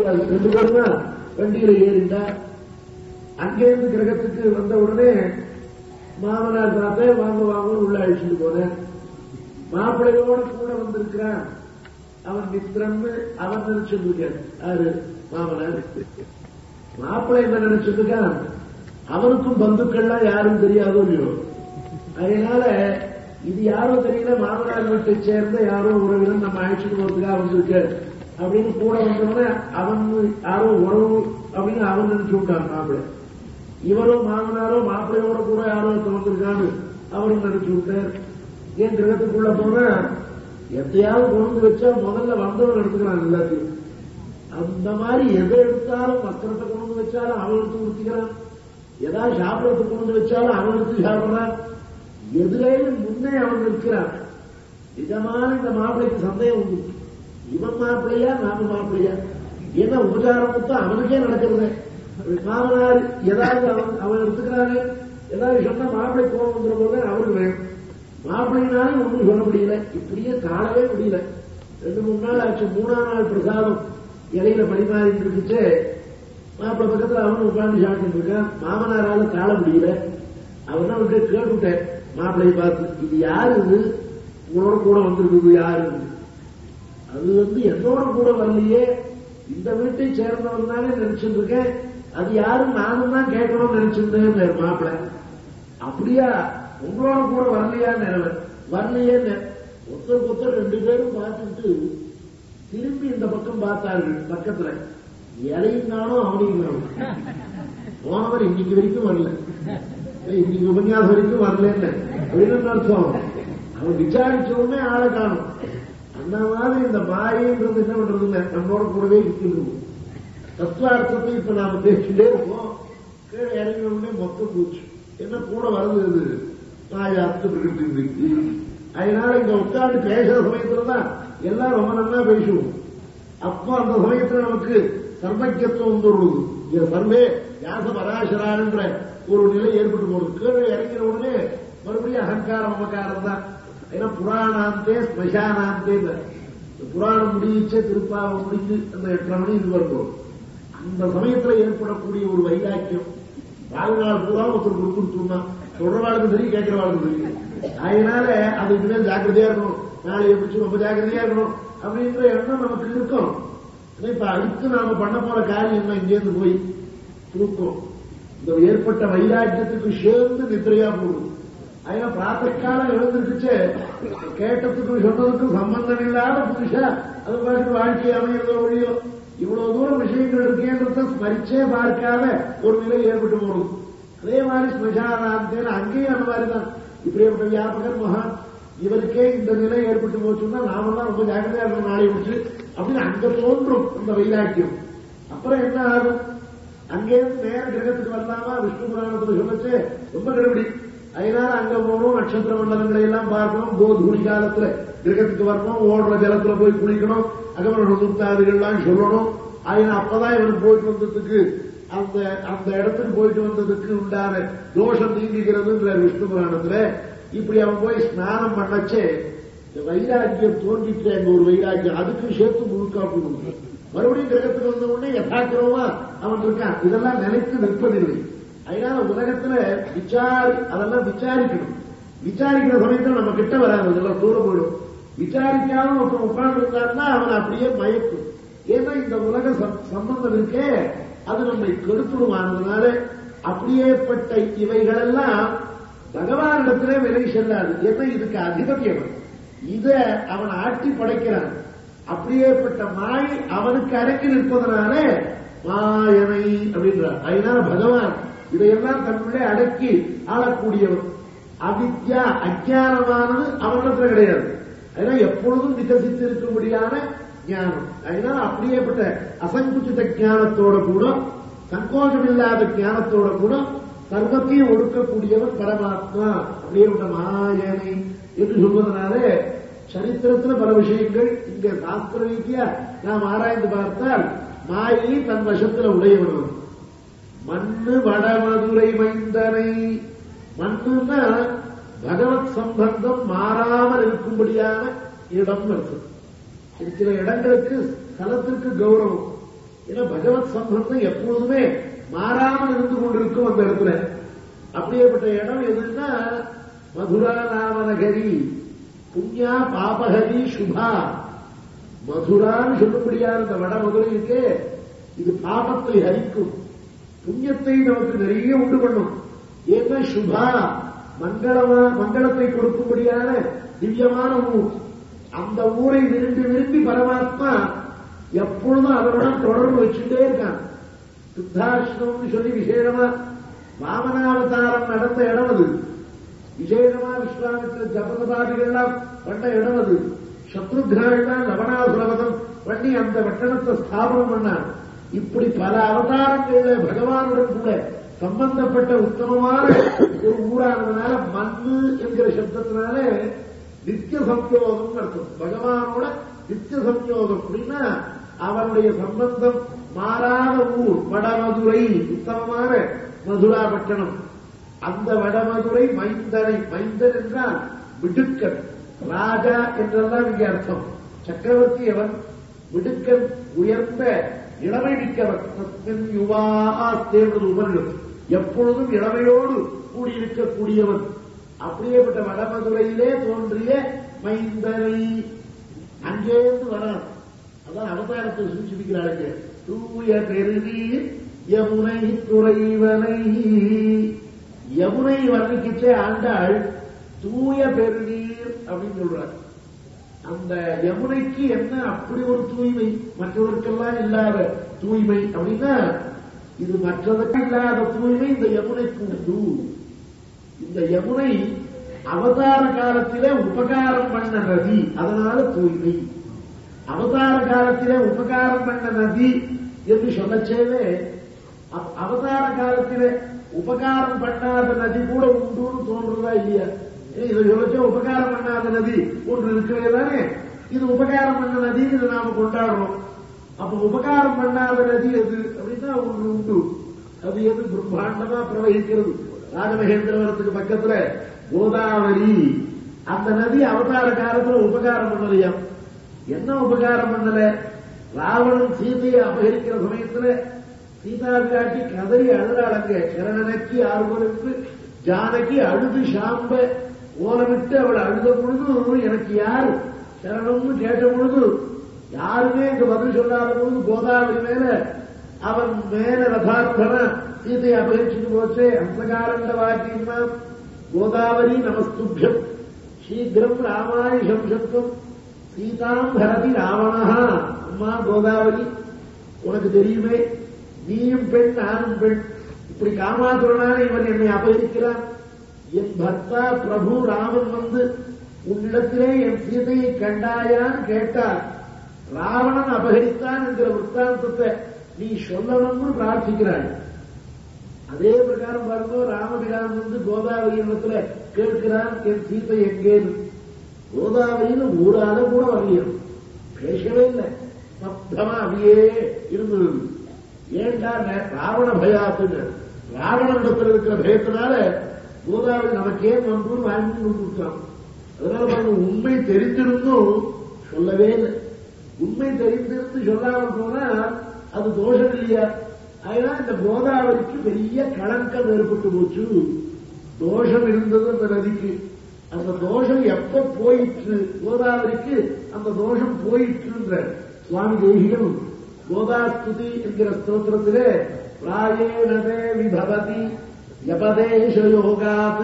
ரெண்டு பேருமா வண்டியில ஏறிண்டா அங்கேருந்து கிரகத்துக்கு வந்த உடனே மாமனார் பார்த்தேன் வாங்க வாங்க உள்ள அழிச்சுட்டு போனேன் மாப்பிள்ளையோட கூட வந்திருக்கிறான் அவன் மித்திரன்னு அவன் நினைச்சிருக்கான் யாரு மாமனார் மாப்பிள்ளை என்ன நினைச்சிருக்கான் அவனுக்கும் பந்துக்கள்லாம் யாரும் தெரியாதோ இல்லையோ அதனால இது யாரோ தெரியல மாமனார் வீட்டை சேர்ந்த யாரோ உறவினர் நம்ம அழைச்சிட்டு போறதுக்காக வந்திருக்க அப்படின்னு கூட வந்தவன அவன் யாரோ உறவு அப்படின்னு அவன் நினைச்சு விட்டான் மாப்பிள்ளை இவரும் மாமனாரோ மாப்பிள்ளையோட கூட யாரோ ஒருத்தன் வந்திருக்கான்னு அவரும் நினைச்சு விட்டார் ஏன் கிரகத்துக்குள்ள போனா எத்தையாவது கொண்டு வச்சா முதல்ல வந்தவன் எடுத்துக்கிறான் எல்லாத்தையும் அந்த மாதிரி எதை எடுத்தாலும் வஸ்திரத்தை கொண்டு வந்து வச்சாலும் அவன் எடுத்து கொடுத்துக்கிறான் ஏதாவது சாப்பிடறதுக்கு கொண்டு வந்து வச்சாலும் அவன் எடுத்து சாப்பிடுறான் எதுலேயும் முன்னே அவன் நிற்கிறான் நிஜமான இந்த மாப்பிள்ளைக்கு சந்தேகம் உண்டு இவன் மாப்பிள்ளையா நாம மாப்பிள்ளையா ஏன்னா உபச்சாரம் மொத்தம் அவனுக்கே நடக்கிறது மாமனார் ஏதாவது அவன் அவன் எடுத்துக்கிறாரு ஏதாவது சொன்னா மாப்பிள்ளை கோபம் வந்துற போது அவருக்கு வேணும் மாப்பிள்ளைனாலும் ஒன்றும் சொல்ல முடியல இப்படியே காணவே முடியல ரெண்டு மூணு நாள் ஆச்சு மூணாம் நாள் பிரசாதம் இலையில பரிமாறிட்டு இருக்குச்சு மாப்பிள்ளை பக்கத்துல அவனும் உட்கார்ந்து சாப்பிட்டு இருக்கான் மாமனாரால தாழ முடியல அவன் விட்டு கேட்டுட்டேன் மாப்பிள்ளையை பார்த்து இது யாரு இது உங்களோட கூட வந்திருக்குது யாரு இது? அது வந்து என்னோட கூட வரலையே இந்த வீட்டை சேர்ந்தவன் தானே நினைச்சிட்டு இருக்கேன் அது யாரும் நானும் தான் கேட்கணும்னு நினைச்சிருந்தேன் மாப்பிள்ளை அப்படியா உங்களோட கூட வரலையா நினைவன் வரலையே ஒருத்தருக்கு ஒருத்தர் ரெண்டு பேரும் பார்த்துட்டு திரும்பி இந்த பக்கம் பார்த்தார்கள் பக்கத்துல இலையும் காணும் அவனையும் காணும் போனவர் இன்னைக்கு வரைக்கும் வரல ஏய், இன்னைக்கு உபன்யாசம் வரைக்கும் வரலன்னு அப்படின்னு அர்த்தம் அவன் விசாரிச்ச உடனே ஆளை காணும் அந்த மாதிரி இந்த மாயன்றது என்ன பண்றதுங்க நம்மளோட கூடவே இருக்கின்றது தத்துவார்த்தத்தை இப்ப நாம பேசிட்டே இருக்கோம் கீழே இறங்கின உடனே மொத்தம் போச்சு என்ன கூட வருது இது மாய அர்த்த பிரகிருதி அதனால இங்க உட்கார்ந்து பேசுற சமயத்துல தான் எல்லாம் ரொம்ப நல்லா பேசுவோம் அப்போ அந்த சமயத்துல நமக்கு சர்வஜத்துவம் வந்துடுறது இது சர்வே வியாச பராசரான்ற ஒரு நிலை ஏற்பட்டு போகுது கீழே இறங்கின உடனே மறுபடியும் அகங்காரம் அமகாரம் தான் ஏன்னா புராணாந்தே ஸ்மசானாந்தே இந்த புராணம் முடிச்சே திருப்பாவம் முடிஞ்சு அந்த எட்டரை மணி இது வருவோம் அந்த சமயத்துல ஏற்படக்கூடிய ஒரு வைராக்கியம் வாழ்நாள் பூரா ஒருத்தர் கொடுத்துட்டு சொன்னான் சொல்றவாளுக்கு சரி கேட்கிறவாளுக்கு சரி அதனால அது இனிமேல் ஜாக்கிரதையா இருக்கணும் நாளைய பிடிச்சி ரொம்ப ஜாக்கிரதையா இருக்கணும் அப்படின்ற எண்ணம் நமக்கு இருக்கும் ஆனா இப்ப அடுத்து நாம பண்ண போற காரியம் என்ன இங்கேருந்து போய் தூக்கம் இந்த ஏற்பட்ட வைராக்கியத்துக்கு சேர்ந்து நித்திரையா போகும் அதனால பிராத்தக்காலம் எழுந்திருச்சு கேட்டதுக்கும் சொன்னதுக்கும் சம்பந்தம் இல்லாத புதுசா அது பாட்டு வாழ்க்கை அமைகிறதோ வழியோ இவ்வளவு தூரம் விஷயங்கள் இருக்கேன்றத ஸ்மரிச்சே பார்க்காத ஒரு நிலை ஏற்பட்டு போடும் அதே மாதிரி ஸ்மசானாந்தேன் அங்கேயும் அந்த மாதிரி தான் இப்படிப்பட்ட வியாபகர் மகான் இவருக்கே இந்த நிலை ஏற்பட்டு போச்சுன்னா நாமெல்லாம் ரொம்ப ஜாக்கிரதையா இருக்கணும் நாளை முடிச்சு அப்படின்னு அங்க தோன்றும் இந்த வைராக்கியம் அப்புறம் என்ன ஆகும் அங்கேயிருந்து நேர கிரகத்துக்கு வரலாமா விஷ்ணு புராணத்துல சொல்லச்சு ரொம்ப கடுபடி அதனால அங்க போகணும் நட்சத்திர மண்டலங்களை எல்லாம் பார்க்கணும் கோதுகுடி காலத்துல கிரகத்துக்கு வரணும் ஓடுற ஜலத்துல போய் குளிக்கணும் அகமர சுத்தாதிகள்லாம் சொல்லணும் அதனால அப்பதான் இவனுக்கு போயிட்டு வந்ததுக்கு அந்த அந்த இடத்துக்கு போயிட்டு வந்ததுக்கு உண்டான தோஷம் நீங்குகிறதுன்ற விஷ்ணு புராணத்துல இப்படி அவன் போய் ஸ்நானம் பண்ணச்சே இந்த வைராக்கியம் தோன்றிட்டு அங்க ஒரு வைராக்கியம் அதுக்கு சேர்த்து முழுக்கா கொடுக்கணும் மறுபடியும் கிரகத்துக்கு வந்த உடனே யதாக்கிரமா அவன் இருக்கான் இதெல்லாம் நிலைத்து நிற்பதில்லை அதனால உலகத்துல விசாரி அதெல்லாம் விசாரிக்கணும் விசாரிக்கிற சமயத்துல நம்ம கிட்ட வராது அதெல்லாம் தூரம் போயிடும் விசாரிக்காம ஒருத்தன் உட்கார்ந்து இருந்தாருன்னா அவன் அப்படியே மயக்கும் ஏன்னா இந்த உலக சம்- சம்பந்தம் இருக்கே அது நம்மை கெடுத்துடுவானதுனால அப்படியேப்பட்ட இவைகளெல்லாம் பகவானிடத்திலே விலை செல்லாது ஏன்னா இதுக்கு அதிபதியம் இத அவன் ஆட்டி படைக்கிறான் அப்படியேப்பட்ட மாய் அவனுக்கு அடக்கி நிற்பதனால மாயனை அப்படின்றார் அதனால பகவான் இதையெல்லாம் தன்னுள்ளே அடக்கி ஆளக்கூடியவன் அவித்யா அஜானமானது அவனிடத்துல கிடையாது அதனால எப்பொழுதும் விகசித்து இருக்கும்படியான ஞானம் அதனால அப்படியேப்பட்ட அசங்குச்சித ஞானத்தோட கூட சங்கோஜம் இல்லாத ஞானத்தோட கூட சர்வத்தையும் ஒடுக்கக்கூடியவன் பரமாத்மா அப்படியேப்பட்ட மாயனை என்று சொல்வதனாலே சரித்திரத்துல பல விஷயங்கள் இங்க சாஸ்திர ரீதியா நாம் ஆராய்ந்து பார்த்தால் மாயை தன் வசத்துல உடையவன் மண்ணு வடமதுரை மைந்தனை மண்ணுன்னா பகவத் சம்பந்தம் மாறாமல் இருக்கும்படியான இடம் அர்த்தம் இது சில இடங்களுக்கு ஸ்தலத்திற்கு கௌரவம் ஏன்னா பகவத் சம்பந்தம் எப்பொழுதுமே மாறாமல் இருந்து கொண்டிருக்கும் அந்த இடத்துல அப்படியேப்பட்ட இடம் எதுன்னா மதுரா நாமநகரி புண்ணியா பாபஹரி சுபா மதுரான்னு சொல்லும்படியான இந்த வட மதுரை இருக்கே இது பாபத்தை ஹரிக்கும் புண்ணியத்தை நமக்கு நிறைய உண்டு பண்ணும் ஏன்னா சுபா மங்களமா மங்களத்தை கொடுக்கும்படியான திவ்யமான ஊர் அந்த ஊரை விரும்பி விரும்பி பரமாத்மா எப்பொழுதும் அதனுடன் தொடர்பு வச்சுட்டே இருக்கான் சித்தாசிரமம்னு சொல்லி விசேஷமா வாமனாவதாரம் நடந்த இடம் அது விசேஷமா விஸ்வாமித்திர ஜபதபாதிகள்லாம் பண்ண இடம் அது சத்ருக்னாள்லாம் லவணாசுரவதம் பண்ணி அந்த வட்டணத்தை ஸ்தாபனம் பண்ணார் இப்படி பல அவதாரங்கள்ல பகவானுடன் கூட சம்பந்தப்பட்ட உத்தமமான ஒரு ஊரானதுனால மண்ணு என்கிற சப்தத்தினால நித்திய சம்யோகம் அர்த்தம் பகவானோட நித்திய சம்யோகம் அப்படின்னா அவனுடைய சம்பந்தம் மாறாத ஊர் வடமதுரை உத்தமமான மதுரா பட்டணம் அந்த வடமதுரை மைந்தனை மைந்தன் என்றால் மிடுக்கன் ராஜா என்றெல்லாம் இங்கே அர்த்தம் சக்கரவர்த்தி அவன் மிடுக்கன் உயர்ந்த இளமை மிக்கவன் தஸ்மின் யுவாஸ்தே என்பது உபரிடம் எப்பொழுதும் இளமையோடு கூடியிருக்கக்கூடியவன் அப்படியேப்பட்ட வடமதுரையிலே தோன்றிய மைந்தனை அங்கேருந்து வரான் அதான் அவதாரத்தை சூச்சிருக்கிறாங்க தூய பெருநீர் யமுனை துறைவனை யமுனை வர்ணிக்கிச்சே ஆண்டாள் தூய பெருநீர் அப்படின்னு சொல்றார் அந்த யமுனைக்கு என்ன அப்படி ஒரு தூய்மை மற்றவருக்கெல்லாம் இல்லாத தூய்மை அப்படின்னா இது மற்றதற்கு இல்லாத தூய்மை இந்த யமுனைக்கு உண்டு இந்த யமுனை அவதார காலத்திலே உபகாரம் பண்ண நதி அதனால தூய்மை அவதார காலத்திலே உபகாரம் பண்ண நதி என்று சொல்லச்சேவே அவ- அவதார காலத்திலே உபகாரம் பண்ணாத நதி கூட உண்டுன்னு தோன்றதா இல்லையா ஏய், இதை சொல்லச்சே உபகாரம் பண்ணாத நதி ஒன்று இருக்கிறதே தானே இது உபகாரம் பண்ண நதின்னு இதை நாம கொண்டாடுறோம் அப்ப உபகாரம் பண்ணாத நதி எது அப்படின்னா ஒன்று உண்டு அது எது பிரம்மாண்டமா பிரவகிக்கிறது ராஜமகேந்திரவரத்துக்கு பக்கத்துல கோதாவரி அந்த நதி அவதார காலத்துல உபகாரம் பண்ணலையாம் என்ன உபகாரம் பண்ணல ராவணன் சீதையை அபகரிக்கிற சமயத்துல சீதா காட்டி கதறி அழுதாளங்க சரணனக்கி ஆர்வலுக்கு ஜானகி அழுது சாம்ப ஓலமிட்டு அவள் அழுத பொழுது எனக்கு யார் சரணம்னு கேட்ட பொழுது யாருமே இங்க பதில் சொல்லாத பொழுது கோதாவரி மேல அவன் மேல ரதார்த்தன சீதையை அபகரிச்சுட்டு போச்சே அந்தகாரண்ட வாக்கியமா கோதாவரி நமஸ்துபியம் சீக்கிரம் ராமாய சம்சத்துவம் சீதாம் பரதி ராவணா அம்மா கோதாவரி உனக்கு தெரியுமே நீயும் பெண் நானும் பெண் இப்படி காமாத்துறனால இவன் என்னை அபகரிக்கிறான் என் பர்த்தா பிரபு ராமன் வந்து உன்னிடத்திலே என் சீதையை கண்டாயான்னு கேட்டார் ராவணன் அபகரித்தான் என்கிற விற்த்தாந்தத்தை நீ சொல்லணும்னு பிரார்த்திக்கிறாள் அதே பிரகாரம் பாருங்க ராமபிரான் வந்து கோதாவரி இடத்துல கேட்கிறான் என் சீதை எங்கேன்னு கோதாவரின்னு ஒரு அலை கூட வரலையா பேசவே இல்லை சப்தமா அப்படியே இருந்தது ஏண்டா நே- ராவண பயாத்துன்னு ராவணனிடத்தில் இருக்கிற பயத்தினால கோதாவரி நமக்கே வந்து வாங்கி கொடுத்தான் அதனால பாருங்க உண்மை தெரிஞ்சிருந்தும் சொல்லவே இல்லை உண்மை தெரிந்திருந்து சொல்லாமல் போனா அது தோஷம் இல்லையா அதனால இந்த கோதாவரிக்கு பெரிய களங்கம் ஏற்பட்டு போச்சு தோஷம் இருந்தது அந்த நதிக்கு அந்த தோஷம் எப்ப போயிற்று கோதாவரிக்கு அந்த தோஷம் போயிற்றுன்ற சுவாமி தேசிகள் கோதாஸ்துதி என்கிற ஸ்தோத்திரத்திலே பிராயேணதே விபவதி யபதேஷ யோகாத்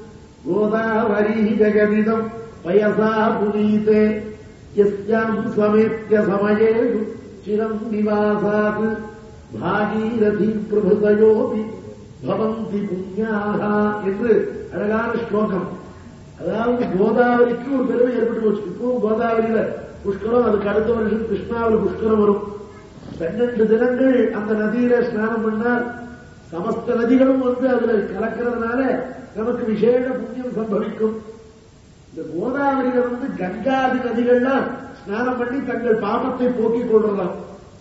கோதாவரி ஜெகதிதம் பயசா புனீதே யஸ்யாம் சமேத்ய சமயேஷு சிரம் நிவாசாத் பாகீரதி பிரபுதயோபி பவந்தி புண்ணியாக என்று அழகான ஸ்லோகம் அதாவது கோதாவரிக்கு ஒரு பெருமை ஏற்பட்டு போச்சு இப்பவும் கோதாவரியில புஷ்கரம் அதுக்கு அடுத்த வருஷம் கிருஷ்ணாவில் புஷ்கரம் வரும் பன்னெண்டு தினங்கள் அந்த நதியில ஸ்நானம் பண்ணால் சமஸ்த நதிகளும் வந்து அதுல கலக்கிறதுனால நமக்கு விசேஷ புண்ணியம் சம்பவிக்கும் இந்த கோதாவரியில வந்து கங்காதி நதிகள்லாம் ஸ்நானம் பண்ணி தங்கள் பாபத்தை போக்கிக் கொள்ளலாம்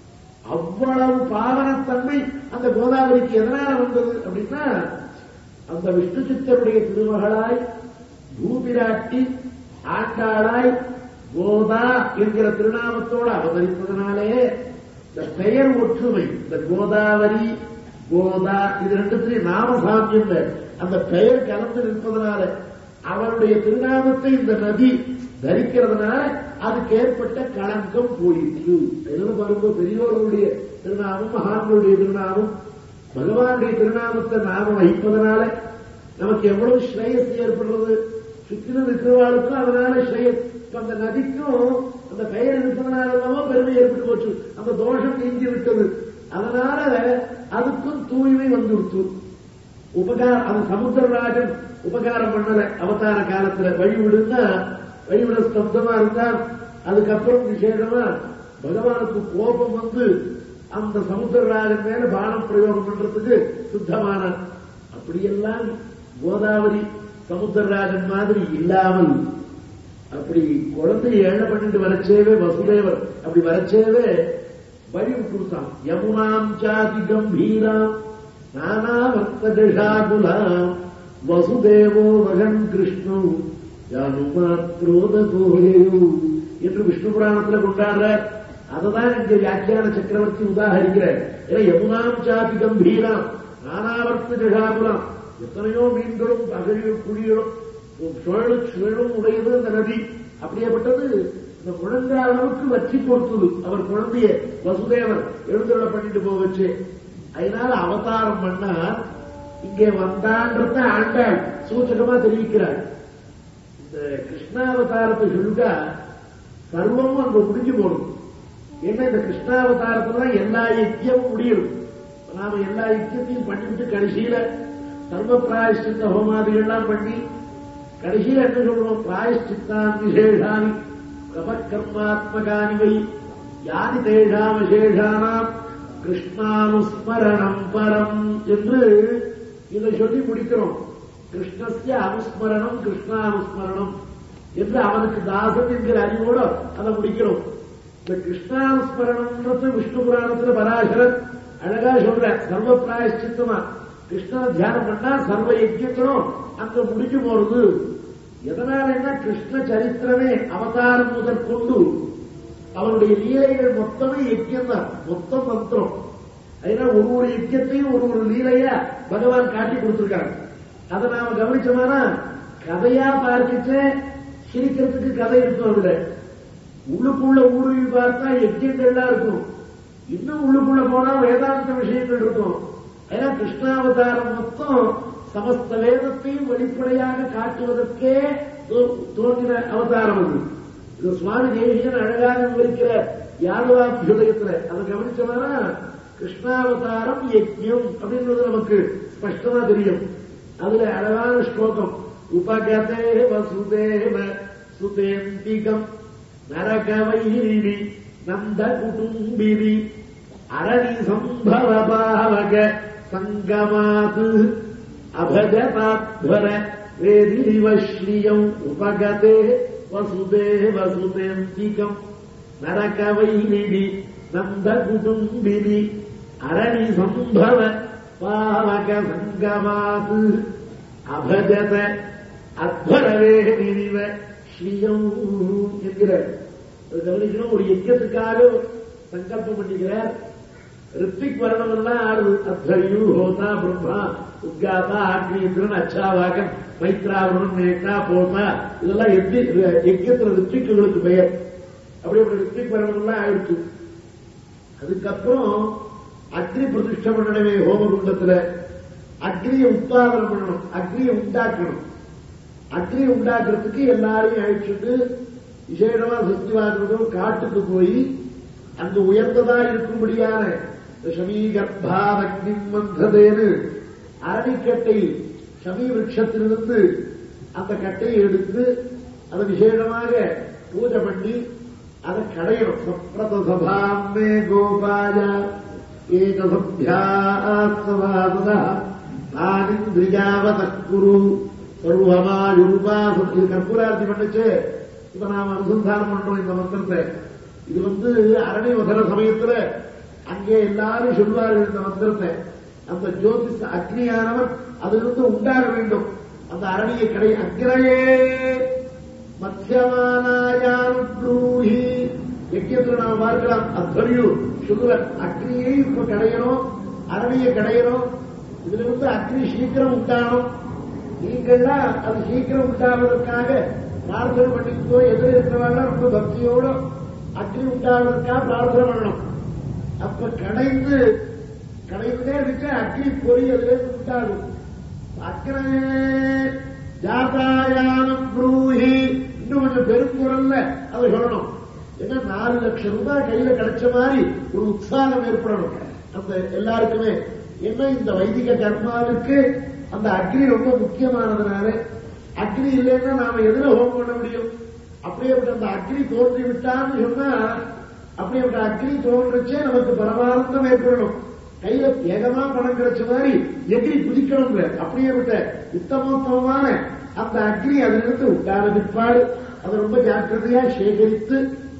அவ்வளவு பாவனத்தன்மை அந்த கோதாவரிக்கு எதனால வந்தது அப்படின்னா அந்த விஷ்ணு சித்தருடைய திருமகளாய் பூபிராட்டி ஆண்டாளாய் கோதா என்கிற திருநாமத்தோடு அவதரித்ததனாலே இந்த பெயர் ஒற்றுமை இந்த கோதாவரி கோதா இது ரெண்டுத்திலையும் நாம சாமியம் அந்த பெயர் கலந்து நிற்பதனால அவருடைய திருநாமத்தை இந்த நதி தரிக்கிறதுனால அதுக்கு ஏற்பட்ட களங்கம் போயிற்று எல்லாம் வரும்போது பெரியோர்களுடைய திருநாமம் மகான்களுடைய திருநாமம் பகவானுடைய திருநாமத்தை நாம வைப்பதனால நமக்கு எவ்வளவு ஸ்ரேயஸ் ஏற்படுறது சுற்றிலும் இருக்கிறவாளுக்கும் அதனால ஸ்ரேயஸ் இப்ப அந்த நதிக்கும் அந்த பெயர் இருப்பதனாலதான் பெருமை ஏற்பட்டு போச்சு அந்த தோஷம் நீங்கி விட்டது அதனால அதுக்கும் தூய்மை வந்துடுச்சு உபகாரம் அது சமுத்திரராஜன் உபகாரம் பண்ணல அவதார காலத்துல வழிவிடுன்னா வழிவிட ஸ்தப்தமா இருந்தா அதுக்கப்புறம் விசேஷமா பகவானுக்கு கோபம் வந்து அந்த சமுத்திரராஜன் மேல பானம் பிரயோகம் பண்றதுக்கு சித்தமான அப்படியெல்லாம் கோதாவரி சமுத்திரராஜன் மாதிரி இல்லாமல் அப்படி குழந்தைய ஏழை பண்ணிட்டு வரச்சேவே வசுதேவர் அப்படி வரச்சேவே வழி கொடுத்தான் யமுனாம் சாதி கம்பீராம் நானாவர்த்தஜாகுலாம் வசுதேவோ மகன் கிருஷ்ணு யானுமாத்ரோதோயு என்று விஷ்ணு புராணத்துல கொண்டாடுற அததான் இங்க வியாக்கியான சக்கரவர்த்தி உதாகரிக்கிறார் ஏன்னா யமுனாம் சாதி கம்பீராம் நானாவர்த்த ஜகாகுலாம் எத்தனையோ மீன்களும் அகழியும் குழிகளும் சுழலும் சுழலும் உடையது அந்த நதி அப்படியேப்பட்டது இந்த முழங்கால் அளவுக்கு வச்சு கொடுத்தது அவர் குழந்தைய வசுதேவர் எழுந்துள்ள பண்ணிட்டு போக வச்சு அதனால அவதாரம் பண்ணார் இங்கே வந்தான்றத ஆண்டாள் சூச்சகமா தெரிவிக்கிறார் இந்த கிருஷ்ணாவதாரத்தை சொல்லுங்க சர்வமும் அங்க முடிஞ்சு போடும் ஏன்னா இந்த கிருஷ்ணாவதாரத்துல எல்லா யஜ்யமும் முடியும் நாம எல்லா யஜ்யத்தையும் பண்ணிவிட்டு கடைசியில சர்வ பிராயஷ்டித்த ஹோமாதிகள்லாம் பண்ணி கடைசியில என்ன சொல்றோம் பிராயஷ்டித்தான் விசேஷானி கர்மாத்மகானி வை யானி தேஷாம் விசேஷானாம் கிருஷ்ணானுஸ்மரணம் பரம் என்று இதை சொல்லி முடிக்கிறோம் கிருஷ்ணஸ்ய அனுஸ்மரணம் கிருஷ்ணானுஸ்மரணம் என்று அவனுக்கு தாசன் என்கிற அறிவோடு அதை முடிக்கிறோம் இந்த கிருஷ்ணானுஸ்மரணம்ன்றது விஷ்ணு புராணத்துல பராசரன் அழகா சொல்ற சர்வ பிராயஷ்சித்தமா கிருஷ்ணனை தியானம் பண்ணா சர்வ யஜ்யங்களும் அங்க முடிஞ்சு போறது எதனால என்ன கிருஷ்ண சரித்திரமே அவதாரம் முதற்கொண்டு அவருடைய லீலைகள் மொத்தமே யஜ்யம் தான் மொத்தம் மந்திரம் அதனால ஒரு ஒரு யஜ்யத்தையும் ஒரு ஒரு லீலைய பகவான் காட்டி கொடுத்திருக்காங்க அதை நாம கவனிச்சோம்னா கதையா பார்த்துட்டு சிரிக்கிறதுக்கு கதை இருக்கும் அதுல உள்ளுக்குள்ள ஊடுருவி பார்த்தா யஜ்யங்கள்லாம் இருக்கும் இன்னும் உள்ளுக்குள்ள போனா வேதாந்த விஷயங்கள் இருக்கும் ஏன்னா கிருஷ்ணாவதாரம் மொத்தம் சமஸ்த வேதத்தையும் வெளிப்படையாக காட்டுவதற்கே தோ- தோன்றின அவதாரம் அது இது சுவாமி தேசியன் அழகாக விவரிக்கிற யாதவாபியுதயத்துல அதை கவனிச்சோம்னா கிருஷ்ணாவதாரம் யஜ்யம் அப்படின்றது நமக்கு ஸ்பஷ்டமா தெரியும் அதுல அழகான ஸ்லோகம் உபகதே வசுதேவ சுதேந்திகம் நரகவைரிணி நந்த குடும்பினி அரணி சம்பவ பாவக சங்கமாது அபஜதாத்வர வேதிரிவ ஸ்ரீயம் உபகதே வசுதேவ சுதேந்திகம் நரகவைரிணி நந்த குடும்பினி அரணி சம்பவ பாவக சங்கமாது அபஜத அத்வரவேதிரிவ ஸ்ரீயம் என்கிறார் அது கவனிக்கணும் ஒரு யஜ்யத்துக்காக சங்கல்பம் பண்ணிக்கிறார் ரித்திக் வர்ணம் எல்லாம் ஆடுது அத்வரியு ஹோதா பிரம்மா உத்காதா ஆக்னியந்திரன் அச்சாவாகன் மைத்ராவரணம் நேட்டா போதா இதெல்லாம் யஜ்ய யஜ்யத்துல ரித்திக்குகளுக்கு பெயர் அப்படி அப்படி ரித்திக் வர்ணம் எல்லாம் ஆயிடுச்சு அதுக்கப்புறம் அக்னி பிரதிஷ்டை பண்ணணுமே ஹோமகுண்டத்துல அக்னியை உத்பாதனம் பண்ணணும் அக்னியை உண்டாக்கணும் அக்னியை உண்டாக்குறதுக்கு எல்லாரையும் அழைச்சிட்டு விசேஷமா சத்தியவாதம் காட்டுக்கு போய் அங்கு உயர்ந்ததா இருக்கும்படியான ஷமீகர்பாவக்னி மந்ததேன்னு அரணிக்கட்டை ஷமீ விருட்சத்திலிருந்து அந்த கட்டையை எடுத்து அதை விசேஷமாக பூஜை பண்ணி அதை கடையணும் சப்ரத சபாமே கோபாய ஏகசப்யாசவாசதா நானிந்திரியாவத குரு சர்வமாயுபாசம் இது கற்பூரார்த்தி பண்ணுச்சு இப்ப நாம அனுசந்தானம் பண்றோம் இந்த மந்திரத்தை இது வந்து அரணை வசன சமயத்துல அங்கே எல்லாரும் சொல்வார்கள் இந்த மந்திரத்தை அந்த ஜோதிஷ அக்னியானவன் அதிலிருந்து உண்டாக வேண்டும் அந்த அரணியை கடை அக்ரையே மத்தியமானாயான் ப்ரூஹி யஜ்யத்தில் நாம் பார்க்கலாம் அத்வரியு சொல்லுவார் அக்னியை இப்ப கடையணும் அரணியை கடையணும் இதுல இருந்து அக்னி சீக்கிரம் உண்டாகணும் நீங்கள்லாம் அது சீக்கிரம் உண்டாவதற்காக பிரார்த்தனை பண்ணிக்கோ எதிர இருக்கிறவங்க ரொம்ப பக்தியோட அக்னி உண்டாவதற்காக பிரார்த்தனை பண்ணணும் அப்ப கடைந்து கடைந்தே இருக்க அக்னி பொறி அதுல இருந்து உண்டாகும் அக்னே ஜாதாயானம் ப்ரூஹி இன்னும் கொஞ்சம் பெருங்குரல்ல அதை சொல்லணும் ஏன்னா நாலு லட்சம் ரூபாய் கையில கிடைச்ச மாதிரி ஒரு உற்சாகம் ஏற்படணும் அந்த எல்லாருக்குமே என்ன இந்த வைதிக கர்மாவுக்கு அந்த அக்னி ரொம்ப முக்கியமானதுனால அக்னி இல்லைன்னா நாம எதுல ஹோம் பண்ண முடியும் அப்படியேப்பட்ட அந்த அக்னி தோன்றி விட்டான்னு சொன்னா அப்படியேப்பட்ட அக்னி தோன்றுச்சே நமக்கு பரமானந்தம் ஏற்படணும் கையில வேகமா பணம் கிடைச்ச மாதிரி எகிரி குதிக்கணும்ல அப்படியேப்பட்ட உத்தமோத்தமமான அந்த அக்னி அதிலிருந்து உண்டான பிற்பாடு அதை ரொம்ப ஜாக்கிரதையா சேகரித்து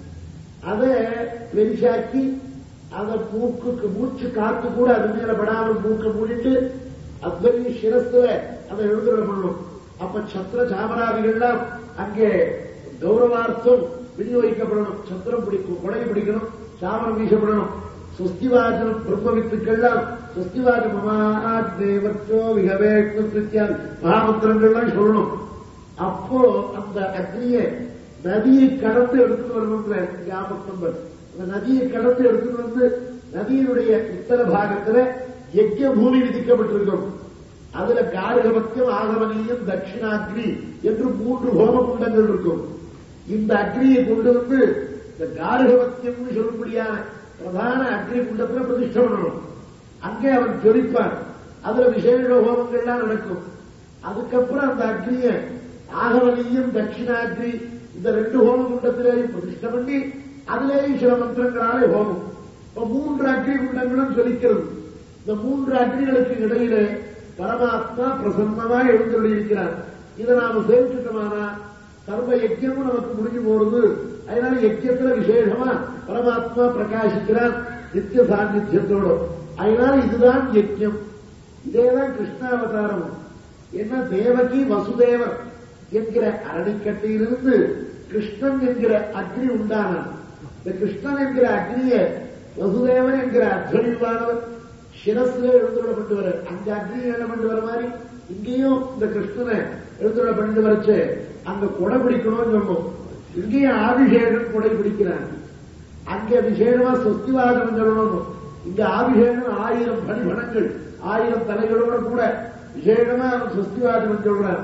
அதை பெரிசாக்கி அதை மூக்குக்கு மூச்சு காத்து கூட அது மேல படாமல் மூக்க மூடிட்டு அத்வரி சிரஸ்துவ அதை எழுதுற பண்ணணும் அப்ப சத்திர சாமராதிகள்லாம் அங்கே கௌரவார்த்தம் விநியோகிக்கப்படணும் சத்திரம் பிடிக்கும் கொடை பிடிக்கணும் சாமரம் வீசப்படணும் சுஸ்திவாசனம் பிரம்மவித்துக்கள்லாம் சுஸ்திவாச மமாத்மேவற்றோ விகவேஷ்ணு கிருத்தியாதி மகாமந்திரங்கள்லாம் சொல்லணும் அப்போ அந்த அக்னியை நதியை கடந்து எடுத்துட்டு வரணும்ன்ற ஞாபகம் அந்த நதியை கடந்து எடுத்துட்டு வந்து நதியினுடைய உத்தர பாகத்துல யஜ்ய பூமி விதிக்கப்பட்டிருக்கும் அதுல காரகபத்தியம் ஆகமனியம் தட்சிணாக்னி என்று மூன்று ஹோம குண்டங்கள் இருக்கும் இந்த அக்னியை கொண்டு வந்து இந்த காரகபத்தியம் சொல்லும்படியான பிரதான அக்னி குண்டத்துல பிரதிஷ்ட பண்ணணும் அங்கே அவன் ஜொலிப்பான் அதுல விசேஷ ஹோமங்கள்லாம் நடக்கும் அதுக்கப்புறம் அந்த அக்னிய ஆகவனியும் தட்சிணாக்னி இந்த ரெண்டு ஹோம குண்டத்திலேயும் பிரதிஷ்ட பண்ணி அதிலேயும் சில மந்திரங்களாலே ஹோமம் இப்ப மூன்று அக்னி குண்டங்களும் ஜொலிக்கிறது இந்த மூன்று அக்னிகளுக்கு இடையிலே பரமாத்மா பிரசன்னமா எழுந்துள்ளிருக்கிறார் இதை நாம சேவிச்சுட்டோமானா சர்வ யஜ்யமும் நமக்கு முடிஞ்சு போறது அதனால யஜ்யத்துல விசேஷமா பரமாத்மா பிரகாசிக்கிறார் நித்திய சாநித்தியத்தோடு அதனால இதுதான் யஜ்யம் இதேதான் கிருஷ்ணாவதாரம் என்ன தேவகி வசுதேவர் என்கிற அரணிக்கட்டையிலிருந்து கிருஷ்ணன் என்கிற அக்னி உண்டானான் இந்த கிருஷ்ணன் என்கிற அக்னியை வசுதேவன் என்கிற அத்வனிவானவர் சிரஸ்ல எழுந்துள்ள கொண்டு வர அங்க அக்னி என்ன கொண்டு வர மாதிரி இங்கேயும் இந்த கிருஷ்ணனை எழுந்துள்ள கொண்டு வரச்சு அங்க கொடை பிடிக்கணும்னு சொன்னோம் இங்கேயும் ஆபிஷேகன் கொடை பிடிக்கிறான் அங்க விசேஷமா சொஸ்திவாதம் சொல்லணும் இங்க ஆபிஷேகம் ஆயிரம் பணிபணங்கள் ஆயிரம் தலைகளோட கூட விசேஷமா அவன் சொஸ்திவாதம் சொல்றான்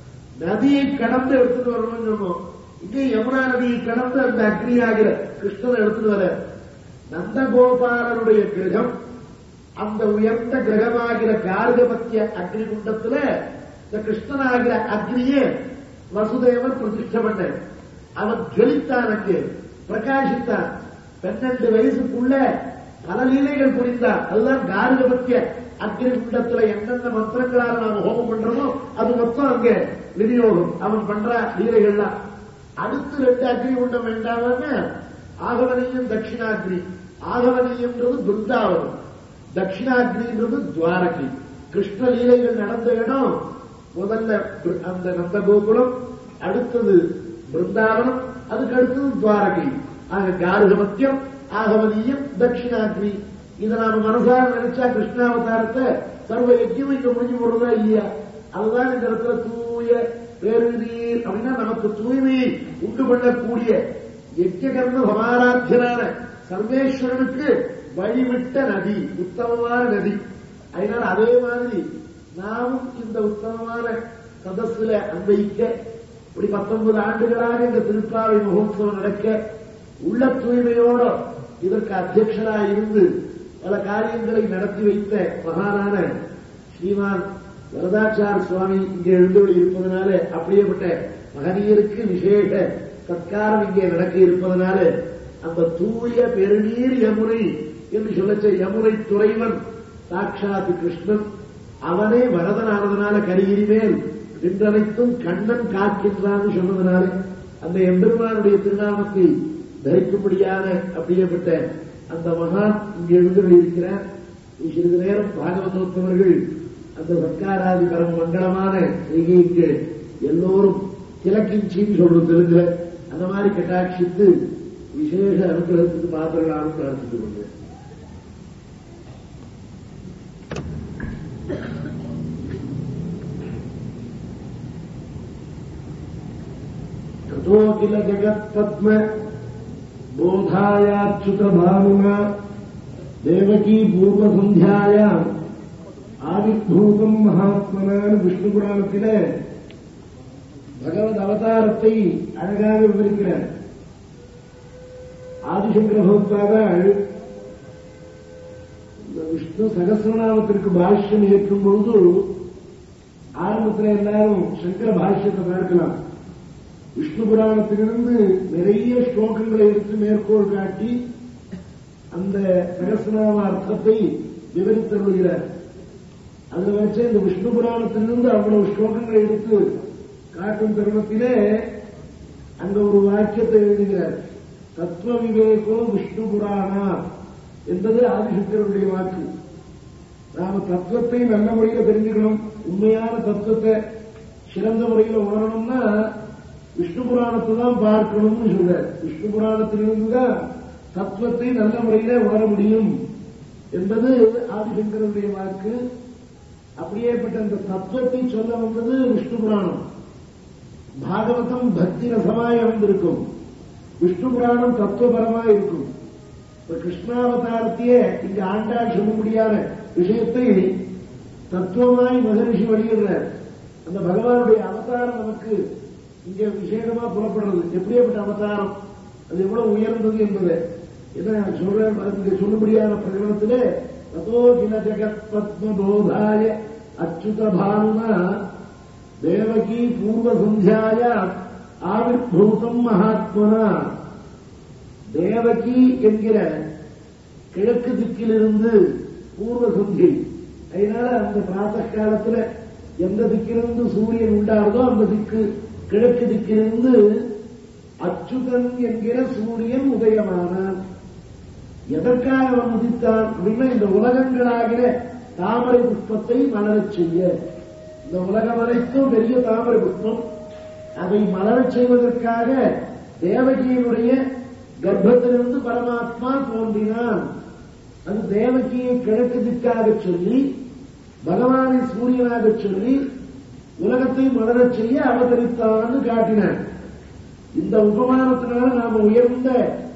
நதியை கடந்து எடுத்துட்டு வரணும்னு சொன்னோம் இங்கே யமுனா நதியை கடந்து அந்த அக்னியாகிற கிருஷ்ணனை எடுத்துட்டு வர நந்தகோபாலனுடைய கிரகம் அந்த உயர்ந்த கிரகமாகிற கார்கபத்திய அக்னி குண்டத்துல இந்த கிருஷ்ணனாகிற அக்னியே வசுதேவன் பிரதிஷ்ட பண்ண அவன் ஜொலித்தான் அங்கே பிரகாசித்தான் பன்னெண்டு வயசுக்குள்ள பல லீலைகள் புரிந்தான் அதுதான் கார்கபத்திய அக்னி குண்டத்துல எந்தெந்த மந்திரங்களால் நாம ஹோமம் பண்றோமோ அது மொத்தம் அங்க விநியோகம் அவன் பண்ற லீலைகள்லாம் அடுத்து ரெண்டு அக்னி குண்டம் வேண்டாமன்னு ஆகவனியம் தட்சிணாக்னி ஆகவனியம்ன்றது பிருந்தாவனம் தட்சிணாக்னின்றது துவாரகி கிருஷ்ண லீலைகள் நடந்த இடம் முதல்ல அந்த நந்த கோகுலம் அடுத்தது பிருந்தாவனம் அதுக்கு அடுத்தது துவாரகை ஆக காருகமத்தியம் ஆகவனியம் தட்சிணாக்னி இதை நாம மனசார நினைச்சா கிருஷ்ணாவதாரத்தை சர்வ யஜ்யம் இங்க முடிஞ்சு போடுறதா இல்லையா அதுதான் இந்த இடத்துல தூய பேருநீர் அப்படின்னா நமக்கு தூய்மையை உண்டு பண்ணக்கூடிய யஜ்யகர்ம சமாராத்தியனான சர்வேஸ்வரனுக்கு வழிவிட்ட நதி உத்தமமான நதி அதனால அதே மாதிரி நாமும் இந்த உத்தமமான சதஸ்ல அன்வைக்க இப்படி பத்தொன்பது ஆண்டுகளாக இந்த திருப்பாவை மகோத்சவம் நடக்க உள்ள தூய்மையோட இதற்கு அத்தியட்சராக இருந்து பல காரியங்களை நடத்தி வைத்த மகானான ஸ்ரீமான் வரதாச்சார சுவாமி இங்கே எழுந்தொழி இருப்பதனால அப்படியேப்பட்ட மகனியருக்கு விசேஷ சத்காரம் இங்கே நடக்க இருப்பதனால அந்த தூய பெருநீர் யமுனை என்று சொல்லச்ச யமுனை துறைவன் சாட்சாத் கிருஷ்ணன் அவனே வரதனானதுனால கரிகிரி மேல் நின்றனைத்தும் கண்ணன் காக்கின்றான்னு சொன்னதுனால அந்த எம்பெருமானுடைய திருநாமத்தை தரிக்கும்படியான அப்படியேப்பட்ட அந்த மகான் இங்கே எழுந்து இருக்கிறார் சிறிது நேரம் பாகவதோத்தவர்கள் அந்த சர்க்காராதி பரம மங்களமான செய்கைக்கு எல்லோரும் கிழக்கிஞ்சின்னு சொல்றது தெலுங்குல அந்த மாதிரி கட்டாட்சித்து விசேஷ அனுகிரகத்துக்கு பாத்திரங்களாக பிரார்த்தித்துக் கொண்டேன் ततो किल जगत्पद्म बोधायाच्युतभानुना देवकी पूर्वसन्ध्यायाम् ஆவிர்பூதம் மகாத்மனான விஷ்ணு புராணத்தில பகவத் அவதாரத்தை அழகாக விவரிக்கிறார் ஆதிசங்கர பகவத்பாதாள் இந்த விஷ்ணு சகசிரநாமத்திற்கு பாஷ்யம் இயற்றும் பொழுது ஆரம்பத்தில் எல்லாரும் சங்கர பாஷ்யத்தை பார்க்கலாம் விஷ்ணு புராணத்திலிருந்து நிறைய ஸ்லோகங்களை எடுத்து மேற்கோள் காட்டி அந்த சகசிரநாம அர்த்தத்தை விவரித்தருகிறார் அதுல வச்சு இந்த விஷ்ணு புராணத்திலிருந்து அவ்வளவு ஸ்லோகங்களை எடுத்து காட்டும் தருணத்திலே அங்க ஒரு வாக்கியத்தை எழுதுகிறார் தத்துவ விவேகம் விஷ்ணு புராணா என்பது ஆதிசங்கருடைய வாக்கு நாம தத்துவத்தை நல்ல முறையில தெரிஞ்சுக்கணும் உண்மையான தத்துவத்தை சிறந்த முறையில உணரணும்னா விஷ்ணு புராணத்தை தான் பார்க்கணும்னு சொல்றார் விஷ்ணு புராணத்திலிருந்து தான் தத்துவத்தை நல்ல முறையில உணர முடியும் என்பது ஆதிசங்கருடைய வாக்கு அப்படியேப்பட்ட அந்த தத்துவத்தை சொல்ல வந்தது விஷ்ணு புராணம் பாகவதம் பக்தி ரசமாய் அமைந்திருக்கும் விஷ்ணு புராணம் தத்துவபரமாய் இருக்கும் இப்ப கிருஷ்ணாவதாரத்தையே இங்க ஆண்டாள் சொல்ல முடியாத விஷயத்தை தத்துவமாய் மகரிஷி வெளியிடுறார் அந்த பகவானுடைய அவதாரம் நமக்கு இங்க விசேஷமா புறப்படுறது எப்படியேப்பட்ட அவதாரம் அது எவ்வளவு உயர்ந்தது என்பது என்ன சொல்றேன் இங்க சொல்ல முடியாத பிரகடனத்திலே ததோ கில ஜெகத் பத்மபோதாய அச்சுத பானுனா தேவகி பூர்வ சந்தியாய ஆவிர்பூதம் மகாத்மனா தேவகி என்கிற கிழக்கு திக்கிலிருந்து பூர்வ சந்தி அதனால அந்த பிராத்த காலத்துல எந்த திக்கிலிருந்து சூரியன் உண்டாருதோ அந்த திக்கு கிழக்கு திக்கிலிருந்து அச்சுதன் என்கிற சூரியன் உதயமானான் எதற்காக அவன் உதித்தான் அப்படின்னா இந்த உலகங்களாகிற தாமரை புஷ்பத்தை மலரச் செய்ய இந்த உலகம் அனைத்தும் பெரிய தாமரை புஷ்பம் அதை மலரச் செய்வதற்காக தேவகியினுடைய கர்ப்பத்திலிருந்து பரமாத்மா தோன்றினான் அது தேவகியை கிழக்கு திக்காக சொல்லி பகவானை சூரியனாக சொல்லி உலகத்தை மலரச் செய்ய அவதரித்தான்னு காட்டினான் இந்த உபமானத்தினால நாம உயர்ந்த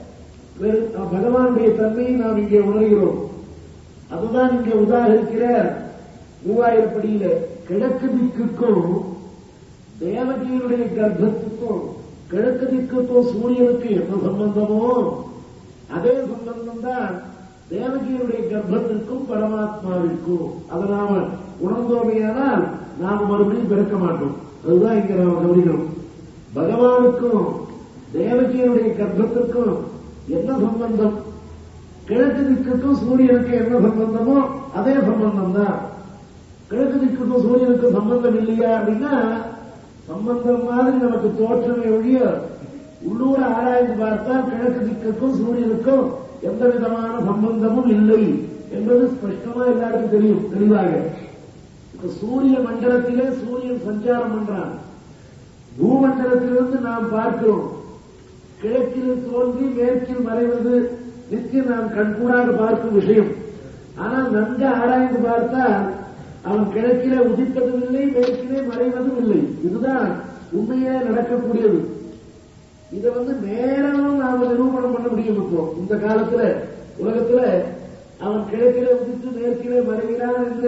பகவானுடைய தன்மையை நாம் இங்கே உணர்கிறோம் அதுதான் இங்கே உதாகரிக்கிற மூவாயிரப்படியில கிழக்கு திக்குக்கும் தேவகியினுடைய கர்ப்பத்துக்கும் கிழக்கு திக்குக்கும் சூரியனுக்கு என்ன சம்பந்தமோ அதே சம்பந்தம் தான் தேவகியினுடைய கர்ப்பத்திற்கும் பரமாத்மாவிற்கும் அதை நாம உணர்ந்தோமையானால் நாம மறுபடியும் பிறக்க மாட்டோம் அதுதான் இங்க நாம கவனிக்கணும் பகவானுக்கும் தேவகியினுடைய கர்ப்பத்திற்கும் என்ன சம்பந்தம் கிழக்கு திக்குக்கும் சூரியனுக்கு என்ன சம்பந்தமோ அதே சம்பந்தம் தான் கிழக்கு திக்குக்கும் சூரியனுக்கும் சம்பந்தம் இல்லையா அப்படின்னா சம்பந்தம் மாதிரி நமக்கு தோற்றமே ஒழிய உள்ளூர ஆராய்ந்து பார்த்தால் கிழக்கு திக்குக்கும் சூரியனுக்கும் எந்த விதமான சம்பந்தமும் இல்லை என்பது ஸ்பஷ்டமா எல்லாருக்கும் தெரியும் தெளிவாக இப்ப சூரிய மண்டலத்திலே சூரியன் சஞ்சாரம் பண்றான் பூமண்டலத்திலிருந்து நாம் பார்க்கிறோம் கிழக்கில் தோன்றி மேற்கில் மறைவது நிச்சயம் நாம் கண்கூடாக பார்க்கும் விஷயம் ஆனால் நன்கு ஆராய்ந்து பார்த்தால் அவன் கிழக்கிலே உதிப்பதும் இல்லை மேற்கிலே மறைவதும் இல்லை இதுதான் உண்மையே நடக்கக்கூடியது இதை வந்து நேரமும் நாம நிரூபணம் பண்ண முடியும் இப்போ இந்த காலத்துல உலகத்துல அவன் கிழக்கிலே உதித்து மேற்கிலே மறைகிறான் என்று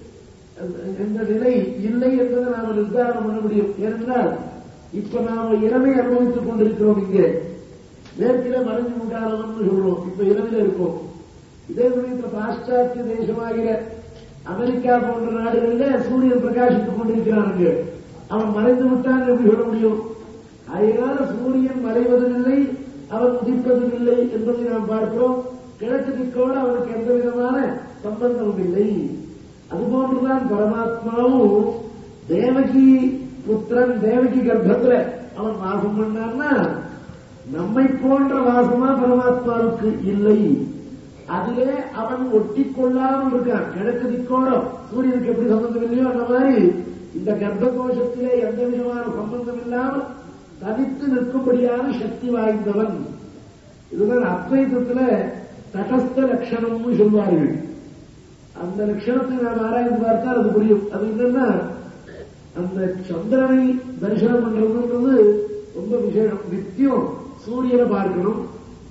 என்ற நிலை இல்லை என்பதை நாம நிர்தாரணம் பண்ண முடியும் ஏனென்றால் இப்ப நாம இரவை அனுபவித்துக் கொண்டிருக்கிறோம் இங்கே மேற்கிலே மறைஞ்சு உண்டானவன் சொல்றோம் இப்ப இரவில் இருக்கோம் இதே சமயத்தில் பாশ্চাத்திய தேசமாகிற அமெரிக்கா போன்ற நாடுகளில் சூரியன் பிரகாசித்துக் கொண்டிருக்கிறான் அவன் மறைந்து விட்டான் எப்படி சொல்ல முடியும் அதனால சூரியன் மறைவதும் இல்லை அவன் உதிப்பதும் இல்லை என்பதை நாம் பார்க்கிறோம் கிழக்கு திக்கோடு அவனுக்கு எந்த விதமான சம்பந்தமும் இல்லை அதுபோன்றுதான் பரமாத்மாவும் தேவகி புத்திரன் தேவகி கர்ப்பத்துல அவன் வாசம் பண்ணான்னா நம்மை போன்ற வாசமா பரமாத்மாவுக்கு இல்லை அதிலே அவன் ஒட்டி கொள்ளாமல் இருக்கான் கிழக்கு திக்கோட சூரியனுக்கு எப்படி சம்பந்தம் இல்லையோ அந்த மாதிரி இந்த கர்ப்ப கோஷத்திலே எந்த விதமான சம்பந்தம் இல்லாமல் தனித்து நிற்கும்படியான சக்தி வாய்ந்தவன் இதுதான் அத்வைத்தத்துல தடஸ்த லட்சணம்னு சொல்வார்கள் அந்த லட்சணத்தை நாம் ஆராய்ந்து பார்த்தால் அது புரியும் அது என்னன்னா அந்த சந்திரனை தரிசனம் பண்றதுன்றது ரொம்ப விசேஷம் நித்தியம் சூரியனை பார்க்கணும்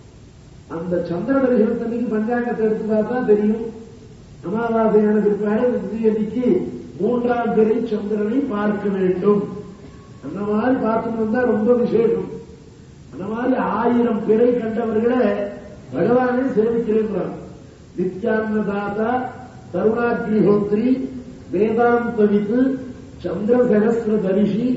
அந்த சந்திர தரிசனத்தன்னைக்கு பஞ்சாங்கத்தை எடுத்து பார்த்தா தெரியும் அமாவாசையான பிற்பாடு விஜயதிக்கு மூன்றாம் பிறை சந்திரனை பார்க்க வேண்டும் அந்த மாதிரி பார்த்துட்டு வந்தா ரொம்ப விசேஷம் அந்த மாதிரி ஆயிரம் பிறை கண்டவர்களை பகவானை சேவிக்கிறேன் நித்யான்னதாதா தருணாக்னிஹோத்ரி வேதாந்தவித்து சந்திர சகசிர தரிசி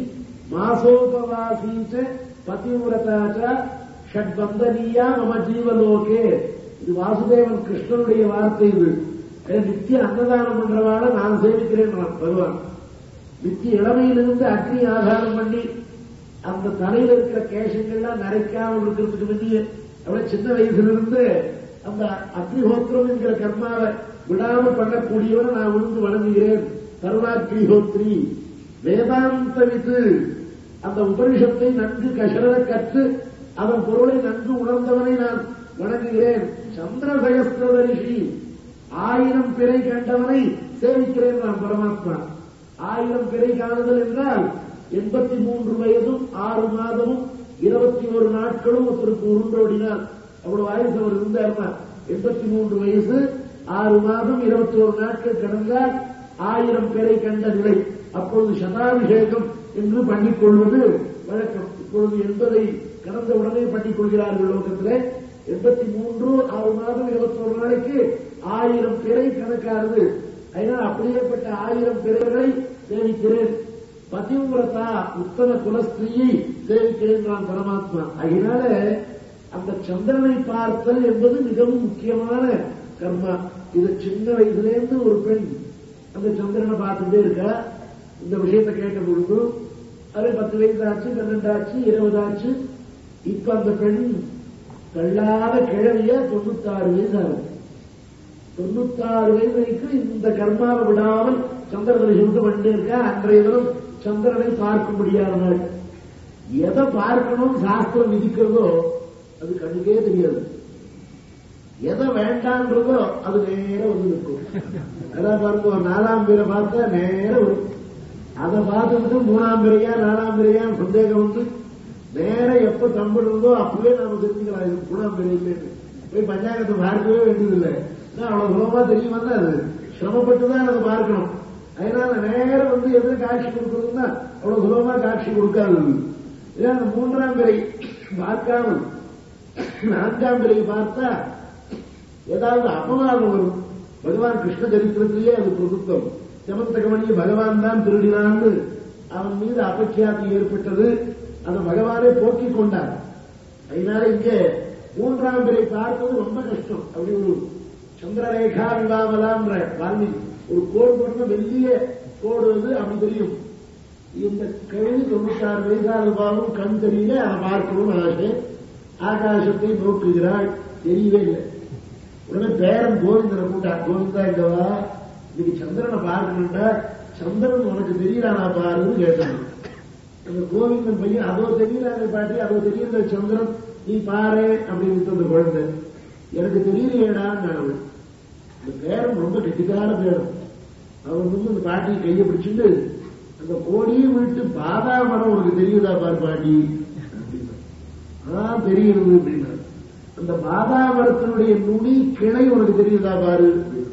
மாசோபவாசி ச பதிவிரதா ச ஷட்பந்தனீயா மம ஜீவலோகே இது வாசுதேவன் கிருஷ்ணனுடைய வார்த்தை இது ஏன் நித்திய அன்னதானம் பண்றவாட நான் சேவிக்கிறேன் பகவான் நித்திய இளமையிலிருந்து அக்னி ஆதாரம் பண்ணி அந்த தலையில இருக்கிற கேசங்கள்லாம் நரைக்காமல் இருக்கிறதுக்கு முந்தைய அவளை சின்ன வயசுலிருந்து அந்த அக்னிஹோத்திரம் என்கிற கர்மாவை விடாம பண்ணக்கூடியவரை நான் விழுந்து வணங்குகிறேன் கருணாக்னிஹோத்ரி வேதாந்த வித்து அந்த உபனிஷத்தை நன்கு கஷர கற்று அதன் பொருளை நன்கு உணர்ந்தவனை நான் வணங்குகிறேன் சந்திர சகஸ்திரதரிசி ஆயிரம் பிறை கண்டவனை சேவிக்கிறேன் நான் பரமாத்மா ஆயிரம் பிறை காணுதல் என்றால் எண்பத்தி மூன்று வயதும் ஆறு மாதமும் இருபத்தி ஒரு நாட்களும் ஒருத்தருக்கு உருண்டோடினார் அவ்வளவு வயசு அவர் இருந்தார்னா எண்பத்தி மூன்று வயசு ஆறு மாதம் இருபத்தி ஒரு நாட்கள் கடந்தால் ஆயிரம் பேரை கண்ட நிலை அப்பொழுது சதாபிஷேகம் என்று பண்ணிக் கொள்வது வழக்கம் இப்பொழுது எண்பதை கடந்த உடனே பண்ணிக் கொள்கிறார்கள் லோகத்திலே எண்பத்தி மூன்று ஆறு மாதம் இருபத்தி ஒரு நாளைக்கு ஆயிரம் பிறை கணக்கானது அதனால் அப்படியேப்பட்ட ஆயிரம் பிறர்களை சேவிக்கிறேன் பதிவிரதா உத்தம குலஸ்திரியை சேவிக்கிறேன் நான் பரமாத்மா அதனால அந்த சந்திரனை பார்த்தல் என்பது மிகவும் முக்கியமான கர்மா இது சின்ன வயசுலேருந்து ஒரு பெண் அந்த சந்திரனை பார்த்துட்டே இருக்கா இந்த விஷயத்தை கேட்ட பொழுது அது பத்து வயசு ஆச்சு பன்னெண்டு ஆச்சு இருபது ஆச்சு இப்ப அந்த பெண் தள்ளாத கிழவிய தொண்ணூத்தாறு வயசு ஆகுது தொண்ணூத்தாறு வயது வரைக்கும் இந்த கர்மாவை விடாமல் சந்திர தரிசனத்தை பண்ணிட்டு இருக்கா அன்றைய தினம் சந்திரனை பார்க்க முடியாத நாள் எதை பார்க்கணும் சாஸ்திரம் விதிக்கிறதோ அது கண்ணுக்கே தெரியாது எதை வேண்டான்றதோ அது நேர வந்து நிற்கும் அதான் பாருங்க ஒரு நாலாம் பேரை பார்த்தா நேர வரும் அதை பார்த்துட்டு மூணாம் பிறையா நாலாம் பிறையா சந்தேகம் வந்து நேர எப்ப தம்பிடுறதோ அப்பவே நாம தெரிஞ்சுக்கலாம் இது மூணாம் பிறை இல்லைன்னு போய் பஞ்சாங்கத்தை பார்க்கவே வேண்டியதில்லை ஏன்னா அவ்வளவு சுலபமா தெரியும் வந்து அது சிரமப்பட்டு தான் அதை பார்க்கணும் அதனால நேரம் வந்து எது காட்சி கொடுக்கறதுன்னா அவ்வளவு சுலபமா காட்சி கொடுக்காது ஏன்னா அந்த மூன்றாம் பிறை பார்க்காமல் நான்காம் பிறை பார்த்தா ஏதாவது அபவாதம் வரும் பகவான் கிருஷ்ண சரித்திரத்திலேயே அது பிரபுத்தம் செமந்தகமணியை பகவான் தான் திருடினான்னு அவன் மீது அபக்கியாதி ஏற்பட்டது அதை பகவானே போக்கிக் கொண்டார் அதனால இங்கே மூன்றாம் பிறை பார்ப்பது ரொம்ப கஷ்டம் அப்படி ஒரு சந்திரரேகா விவாமலான்ற வால்மீகி ஒரு கோடு போட்டு வெள்ளிய கோடு வந்து அப்படி தெரியும் இந்த கழுவி தொண்ணூத்தாறு வயசான பாவம் கண் தெரியல அதை பார்க்கணும்னு ஆசை ஆகாசத்தை நோக்குகிறாள் தெரியவே இல்லை உடனே பேரன் கோவிந்தனை கூட்டா கோவிந்தா இங்கவா இன்னைக்கு சந்திரனை பார்க்கணும்டா சந்திரன் உனக்கு தெரியறானா பாருன்னு கேட்டான் அந்த கோவிந்தன் பையன் அதோ தெரியறாங்க பாட்டி அதோ தெரியல சந்திரன் நீ பாரு அப்படின்னு அந்த குழந்தை எனக்கு தெரியலையேடான்னு நான் இந்த பேரன் ரொம்ப கெட்டிக்கார பேரன் அவன் வந்து அந்த பாட்டி கையை பிடிச்சிட்டு அந்த கோடியை விட்டு பாதா மரம் உனக்கு தெரியுதா பாரு பாட்டி அப்படின்னா ஆ தெரியுது அப்படின்னா அந்த பாதா மரத்தினுடைய நுனி கிளை உனக்கு தெரியுதா பாரு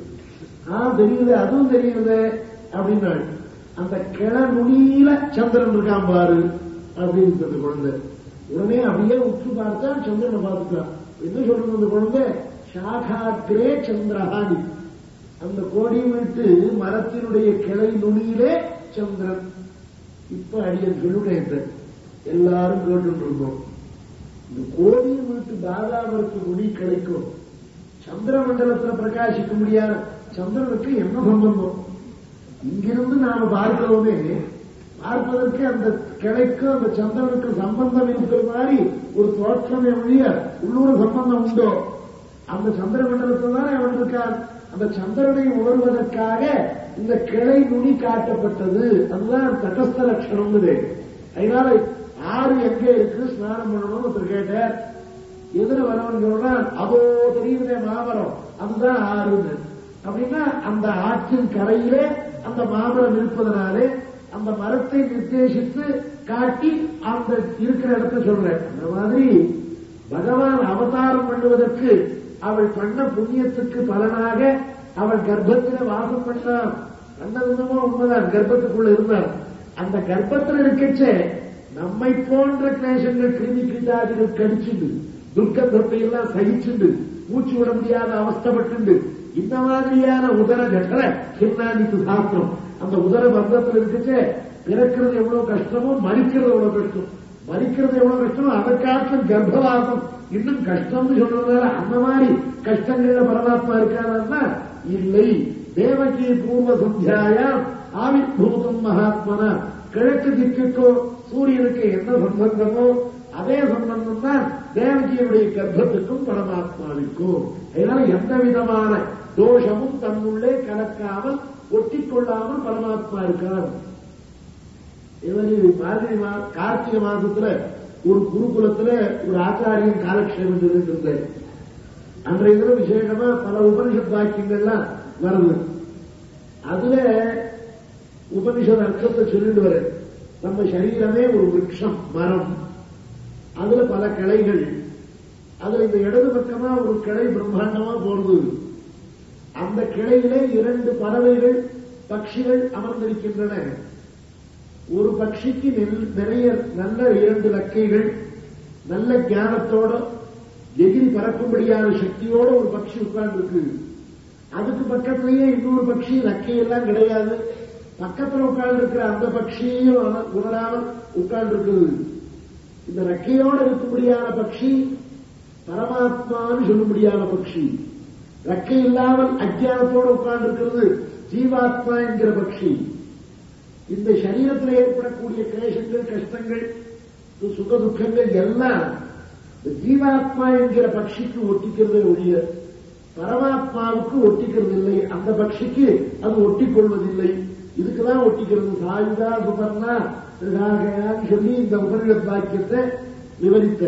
ஆ தெரியுது அதுவும் தெரியுது அப்படின்னாள் அந்த கிளை நுனியில சந்திரன் இருக்கான் பாரு அப்படின்னு அந்த குழந்தை உடனே அப்படியே உற்று பார்த்தா சந்திரனை பார்த்துட்டான் என்ன சொல்றது அந்த குழந்தை சாகாக்கிரே சந்திரஹானி அந்த கோடி விட்டு மரத்தினுடைய கிளை நுனியிலே சந்திரன் இப்ப அடியன் சொல்லுட்டேன் எல்லாரும் கேட்டு இருக்கோம் இந்த கோடி வீட்டு பாதாமரத்து நுனி கிடைக்கும் சந்திர மண்டலத்துல பிரகாசிக்க முடியாத சந்திரனுக்கு என்ன சம்பந்தம் இங்கிருந்து நாம பார்க்கிறோமே பார்ப்பதற்கு அந்த கிளைக்கும் அந்த சந்திரனுக்கு சம்பந்தம் இருக்கிற மாதிரி ஒரு தோற்றமே ஒழிய உள்ளூர் சம்பந்தம் உண்டோ அந்த சந்திர மண்டலத்தில் தானே அவன் இருக்கான் அந்த சந்திரனை உணர்வதற்காக இந்த கிளை நுனி காட்டப்பட்டது அதுதான் தட்டஸ்த லட்சணம் அதனால ஆறு எங்க இருக்கு ஸ்நானம் பண்ணணும்னு ஒருத்தர் கேட்டார் எதிர வரவன் சொல்றான் அதோ தெரியுதே மாமரம் அதுதான் ஆறுன்னு அப்படின்னா அந்த ஆற்றின் கரையிலே அந்த மாமரம் இருப்பதனாலே அந்த மரத்தை நிர்தேசித்து காட்டி அந்த இருக்கிற இடத்தை சொல்றேன் அந்த மாதிரி பகவான் அவதாரம் பண்ணுவதற்கு அவள் பண்ண புண்ணியத்துக்கு பலனாக அவள் கர்ப்பத்தில வாசம் பண்ணார் அன்னதுமோ உண்மைதான் கர்ப்பத்துக்குள்ள இருந்தார் அந்த கர்ப்பத்தில் இருக்கச்சே நம்மை போன்ற கிளேசங்கள் கிருமி கிருதாதிகள் கடிச்சுண்டு துர்க்கத்தை எல்லாம் சகிச்சுண்டு மூச்சு விட முடியாத அவஸ்தப்பட்டு இந்த மாதிரியான உதர ஜட்டர கிருநாதிக்கு சாஸ்திரம் அந்த உதர பந்தத்தில் இருக்கச்சே பிறக்கிறது எவ்வளவு கஷ்டமோ மறிக்கிறது எவ்வளவு கஷ்டம் மறிக்கிறது எவ்வளவு கஷ்டமோ அதற்காற்றும் கர்ப்பவாசம் இன்னும் கஷ்டம்னு சொல்றதுனால அந்த மாதிரி கஷ்டங்கள்ல பரமாத்மா இருக்கானா இல்லை தேவகி பூர்வ சந்தியாயா ஆவிர்பூதம் மகாத்மனா கிழக்கு திக்குக்கோ சூரியனுக்கு என்ன சம்பந்தமோ அதே சம்பந்தம் தான் தேவகியுடைய கர்ப்பத்துக்கும் பரமாத்மாவிற்கும் அதனால எந்த விதமான தோஷமும் தன்னுள்ளே கலக்காமல் ஒட்டிக்கொள்ளாமல் பரமாத்மா இருக்கார் இவர் மார்கழி மா கார்த்திகை மாசத்துல ஒரு குருகுலத்துல ஒரு ஆச்சாரியன் காலக்ஷேபம் சொல்லிட்டு இருந்தார் அன்றைய தினம் விசேஷமா பல உபனிஷத் வாக்கியங்கள்லாம் வருது அதுல உபனிஷத் அர்த்தத்தை சொல்லிட்டு வர நம்ம சரீரமே ஒரு விரக்ஷம் மரம் அதுல பல கிளைகள் அதுல இந்த இடது பக்கமா ஒரு கிளை பிரம்மாண்டமா போறது அந்த கிளையிலே இரண்டு பறவைகள் பட்சிகள் அமர்ந்திருக்கின்றன ஒரு பட்சிக்கு நெல்- நிறைய நல்ல இரண்டு லக்கைகள் நல்ல ஞானத்தோட எகிரி பறக்கும்படியான சக்தியோட ஒரு பட்சி உட்கார்ந்துருக்கு அதுக்கு பக்கத்திலேயே இன்னொரு பட்சி லக்கையெல்லாம் கிடையாது பக்கத்துல உட்கார்ந்திருக்கிற அந்த பட்சியையும் அவன் உணராமல் உட்கார்ந்திருக்குது இந்த ரெக்கையோடு இருக்கும்படியான பட்சி பரமாத்மான்னு சொல்லும்படியான பட்சி ரெக்கை இல்லாமல் அஜானத்தோடு உட்கார்ந்திருக்கிறது ஜீவாத்மா என்கிற பட்சி இந்த சரீரத்தில் ஏற்படக்கூடிய கிளேசங்கள் கஷ்டங்கள் சுக துக்கங்கள் எல்லாம் இந்த ஜீவாத்மா என்கிற பட்சிக்கு ஒட்டிக்கிறதே ஒழிய பரமாத்மாவுக்கு ஒட்டிக்கிறது இல்லை அந்த பட்சிக்கு அது ஒட்டிக்கொள்வதில்லை இதுக்குதான் ஒட்டிக்கிறது சாயுதா சுபர்ணா திருகாகையான்னு சொல்லி இந்த உபனிஷத் வாக்கியத்தை விவரித்த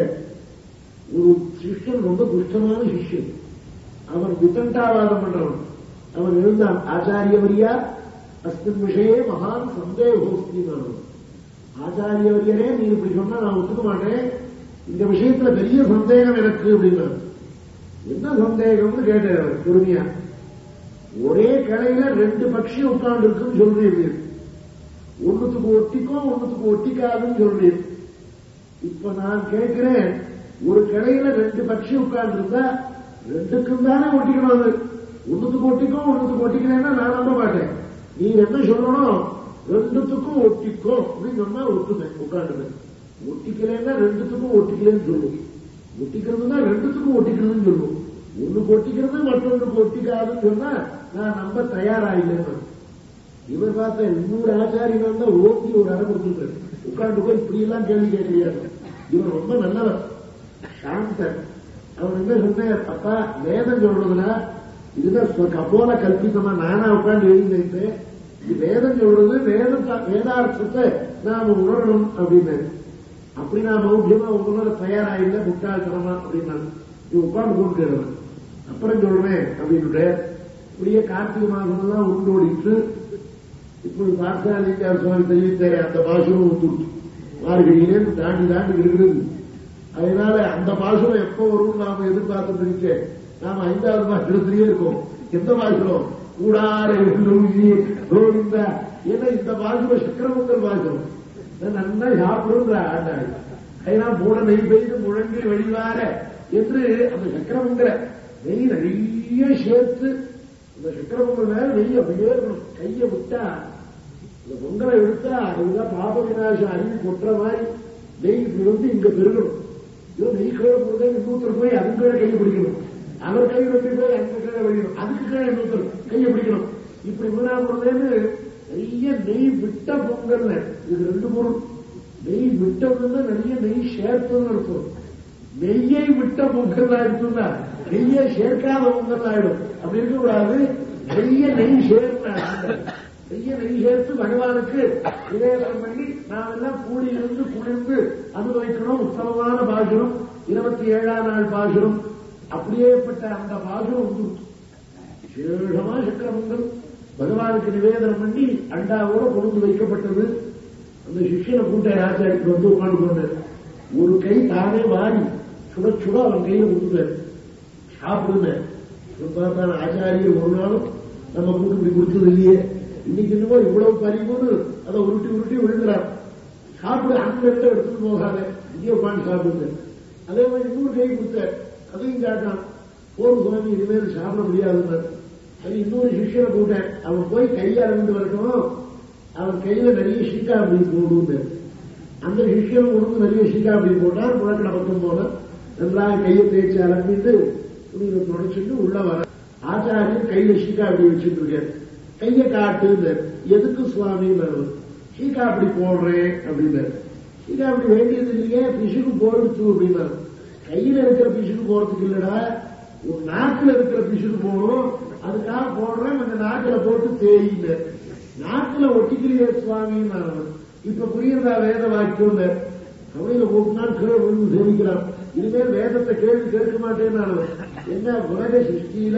ஒரு சிஷ்யன் ரொம்ப துஷ்டமான சிஷ்யன் அவன் விதண்டாவாதம் பண்றவன் அவன் எழுந்தான் ஆச்சாரியவரியா அஸ்மின் விஷயே மகான் சந்தேகோஸ்தி ஆச்சாரியவரியரே நீ இப்படி சொன்னா நான் ஒத்துக்க மாட்டேன் இந்த விஷயத்துல பெரிய சந்தேகம் எனக்கு அப்படின்னா என்ன சந்தேகம்னு கேட்டார் அவர் பொறுமையா ஒரே கடையில ரெண்டு பட்சி உட்கார்ந்து இருக்குன்னு சொல்றீங்க ஒண்ணுத்துக்கு ஒட்டிக்கும் ஒண்ணுத்துக்கு ஒட்டிக்காதுன்னு சொல்றீங்க இப்ப நான் கேட்கிறேன் ஒரு கடையில ரெண்டு பட்சி உட்கார்ந்து இருந்தா ரெண்டுக்கும் தானே ஒட்டிக்கணும் அது ஒண்ணுத்துக்கு ஒட்டிக்கும் ஒண்ணுத்துக்கு ஒட்டிக்கலன்னா நான் நம்ப மாட்டேன் நீ என்ன சொல்லணும் ரெண்டுத்துக்கும் ஒட்டிக்கோ அப்படின்னு சொன்னா ஒட்டுமே உட்காந்துமே ஒட்டிக்கலைன்னா ரெண்டுத்துக்கும் ஒட்டிக்கலன்னு சொல்லும் ஒட்டிக்கிறதுனா ரெண்டுத்துக்கும் ஒட்டிக்கிறதுன்னு சொல்லும் ஒண்ணுக்கு ஒட்டிக்கிறது மற்றொன்றுக்கு ஒட்டிக்காதுன்னு சொன்னா நான் நம்ப தயாராயில்லைன்னு இவர் பார்த்த இன்னொரு ஆச்சாரியன் வந்தா ஓட்டி ஒரு அரை கொடுத்துருக்காரு உட்கார்ந்து போய் இப்படி எல்லாம் கேள்வி கேட்கிறாரு இவர் ரொம்ப நல்லவர் சாந்தர் அவர் என்ன சொன்னார் அப்பா வேதம் சொல்றதுனா இதுதான் சொ- கபோல கல்பித்தமா நானா உட்கார்ந்து எழுதிட்டு இது வேதம் சொல்றது வேதம் வேதார்த்தத்தை நாம உணரணும் அப்படின்னு அப்படி நான் மௌபியமா உங்களோட தயாராயில்ல முட்டாள்தனமா அப்படின்னாங்க இது உட்கார்ந்து போட்டு அப்புறம் சொல்றேன் அப்படின்னு இப்படியே கார்த்திகை மாதம் எல்லாம் உண்டோடிட்டு இப்போது பார்த்தாலிக்கார் சுவாமி தெரிவித்தாரே அந்த பாசுரம் வந்துட்டு மார்கழியிலே தாண்டி தாண்டி இருக்கிறது அதனால அந்த பாசுரம் எப்போ வரும் நாம எதிர்பார்த்துட்டு இருக்க நாம ஐந்தாவது பாசுரத்திலேயே இருக்கோம் எந்த பாசுரம் கூடார எழுந்தூசி கோவிந்தா ஏன்னா இந்த பாசுரம் சக்கரமுங்கல் பாசுரம் இதை நல்லா சாப்பிடுங்கிற ஆண்டாள் அதனால் மூட நெய் பெய்து முழங்கி வழிவார என்று அந்த சக்கரமுங்கிற நெய் நிறைய சேர்த்து இந்த சக்கரபொங்கல் மேல நெய் அப்படியே இருக்கணும். கையை விட்டா இந்த பொங்கலை எடுத்தா அதுதான் பாப விநாசம் அருவி கொட்டுற மாதிரி நெய் இப்படி வந்து இங்க பெருகணும் இதோ நெய் கீழே போடுறதே இன்னொருத்தர் போய் அது கீழே கையை பிடிக்கணும் அவர் கை வெட்டி போய் அந்த கீழே வழியணும் அதுக்கு கீழே இன்னொருத்தர் கையை பிடிக்கணும் இப்படி வீணா போடுறதுன்னு நிறைய நெய் விட்ட பொங்கல் இது ரெண்டு பொருள் நெய் விட்டதுன்னா நிறைய நெய் சேர்த்துன்னு அர்த்தம் நெய்யை விட்ட பொங்கல் ஆயிடுச்சுன்னா நெய்யை சேர்க்காத பொங்கல் ஆயிடும் அப்படி இருக்கக்கூடாது நெய்ய நெய் சேர்த்த நெய்ய நெய் சேர்த்து பகவானுக்கு நிவேதனம் பண்ணி நாம் எல்லாம் கூடியிருந்து குளிர்ந்து அனுபவிக்கணும் உத்தமமான பாசுரம் இருபத்தி ஏழாம் நாள் பாசுரம் அப்படியேப்பட்ட அந்த பாசுரம் வந்து விசேஷமா சக்கரமங்கல் பகவானுக்கு நிவேதனம் பண்ணி அண்டாவோட கொண்டு வைக்கப்பட்டது அந்த சிஷ்யனை கூட்ட ஆச்சாரிக்கு வந்து உட்காந்து கொண்டார் ஒரு கை தானே வாரி சுட சுட அவன் கையில கொடுத்தார் சாப்பிடுங்க பார்த்தா ஆச்சாரியர் ஒரு நாளும் நம்ம கூட்டு இப்படி கொடுத்தது இல்லையே இன்னைக்கு என்னமோ இவ்வளவு பறிமுன்னு அதை உருட்டி உருட்டி விழுகிறார் சாப்பிடு அந்த இடத்துல எடுத்துட்டு போகாத இங்கே உட்காந்து சாப்பிடுங்க அதே மாதிரி இன்னொரு கை கொடுத்தார் அதையும் கேட்டான் போர் சுவாமி இனிமேல் சாப்பிட முடியாதுன்னார் அது இன்னொரு சிஷ்யனை கூட்டேன் அவன் போய் கையை அறந்து வரட்டும் அவன் கையில நிறைய சீக்கா அப்படி போடுன்னு அந்த சிஷ்யன் கொடுத்து நிறைய சீக்கா அப்படி போட்டார் முழக்கடை பக்கம் போன நன்றாக கையை தேய்ச்சி அலம்பிட்டு துணியில தொடச்சிட்டு உள்ள வர ஆச்சாரியன் கையில சீக்கா அப்படி வச்சுட்டு இருக்காரு கையை காட்டு எதுக்கு சுவாமி சீக்கா அப்படி போடுறேன் அப்படின்னாரு சீக்கா அப்படி வேண்டியது இல்லையே பிசுக்கு போடுச்சு அப்படின்னா கையில இருக்கிற பிசுக்கு போறதுக்கு இல்லடா ஒரு நாக்குல இருக்கிற பிசுக்கு போகணும் அதுக்காக போடுறேன் அந்த நாக்குல போட்டு தேயில நாக்குல ஒட்டிக்கிறிய சுவாமி இப்ப புரியுறதா வேத வாக்கியம் கவையில போட்டுனால் கீழே விழுந்து சேமிக்கிறான் இனிமேல் வேதத்தை கேள்வி கேட்க மாட்டேன்னு அவன். என்ன உலக சிருஷ்டியில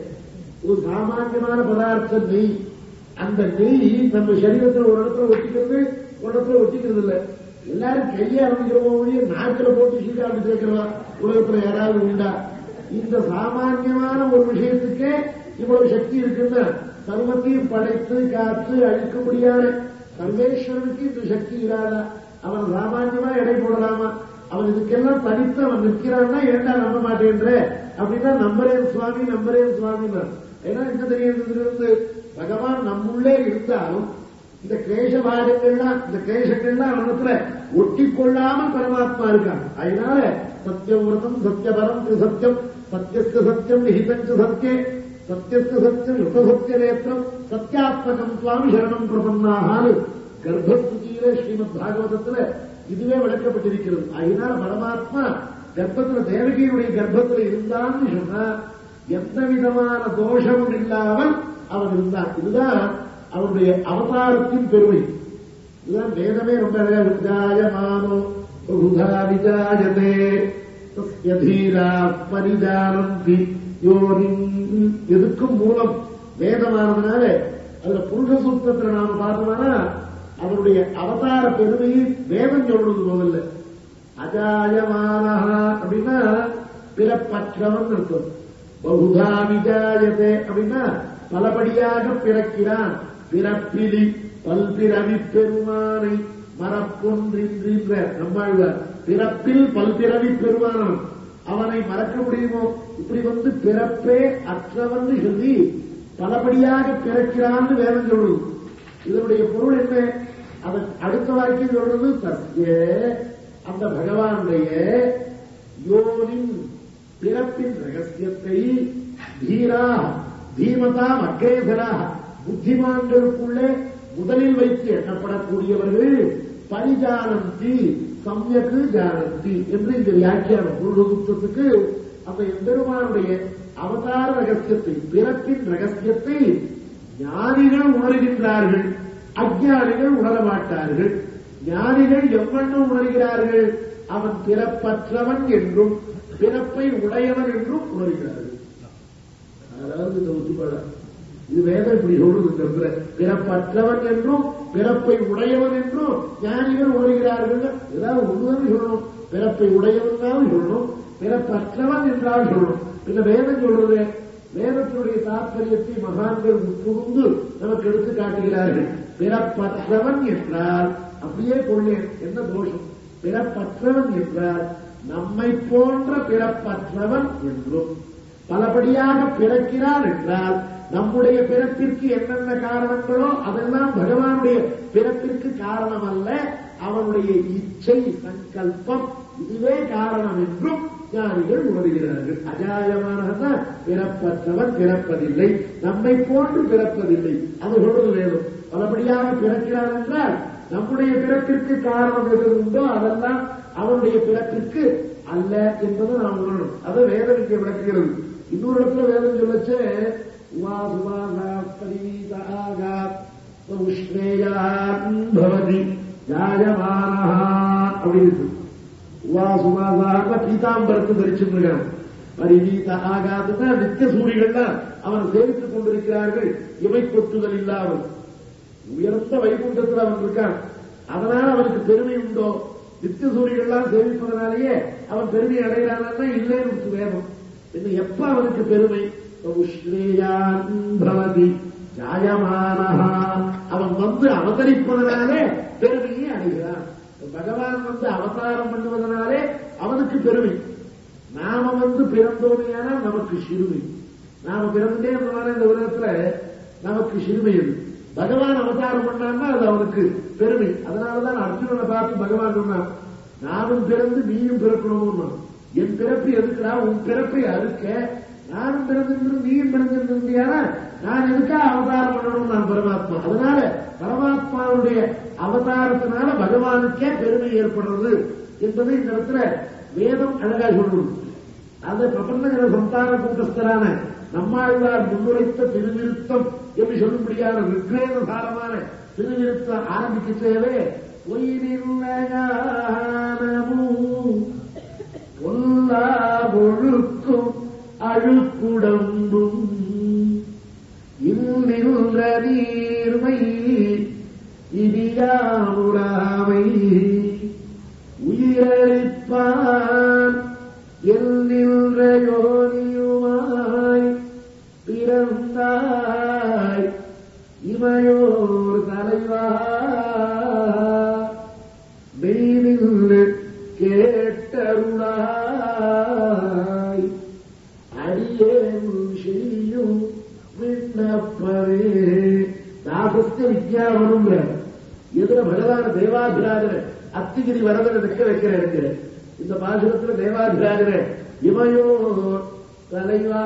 ஒரு சாமானியமான பதார்த்தம் நெய் அந்த நெய் நம்ம சரீரத்துல ஒரு இடத்துல ஒட்டிக்கிறது ஒரு இடத்துல ஒட்டிக்கிறது இல்ல எல்லாரும் கையை அமைக்கிறவங்க ஒழிய நாக்கில போட்டு சீக்காண்டு சேர்க்கிறவா உலகத்துல யாராவது உண்டா இந்த சாமானியமான ஒரு விஷயத்துக்கே இவ்வளவு சக்தி இருக்குன்னா சர்வத்தையும் படைத்து காத்து அழிக்க முடியாத சர்வேஸ்வரனுக்கு இந்த சக்தி இல்லாதா அவன் சாமானியமா எடை போடலாமா அவன் இதுக்கெல்லாம் தனித்து அவன் நிற்கிறான்னா ஏண்டா நம்ப மாட்டேன்ற அப்படின்னா நம்பரேன் சுவாமி நம்பரேன் சுவாமி ஏன்னா என்ன தெரியுது பகவான் நம்முள்ளே இருந்தாலும் இந்த கிளேசபாகங்கள்லாம் இந்த கிளேசங்கள்லாம் அவனத்துல ஒட்டி கொள்ளாமல் பரமாத்மா இருக்கான் அதனால சத்தியவிரதம் சத்தியபரம் திரு சத்தியம் சத்தியஸ்த சத்தியம் நிஹிதஞ்ச சத்தியே சத்தியஸ்த சத்தியம் யுத்தசத்திய நேத்திரம் சத்தியாத்மகம் சுவாமி சரணம் பிரபன்னாகால் கர்ப்பஸ்துதியில ஸ்ரீமத் பாகவதத்துல இதுவே விளக்கப்பட்டிருக்கிறது அதனால பரமாத்மா கர்ப்பத்துல தேவகியுடைய கர்ப்பத்துல இருந்தான்னு சொன்னா எந்த விதமான தோஷமும் இல்லாமல் அவன் இருந்தான் இதுதான் அவனுடைய அவதாரத்தின் பெருமை இதுதான் வேதமே ரொம்ப அழகா விஜாயமானோ பகுதா விஜாயதே தஸ்ய தீரா பரிஜானந்தி யோனின் எதுக்கும் மூலம் வேதமானதுனால அதுல புருஷ சூத்திரத்துல நாம பார்த்தோம்னா அவருடைய அவதார பெருமையை வேதம் சொல்றது முதல்ல அஜாயமானஹா அப்படின்னா பிறப்பற்றவன் இருக்கும் பகுதா விஜாயதே அப்படின்னா பலபடியாக பிறக்கிறான் பிறப்பிலி பல்பிறவி பெருமானை மறப்பொன்றின்ற நம்மாழ்வார் பிறப்பில் பல்பிறவி பெருமானவன் அவனை மறக்க முடியுமோ இப்படி வந்து பிறப்பே அற்றவன் சொல்லி பலபடியாக பிறக்கிறான்னு வேதம் சொல்லுது இதனுடைய பொருள் என்ன அதை அடுத்த வாக்கியம் சொல்றது சத்திய அந்த பகவானுடைய யோனின் பிறப்பின் ரகசியத்தை தீரா தீமதா அக்ரேசரா புத்திமான்களுக்குள்ளே முதலில் வைத்து எண்ணப்படக்கூடியவர்கள் பரிஜானந்தி சமயக்கு ஜானந்தி என்று இந்த வியாக்கியானம் புருஷகுப்தத்துக்கு அந்த எம்பெருமானுடைய அவதார ரகசியத்தை பிறப்பின் ரகசியத்தை ஞானிகள் உணர்கின்றார்கள் அஜ்ஞானிகள் உணர மாட்டார்கள் ஞானிகள் எவ்வண்ணம் உணர்கிறார்கள் அவன் பிறப்பற்றவன் என்றும் பிறப்பை உடையவன் என்றும் உணர்கிறார்கள் அதாவது இந்த ஒத்துப்பாட இது வேதம் இப்படி சொல்றது இந்த இடத்துல பிறப்பற்றவன் என்றும் பிறப்பை உடையவன் என்றும் ஞானிகள் உணர்கிறார்கள் ஏதாவது ஒண்ணுதான் சொல்லணும் பிறப்பை உடையவன் தான் சொல்லணும் பிறப்பற்றவன் என்றால் சொல்லணும் பின்ன வேதம் சொல்றது வேதத்தினுடைய தாற்பயத்தை மகான்கள் புகுந்து நமக்கு எடுத்து காட்டுகிறார்கள் பிறப்பற்றவன் என்றால் அப்படியே கொள்ளேன் என்ன தோஷம் பிறப்பற்றவன் என்றால் நம்மை போன்ற பிறப்பற்றவன் என்றும் பலபடியாக பிறக்கிறான் என்றால் நம்முடைய பிறப்பிற்கு என்னென்ன காரணங்களோ அதெல்லாம் பகவானுடைய பிறப்பிற்கு காரணம் அல்ல அவனுடைய இச்சை சங்கல்பம் இதுவே காரணம் என்றும் ஞானிகள் உணர்கிறார்கள் அஜாயமானதான் பிறப்பற்றவன் பிறப்பதில்லை நம்மை போன்று பிறப்பதில்லை அது சொல்றது வேணும் பலபடியாக பிறக்கிறான் என்றால் நம்முடைய பிறப்பிற்கு காரணம் எது உண்டோ அதெல்லாம் அவனுடைய பிறப்பிற்கு அல்ல என்பதை நாம் உணரணும் அதை வேதம் இங்கே விளக்குகிறது இன்னொரு இடத்துல வேதம் சொல்லச்சு உஷ்ணேயாபவதி ஜாயமானஹா அப்படின்னு உவாசுமாசாக பீதாம்பரத்தை தரிச்சுருக்காங்க பரிவீத ஆகாதுன்னா நித்திய சூரிகள்லாம் அவன் சேவித்துக் கொண்டிருக்கிறார்கள் இவை கொட்டுதல் இல்லாமல் உயர்ந்த வைகுண்டத்தில் அவன் இருக்கான் அதனால அவனுக்கு பெருமை உண்டோ நித்திய சூரியெல்லாம் சேவிப்பதனாலேயே அவன் பெருமை அடைகிறானா இல்லைன்னு வேணும் இன்னும் எப்ப அவனுக்கு பெருமை உஷ்ணேயான் பவதி ஜாயமானஹா அவன் வந்து அவதரிப்பதனாலே பெருமையை அடைகிறான் பகவான் வந்து அவதாரம் பண்ணுவதனாலே அவனுக்கு பெருமை நாம வந்து பிறந்தோமையானால் நமக்கு சிறுமை நாம பிறந்தே இருந்தனால இந்த உலகத்துல நமக்கு சிறுமை அது பகவான் அவதாரம் பண்ணாம அது அவனுக்கு பெருமை அதனாலதான் அர்ஜுனனை பார்த்து பகவான் சொன்னான் நானும் பிறந்து நீயும் பிறக்கணும்னு என் பிறப்பு எதுக்குடா உன் பிறப்பை அறுக்க நானும் பிறந்திருந்தும் நீயும் பிறந்திருந்தியானா நான் எதுக்கா அவதாரம் பண்ணணும் நான் பரமாத்மா அதனால பரமாத்மாவுடைய அவதாரத்தினால பகவானுக்கே பெருமை ஏற்படுறது என்பது இந்த இடத்துல வேதம் அழகா சொல்றது அந்த பிரபந்தகர சந்தான கூட்டஸ்தரான நம்மாழ்வார் முன்னுரைத்த திருவிருத்தம் என்று சொல்லும்படியான ரிக்ரேத சாரமான திருவிருத்தம் ஆரம்பிக்க செய்யவே பொய்னில்லமும் பொல்லா ஒழுக்கும் அழுக்குடம்பும் இன்னின்ற நீர்மை இனியாமுறாமை உயிரளிப்பான் எல்லின்ற யோனியுமாய் பிறந்தாய் இமையோர் தலைவா மெய்நின்று கேட்டருளாய் அடியேன் செய்யும் விண்ணப்பவே தாசஸ்த விஜயாபனம் எதிர பகவான தேவாதிராஜன அத்திகிரி வரதனை நிற்க வைக்கிற இருக்கிற இந்த பாசுரத்துல தேவாதிராஜன இமையோர் தலைவா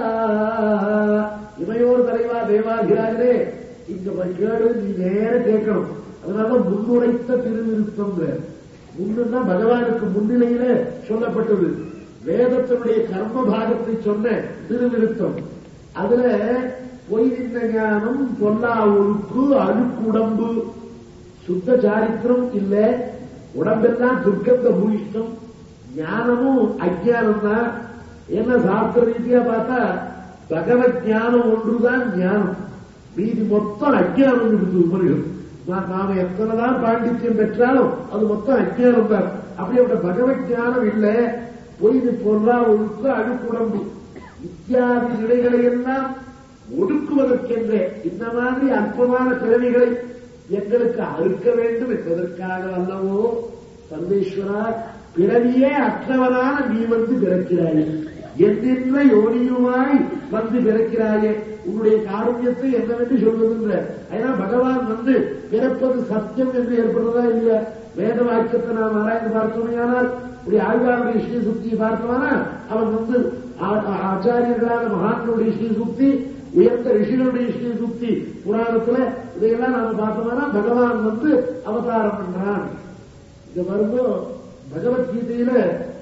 இமையோர் தலைவா தேவாதிராஜனே இங்க கேடு நீ நேர கேட்கணும் அதனால முன்னுரைத்த திருவிருத்தம் முன்னுன்னா பகவானுக்கு முன்னிலையில சொல்லப்பட்டது வேதத்தினுடைய கர்ம பாகத்தை சொன்ன திருவிருத்தம் அதுல பொய் நின்ற ஞானம் பொல்லா ஒழுக்கு அழுக்குடம்பு சுத்த சாரித்திரம் இல்ல உடம்பெல்லாம் துர்க்கந்த பூயிஷ்டம் ஞானமும் அஜானம் தான் என்ன சாஸ்திர ரீதியா பார்த்தா பகவத் ஞானம் ஒன்றுதான் ஞானம் மீதி மொத்தம் அஜானம் இருக்குது உமர்கள் நாம எத்தனைதான் பாண்டித்யம் பெற்றாலும் அது மொத்தம் அஜானம் தான் அப்படிப்பட்ட பகவத் ஞானம் இல்ல பொய்து பொருளா ஒழுக்க அழுக்குடம்பு இத்தியாதி நிலைகளை எல்லாம் ஒடுக்குவதற்கென்ற இந்த மாதிரி அற்பமான பிறவிகளை எங்களுக்கு அறுக்க வேண்டும் என்பதற்காக அல்லவோ சர்வேஸ்வரா பிறவியே அற்றவனான நீ வந்து பிறக்கிறாயே என்னென்ன யோனியுமாய் வந்து பிறக்கிறாயே உன்னுடைய காரண்யத்தை என்னவென்று சொல்வதுன்ற ஏன்னா பகவான் வந்து பிறப்பது சத்தியம் என்று ஏற்படுறதா இல்லையா வேத வாக்கியத்தை நாம் ஆராய்ந்து பார்த்தோமையானால் இப்படி ஆழ்வாருடைய ஸ்ரீ சுக்தியை பார்த்தோம்னா அவன் வந்து ஆச்சாரியர்களான மகான்களுடைய ஸ்ரீ சுக்தி உயர்ந்த ரிஷிகளுடைய ஸ்ரீ சுக்தி புராணத்துல இதையெல்லாம் நாம பார்த்தோம்னா பகவான் வந்து அவதாரம் பண்றான் இங்க வரும்போது பகவத்கீதையில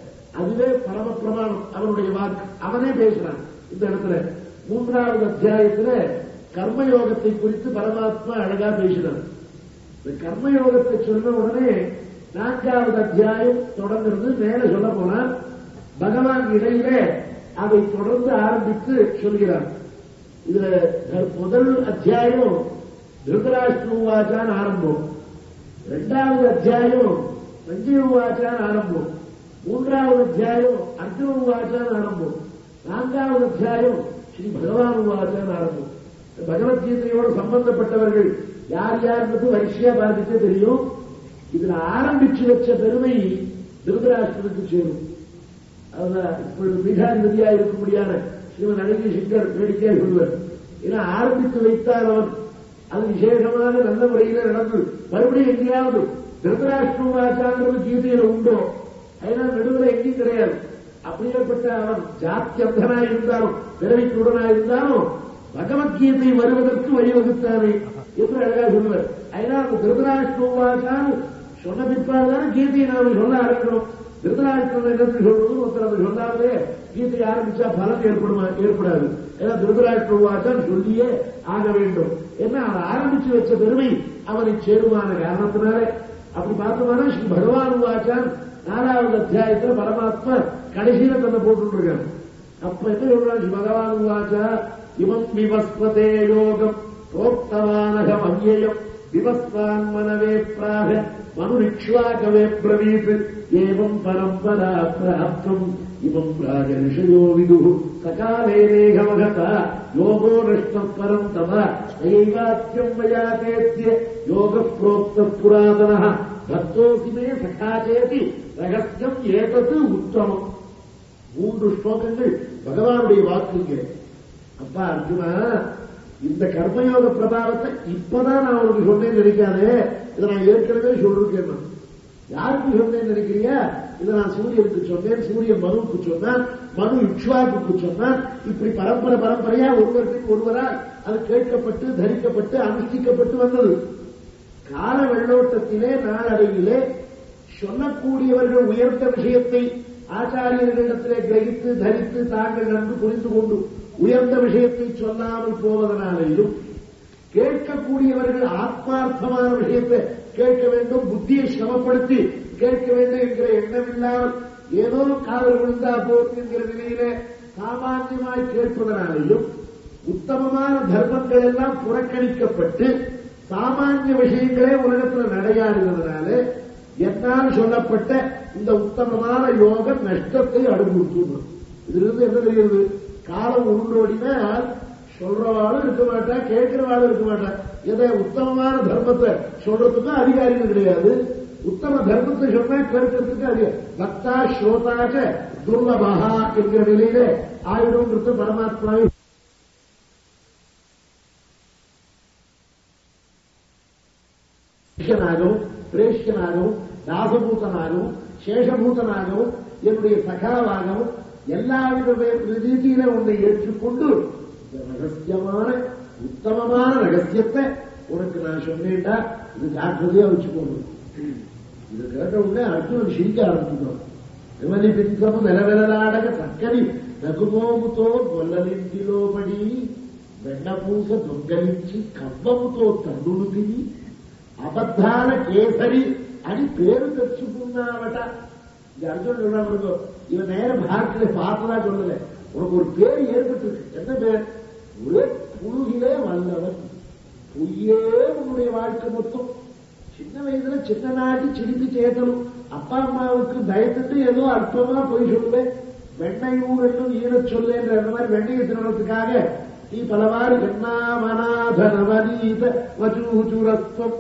அதுவே பரம பிரமாணம் அவனுடைய வாக்கு அவனே பேசுறான் இந்த இடத்துல மூன்றாவது அத்தியாயத்துல கர்மயோகத்தை குறித்து பரமாத்மா அழகா பேசினார் இந்த கர்மயோகத்தை சொன்ன உடனே நான்காவது அத்தியாயம் தொடர்ந்து மேல சொல்ல போனா பகவான் இடையில அதை தொடர்ந்து ஆரம்பித்து சொல்கிறார் இதுல முதல் அத்தியாயம் திருதராஷ்டிரவாச்சான் ஆரம்பம் இரண்டாவது அத்தியாயம் சஞ்சீவாச்சான் ஆரம்பம் மூன்றாவது அத்தியாயம் அர்ஜுன வாச்சான் ஆரம்பம் நான்காவது அத்தியாயம் ஸ்ரீ பகவான் வாச்சான் ஆரம்பம் பகவத்கீதையோடு சம்பந்தப்பட்டவர்கள் யார் யாருன்றது வரிசையா பார்த்துட்டே தெரியும் இதுல ஆரம்பிச்சு வச்ச பெருமை திருதராஷ்டிரனுக்கு சேரும் அதுதான் இப்பொழுது பீகாதிபதியா இருக்க முடியாத ஸ்ரீமன் அழகி சிங்கர் வேடிக்கையா சொல்வர் ஏன்னா ஆரம்பித்து வைத்தார் அவர் அது விசேஷமாக நல்ல முறையில நடந்து மறுபடியும் எங்கேயாவது திருதராஷ்டிரமாச்சாரது கீதையில உண்டோ அதனால் நடுவில் எங்கேயும் கிடையாது அப்படியேப்பட்ட அவன் ஜாத்தி அந்தனா இருந்தாலும் பிறவிக்குடனா இருந்தாலும் பகவத்கீதை வருவதற்கு வழிவகுத்தானே என்று அழகா சொல்லுவார் அதனால் திருதராஷ்டிரமாச்சாரம் சொன்ன பிற்பாடுதான் கீதையை நாம சொல்ல ஆரம்பிக்கணும் திருதராஷ்டிரம் என்னத்து சொல்றது ஒருத்தர் அதை சொல்லாமலே கீதை ஆரம்பிச்சா பலன் ஏற்படுமா ஏற்படாது ஏன்னா திருதராஷ்டிரவாச்சான் சொல்லியே ஆக வேண்டும் ஏன்னா அதை ஆரம்பிச்சு வச்ச பெருமை அவனை சேருமான காரணத்தினாலே அப்படி பார்த்தோம்னா ஸ்ரீ பகவான் வாச்சான் நாலாவது அத்தியாயத்துல பரமாத்மா கடைசியில தன்னை போட்டு இருக்காங்க அப்ப என்ன சொல்றான் ஸ்ரீ பகவான் வாச்சா இமம் விவஸ்வதே யோகம் புரோக்தவானகம் அவ்யயம் விவஸ்வான் மனவே பிராக மனுரிக்ஷ்வாகவே பிரவீத் ஏவம் பரம்பரா பிராப்தம் இமம் ராஜ ரிஷயோ விது சகாலே மேகமகதா யோகோ நஷ்டம் பரம் தம நைவாத்தியம் மயா தேத்திய யோக புரோக்த புராதன பக்தோசி மே சகாச்சேதி ரகசியம் ஏதது உத்தமம் மூன்று ஸ்லோகங்கள் பகவானுடைய வாக்குங்க அப்பா அர்ஜுனா இந்த கர்மயோக பிரபாவத்தை இப்பதான் நான் உனக்கு சொன்னேன்னு நினைக்காதே இதை நான் ஏற்கனவே சொல்லிருக்கேன் நான். யாருக்கு சொன்னேன்னு நினைக்கிறியா இதை நான் சூரியனுக்கு சொன்னேன் சூரியன் மனுவுக்கு சொன்னான் மனு இக்ஷ்வாக்குக்கு சொன்னான் இப்படி பரம்பரை பரம்பரையா ஒருவருக்கு ஒருவரால் அது கேட்கப்பட்டு தரிக்கப்பட்டு அனுஷ்டிக்கப்பட்டு வந்தது கால வெள்ளோட்டத்திலே நாளடைவிலே சொல்லக்கூடியவர்கள் உயர்ந்த விஷயத்தை ஆச்சாரியர்களிடத்திலே கிரகித்து தரித்து தாங்கள் நன்கு புரிந்து கொண்டு உயர்ந்த விஷயத்தை சொல்லாமல் போவதனாலேயும் கேட்கக்கூடியவர்கள் ஆத்மார்த்தமான விஷயத்தை கேட்க வேண்டும் புத்தியை சிரமப்படுத்தி கேட்க வேண்டும் என்கிற எண்ணம் இல்லாமல் ஏதோ காதல் விழுந்தா போதும் என்கிற நிலையிலே சாமான்யமாய் கேட்பதனாலேயும் உத்தமமான தர்மங்கள் எல்லாம் புறக்கணிக்கப்பட்டு சாமானிய விஷயங்களே உலகத்தில் நடையாடுகிறதுனால என்னால் சொல்லப்பட்ட இந்த உத்தமமான யோகம் நஷ்டத்தை அனுபவிக்கும் இதிலிருந்து என்ன தெரிகிறது காலம் உருண்டோடினால் சொல்றவாளும் இருக்க மாட்டா கேட்கிறவாளும் இருக்க மாட்டா எதை உத்தமமான தர்மத்தை சொல்றதுக்கும் அதிகாரிகள் கிடையாது உத்தம தர்மத்தை சொன்னா கேட்கறதுக்கு அது பக்தா ஸ்ரோதாச்ச துர்லபகா என்கிற நிலையிலே ஆயுதம்ன்றது பரமாத்மாவை சிஷ்யனாகவும் பிரேஷ்யனாகவும் தாசபூதனாகவும் சேஷபூதனாகவும் என்னுடைய சகாவாகவும் எல்லா வித ரீதியில உன்னை ஏற்றுக்கொண்டு இந்த ரகசியமான உத்தமமான ரகசியத்தை உனக்கு நான் சொன்னேன்டா இது ஜாக்கிரதையா வச்சுக்கோங்க இது கேட்ட உடனே அர்ஜுனன் சிரிக்க ஆரம்பிச்சிட்டோம் விமலி பித்தம் நிலவிலாடக சக்கரி నగుమోముతో గొల్లలింటిలో పడి వెన్నపూస దొంగలించి కవ్వముతో తండ్రులు తిని అబద్ధాల కేసరి అని పేరు తెచ్చుకున్నావట இந்த அர்ஜுன் சொல்றாங்க இவன் நேர பாரதியில பார்த்ததா சொல்லல உனக்கு ஒரு பேர் ஏற்பட்டிருக்கு என்ன பேர் ஒரே புழுகிலே வல்லவன் பொய்யே உன்னுடைய வாழ்க்கை மொத்தம் சின்ன வயதுல சின்ன நாட்டி சிரிப்பு சேர்த்தணும் அப்பா அம்மாவுக்கு பயந்துட்டு ஏதோ அற்பமா போய் சொல்லுவேன் வெண்ணெய் ஊர் என்னும் ஈரச் சொல்லேன்ற அந்த மாதிரி வெண்ணெய் திருமணத்துக்காக நீ பலவாறு கண்ணாமநாத நவநீத வச்சூச்சுரஸ்வம்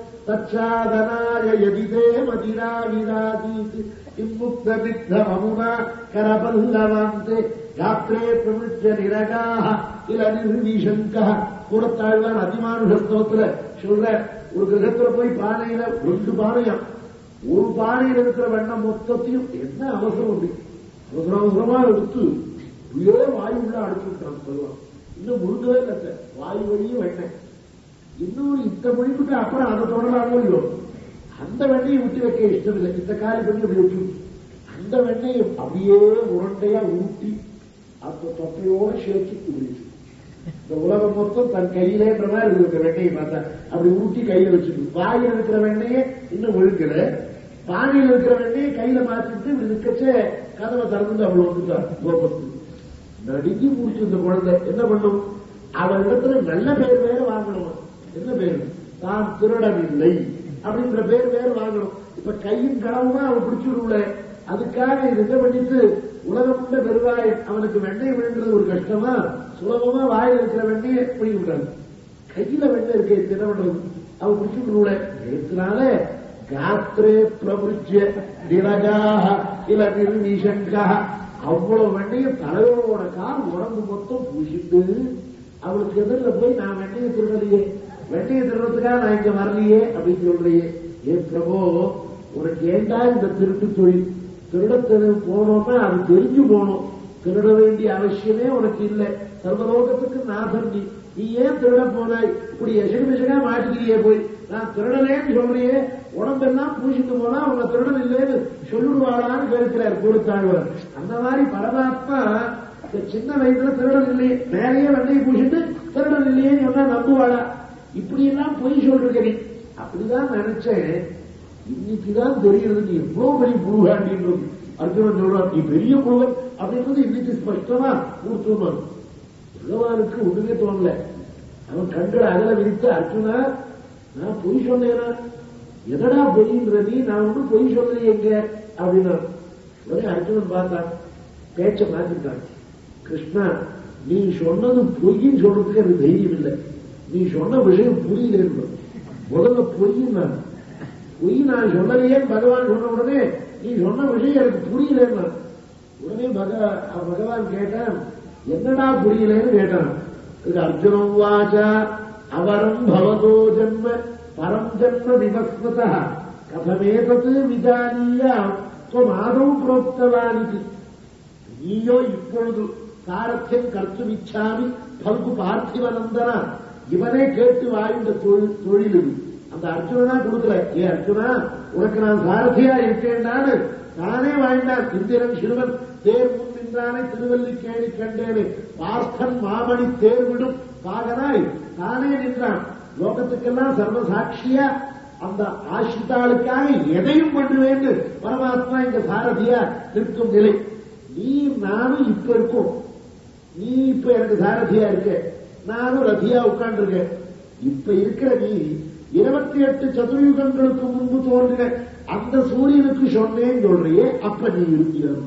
தச்சாதனாய எதிதே மதிரா விராதீத் இம்முக்த விக்த மமுனா கரபல்லவாந்தே ராத்திரே பிரமிச்ச நிரகாக இல நிர்விசங்கா கூடத்தாழ்வான் அதிமானுஷ ஸ்தோத்திர சொல்ற ஒரு கிரகத்துல போய் பானையில ரெண்டு பானையாம் ஒரு பானையில் இருக்கிற வெண்ணம் மொத்தத்தையும் என்ன அவசரம் உண்டு அவசர அவசரமா எடுத்து உயிரே வாயு உள்ள அடைச்சுட்டான் சொல்லுவான் இன்னும் முழுங்கவே இல்லை வாயு வழியும் வெண்ணெய் இன்னொரு இந்த மொழிக்கு அப்புறம் அதை தொடராமோ இல்லையோ அந்த வெண்ணையை விட்டு வைக்க இஷ்டம் இல்லை இந்த காலி பண்ணி அப்படி வச்சு அந்த வெண்ணையை அப்படியே உருண்டையா ஊட்டி அந்த தொப்பையோட சேர்த்து குடிச்சு இந்த உலகம் மொத்தம் தன் கையிலேன்ற மாதிரி இருக்கு வெண்ணையை பார்த்தா அப்படி ஊட்டி கையில வச்சுட்டு வாயில் இருக்கிற வெண்ணையை இன்னும் ஒழுங்கல பானையில் இருக்கிற வெண்ணையை கையில மாத்திட்டு இப்படி நிக்கச்சே கதவை திறந்து அவ்வளவு வந்துட்டார் கோபத்துக்கு நடுங்கி முடிச்சு இந்த குழந்தை என்ன பண்ணும் அவரிடத்துல நல்ல பேர் வேற வாங்கணும் என்ன பேர் தான் திருடவில்லை அப்படின்ற பேர் வேற வாங்கணும் இப்ப கையும் கடவுமா அவன் பிடிச்சிடும்ல அதுக்காக இது என்ன பண்ணிட்டு உலகம் உள்ள பெருவாய் அவனுக்கு வெண்ணெய் விழுங்கிறது ஒரு கஷ்டமா சுலபமா வாயில் இருக்கிற வெண்ணெயை பிடிக்க விட்டாரு கையில வெண்ணெய் இருக்கு இது என்ன பண்றது அவன் பிடிச்சுக்கணும்ல எடுத்தனால காத்திரே பிரபுஜ நிரகாக இல நிர்வீசங்கா அவ்வளவு வெண்ணைய தலைவரோட கால் உடம்பு மொத்தம் பூசிட்டு அவளுக்கு எதிரில் போய் நான் வெண்ணையை திருடலையே வெண்ணையை திருடுறதுக்காக நான் இங்க வரலையே அப்படின்னு சொல்றியே ஏ பிரபோ உனக்கு ஏண்டா இந்த திருட்டு தொழில் திருடத்தனு போனோம்னா அது தெரிஞ்சு போகணும் திருட வேண்டிய அவசியமே உனக்கு இல்லை சர்வலோகத்துக்கு நாசம் நீ நீ ஏன் திருட போனாய் இப்படி எசகுமிசகா மாட்டிக்கிறியே போய் நான் திருடலேன்னு சொல்றியே உடம்பெல்லாம் பூசிட்டு போனா உங்க திருடன் இல்லைன்னு சொல்லிடுவாளான்னு கேட்கிறார் கொடுத்தாழ்வர் அந்த மாதிரி பரமாத்மா இந்த சின்ன வயசுல திருடன் இல்லையே மேலேயே வெண்ணையை பூசிட்டு திருடன் இல்லையேன்னு சொன்னா நம்புவாளா இப்படி எல்லாம் பொய் சொல்றீங்க நீ அப்படிதான் நினைச்சேன் இன்னைக்குதான் தெரிகிறது நீ எவ்வளவு பெரிய புழுகாண்டின்றது அர்ஜுனன் சொல்றான் நீ பெரிய புழுவன் அப்படின்றது இன்னைக்கு ஸ்பஷ்டமா கொடுத்துருவான் பகவானுக்கு ஒண்ணுமே தோணல அவன் கண்களை அகல விரித்து அர்ஜுனா நான் பொய் சொன்னேனா எதடா பொய்ன்ற நீ நான் ஒன்றும் பொய் சொல்லலையே எங்க அப்படின்னா உடனே அர்ஜுனன் பார்த்தான் பேச்ச மாத்திட்டான் கிருஷ்ணா நீ சொன்னது பொய்ன்னு சொல்றதுக்கு எனக்கு தைரியம் இல்லை நீ சொன்ன விஷயம் புரியல முதல்ல பொய்யும் நான் பொய் நான் சொல்லலையே பகவான் சொன்ன உடனே நீ சொன்ன விஷயம் எனக்கு புரியலன்னா உடனே பக பகவான் கேட்டான் என்னடா புரியலன்னு கேட்டான் இது அர்ஜுனம் வாச்சா அவரம் பவதோ ஜன்ம பரம் ஜன்ம விவஸ்மத கதமேதத்து விஜானீயா ஆதவ் புரோக்தவானிக்கு நீயோ இப்பொழுது சாரத்தியம் கர்த்தும் இச்சாமி பல்கு பார்த்திவனந்தனா இவனே கேட்டு வாய்ந்த தொழில் தொழில் இது அந்த அர்ஜுனனா கொடுக்கல ஏ அர்ஜுனா உனக்கு நான் சாரதியா இருக்கேன்டான்னு தானே வாழ்ந்தான் இந்திரன் சிறுவன் தேர் முன் நின்றானே திருவல்லிக்கேணி கண்டேனே பார்த்தன் மாமணி தேர் விடும் பாகனாய் தானே நின்றான் லோகத்துக்கெல்லாம் சர்வசாட்சியா அந்த ஆசிரித்தாளுக்காக எதையும் பண்ணுவேன்னு பரமாத்மா இங்க சாரதியா நிற்கும் நிலை நீ நானும் இப்ப இருக்கும் நீ இப்ப எனக்கு சாரதியா இருக்க நானும் ரதியா உட்கார்ந்துருக்கேன் இப்ப இருக்கிற நீ இருபத்தி எட்டு சதுர்யுகங்களுக்கு முன்பு தோன்றின அந்த சூரியனுக்கு சொன்னேன்னு சொல்றியே அப்ப நீ இருக்கிறது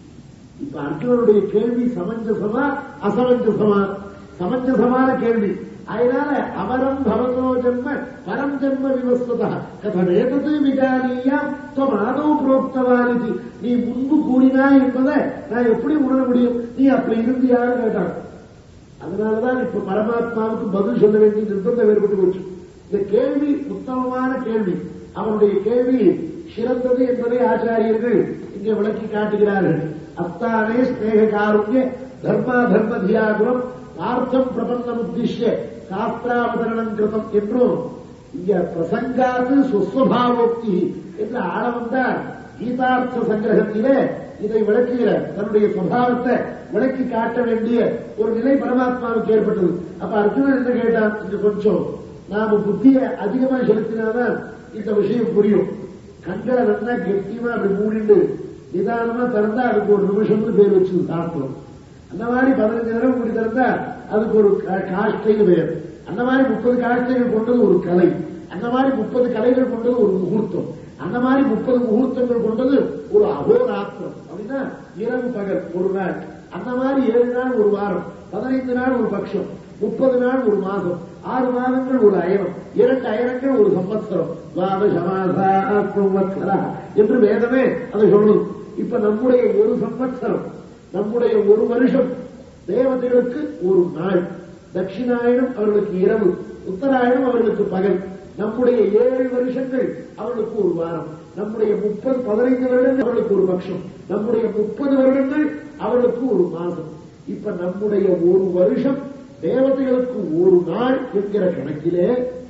இப்ப அர்ஜுனனுடைய கேள்வி சமஞ்சசமா அசமஞ்சசமா சமஞ்சசமான கேள்வி அதனால அமரம் பவதோ ஜன்ம பரம் ஜன்ம விவஸ்ததா கதமேதது விஜானியாம் துவம் ஆதவ் புரோக்தவானிதி நீ முன்பு கூறினாய் என்பதை நான் எப்படி உணர முடியும் நீ அப்படி இருந்தியான்னு கேட்டான் அதனாலதான் இப்ப பரமாத்மாவுக்கு பதில் சொல்ல வேண்டிய நிர்பந்தம் ஏற்பட்டு போச்சு இந்த கேள்வி உத்தமமான கேள்வி அவனுடைய கேள்வி சிறந்தது என்பதை ஆச்சாரியர்கள் இங்கே விளக்கி காட்டுகிறார்கள் அத்தானே ஸ்நேக காருண்ய தர்மா தர்ம தியாகுரம் பார்த்தம் பிரபந்தம் உத்திஷ்ய சாஸ்திராவதரணம் கிருதம் என்றும் இங்க பிரசங்காது சுஸ்வபாவோக்தி என்று ஆளவந்தார் கீதார்த்த சங்கிரகத்திலே இதை விளக்குகிற தன்னுடைய சுபாவத்தை விளக்கி காட்ட வேண்டிய ஒரு நிலை பரமாத்மாவுக்கு ஏற்பட்டது அப்ப அர்ஜுனன் என்ன கேட்டான் இங்க கொஞ்சம் நாம புத்தியை அதிகமா செலுத்தினாதான் இந்த விஷயம் புரியும் கண்களை நல்லா கெட்டியமா அப்படி மூடிண்டு நிதானமா திறந்தா அதுக்கு ஒரு நிமிஷம்னு பேர் வச்சு சாஸ்திரம் அந்த மாதிரி பதினஞ்சு நேரம் மூடி திறந்தா அதுக்கு ஒரு கா- காஷ்டைன்னு பெயர் அந்த மாதிரி முப்பது காஷ்டைகள் கொண்டது ஒரு கலை அந்த மாதிரி முப்பது கலைகள் கொண்டது ஒரு முகூர்த்தம் அந்த மாதிரி முப்பது முகூர்த்தங்கள் கொண்டது ஒரு அகோராத்திரம் அப்படின்னா இரவு பகல் ஒரு நாள் அந்த மாதிரி ஏழு நாள் ஒரு வாரம் பதினைந்து நாள் ஒரு பட்சம் முப்பது நாள் ஒரு மாதம் ஆறு மாதங்கள் ஒரு அயனம் இரண்டு அயனங்கள் ஒரு சம்பத்சரம் துவாத சமாசா சம்வத்சரா என்று வேதமே அதை சொல்லுது இப்ப நம்முடைய ஒரு சம்பத்சரம் நம்முடைய ஒரு வருஷம் தேவதைகளுக்கு ஒரு நாள் தட்சிணாயனம் அவர்களுக்கு இரவு உத்தராயணம் அவர்களுக்கு பகல் நம்முடைய ஏழு வருஷங்கள் அவர்களுக்கு ஒரு வாரம் நம்முடைய முப்பது பதினைந்து வருடங்கள் அவர்களுக்கு ஒரு பட்சம் நம்முடைய முப்பது வருடங்கள் அவர்களுக்கு ஒரு மாதம் இப்ப நம்முடைய ஒரு வருஷம் தேவதைகளுக்கு ஒரு நாள் என்கிற கணக்கிலே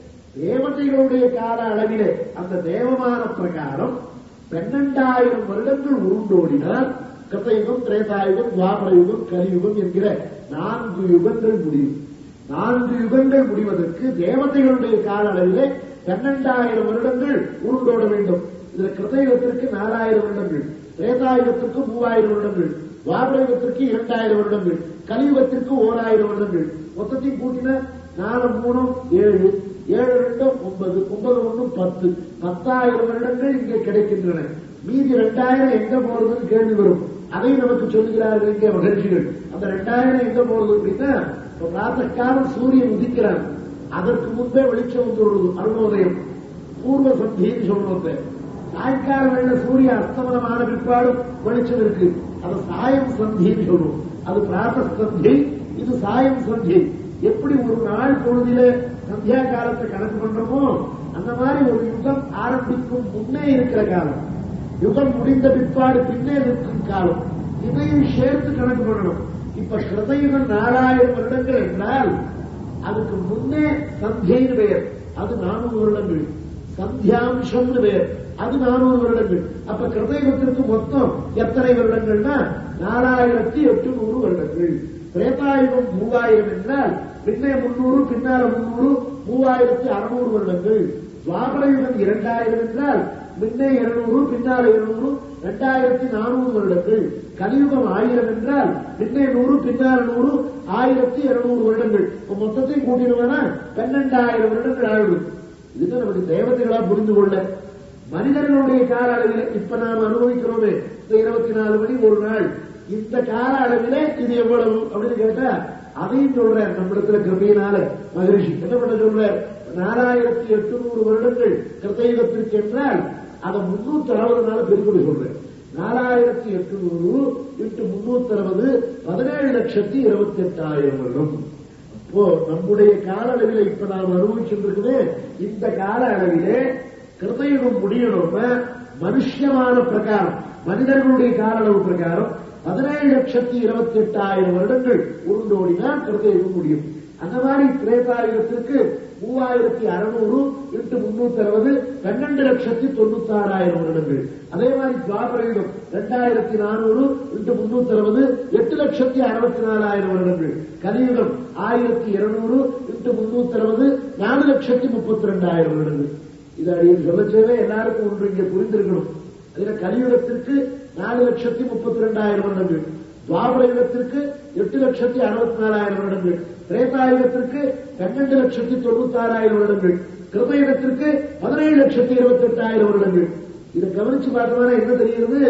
தேவதைகளுடைய கால அளவிலே அந்த தேவமான பிரகாரம் பன்னெண்டாயிரம் வருடங்கள் உருண்டோடினால் கத்தயுகம் திரேதாயுகம் துவாபர யுகம் கலியுகம் என்கிற நான்கு யுகங்கள் முடியும் நான்கு யுகங்கள் முடிவதற்கு தேவதைகளுடைய கால அளவிலே பன்னெண்டாயிரம் வருடங்கள் உருண்டோட வேண்டும் இதுல கிருதயுகத்திற்கு நாலாயிரம் வருடங்கள் திரேதாயுகத்திற்கு மூவாயிரம் வருடங்கள் துவாபரயுகத்திற்கு இரண்டாயிரம் வருடங்கள் கலியுகத்திற்கு ஓராயிரம் வருடங்கள் மொத்தத்தையும் கூட்டின நாலு மூணும் ஏழு ஏழு ரெண்டும் ஒன்பது ஒன்பது ஒன்றும் பத்து பத்தாயிரம் வருடங்கள் இங்கே கிடைக்கின்றன மீதி ரெண்டாயிரம் எங்க போறதுன்னு கேள்வி வரும் அதை நமக்கு சொல்லுகிறார்கள் இங்கே மகிழ்ச்சிகள் அந்த ரெண்டாயிரம் எங்க போறது அப்படின்னா இப்ப பிராத்தகாலம் சூரியன் உதிக்கிறான் அதற்கு முன்பே வெளிச்சம் வந்துள்ளது அருணோதயம் பூர்வ சந்தின்னு சொல்றது சாயங்கால வேளை சூரிய அஸ்தமனமான பிற்பாடும் வெளிச்சம் இருக்கு அது சாயம் சந்தின்னு சொல்லுவோம் அது பிராத்த சந்தி இது சாயம் சந்தி எப்படி ஒரு நாள் பொழுதில சந்தியா காலத்தை கணக்கு பண்றோமோ அந்த மாதிரி ஒரு யுகம் ஆரம்பிக்கும் முன்னே இருக்கிற காலம் யுகம் முடிந்த பிற்பாடு பின்னே நிற்கும் காலம் இதையும் சேர்த்து கணக்கு பண்ணணும் இப்ப கிருதயுகம் நாலாயிரம் வருடங்கள் என்றால் அதுக்கு முன்னே சந்தியைன்னு பெயர் அது நானூறு வருடங்கள் சந்தியாம்சம்னு பெயர் அது நானூறு வருடங்கள் அப்ப கிருதயுகத்திற்கு மொத்தம் எத்தனை வருடங்கள்னா நாலாயிரத்தி எட்டுநூறு வருடங்கள் திரேதாயுகம் மூவாயிரம் என்றால் பின்னே முன்னூறு பின்னால முன்னூறு மூவாயிரத்தி அறுநூறு வருடங்கள் துவாபர யுகம் இரண்டாயிரம் என்றால் முன்னே இருநூறு பின்னால இருநூறு இரண்டாயிரத்தி நானூறு வருடங்கள் கலியுகம் ஆயிரம் என்றால் முன்னே நூறு பின்னால் நூறு ஆயிரத்தி இருநூறு வருடங்கள் இப்ப மொத்தத்தையும் கூட்டிடுவானா பன்னெண்டாயிரம் வருடங்கள் ஆயிடும் இதுதான் நமக்கு தேவதைகளா புரிந்து கொள்ள மனிதர்களுடைய கால அளவில் இப்ப நாம் அனுபவிக்கிறோமே இந்த இருபத்தி நாலு மணி ஒரு நாள் இந்த கால அளவிலே இது எவ்வளவு அப்படின்னு கேட்டா அதையும் சொல்றார் நம்மிடத்துல கிருமையினால மகரிஷி என்ன பண்ண சொல்றார் நாலாயிரத்தி எட்டுநூறு வருடங்கள் கிருத்தயுகத்திற்கு என்றால் அதை முன்னூத்தி அறுபது நாள் பெருக்கொண்டு சொல்றேன் நாலாயிரத்தி எட்டுநூறு இன்ட்டு முன்னூத்தி அறுபது பதினேழு லட்சத்தி இருபத்தி எட்டாயிரம் வருடம் அப்போ நம்முடைய கால அளவில இப்ப நாம் அனுபவிச்சுருக்குது இந்த கால அளவிலே கிருதயுகம் முடியணும்னா மனுஷமான பிரகாரம் மனிதர்களுடைய கால அளவு பிரகாரம் பதினேழு லட்சத்தி இருபத்தி எட்டாயிரம் வருடங்கள் உருண்டோடினால் கிருதயுகம் முடியும் அந்த மாதிரி திரேதாயுகத்திற்கு மூவாயிரத்தி அறுநூறு இன்ட்டு முன்னூத்தி அறுபது பன்னெண்டு லட்சத்தி தொண்ணூத்தி ஆறாயிரம் வருடங்கள் அதே மாதிரி துவாபர யுகம் ரெண்டாயிரத்தி நானூறு இன்ட்டு முன்னூத்தி அறுபது எட்டு லட்சத்தி அறுபத்தி நாலாயிரம் வருடங்கள் கலியுகம் ஆயிரத்தி இருநூறு இன்ட்டு முன்னூத்தி அறுபது நாலு லட்சத்தி முப்பத்தி ரெண்டாயிரம் வருடங்கள் இது அடியில் சொல்லச்சேவே எல்லாருக்கும் ஒன்று இங்கே புரிந்திருக்கணும் அதுல கலியுகத்திற்கு நாலு லட்சத்தி முப்பத்தி ரெண்டாயிரம் வருடங்கள் துவாபர யுகத்திற்கு எட்டு லட்சத்தி அறுபத்தி நாலாயிரம் வருடங்கள் திரேதாயுகத்திற்கு பன்னெண்டு லட்சத்தி தொண்ணூத்தி ஆறாயிரம் வருடங்கள் கிருதயுகத்திற்கு பதினேழு லட்சத்தி இருபத்தி எட்டாயிரம் வருடங்கள் இதை கவனிச்சு பார்த்தோம்னா என்ன தெரிகிறது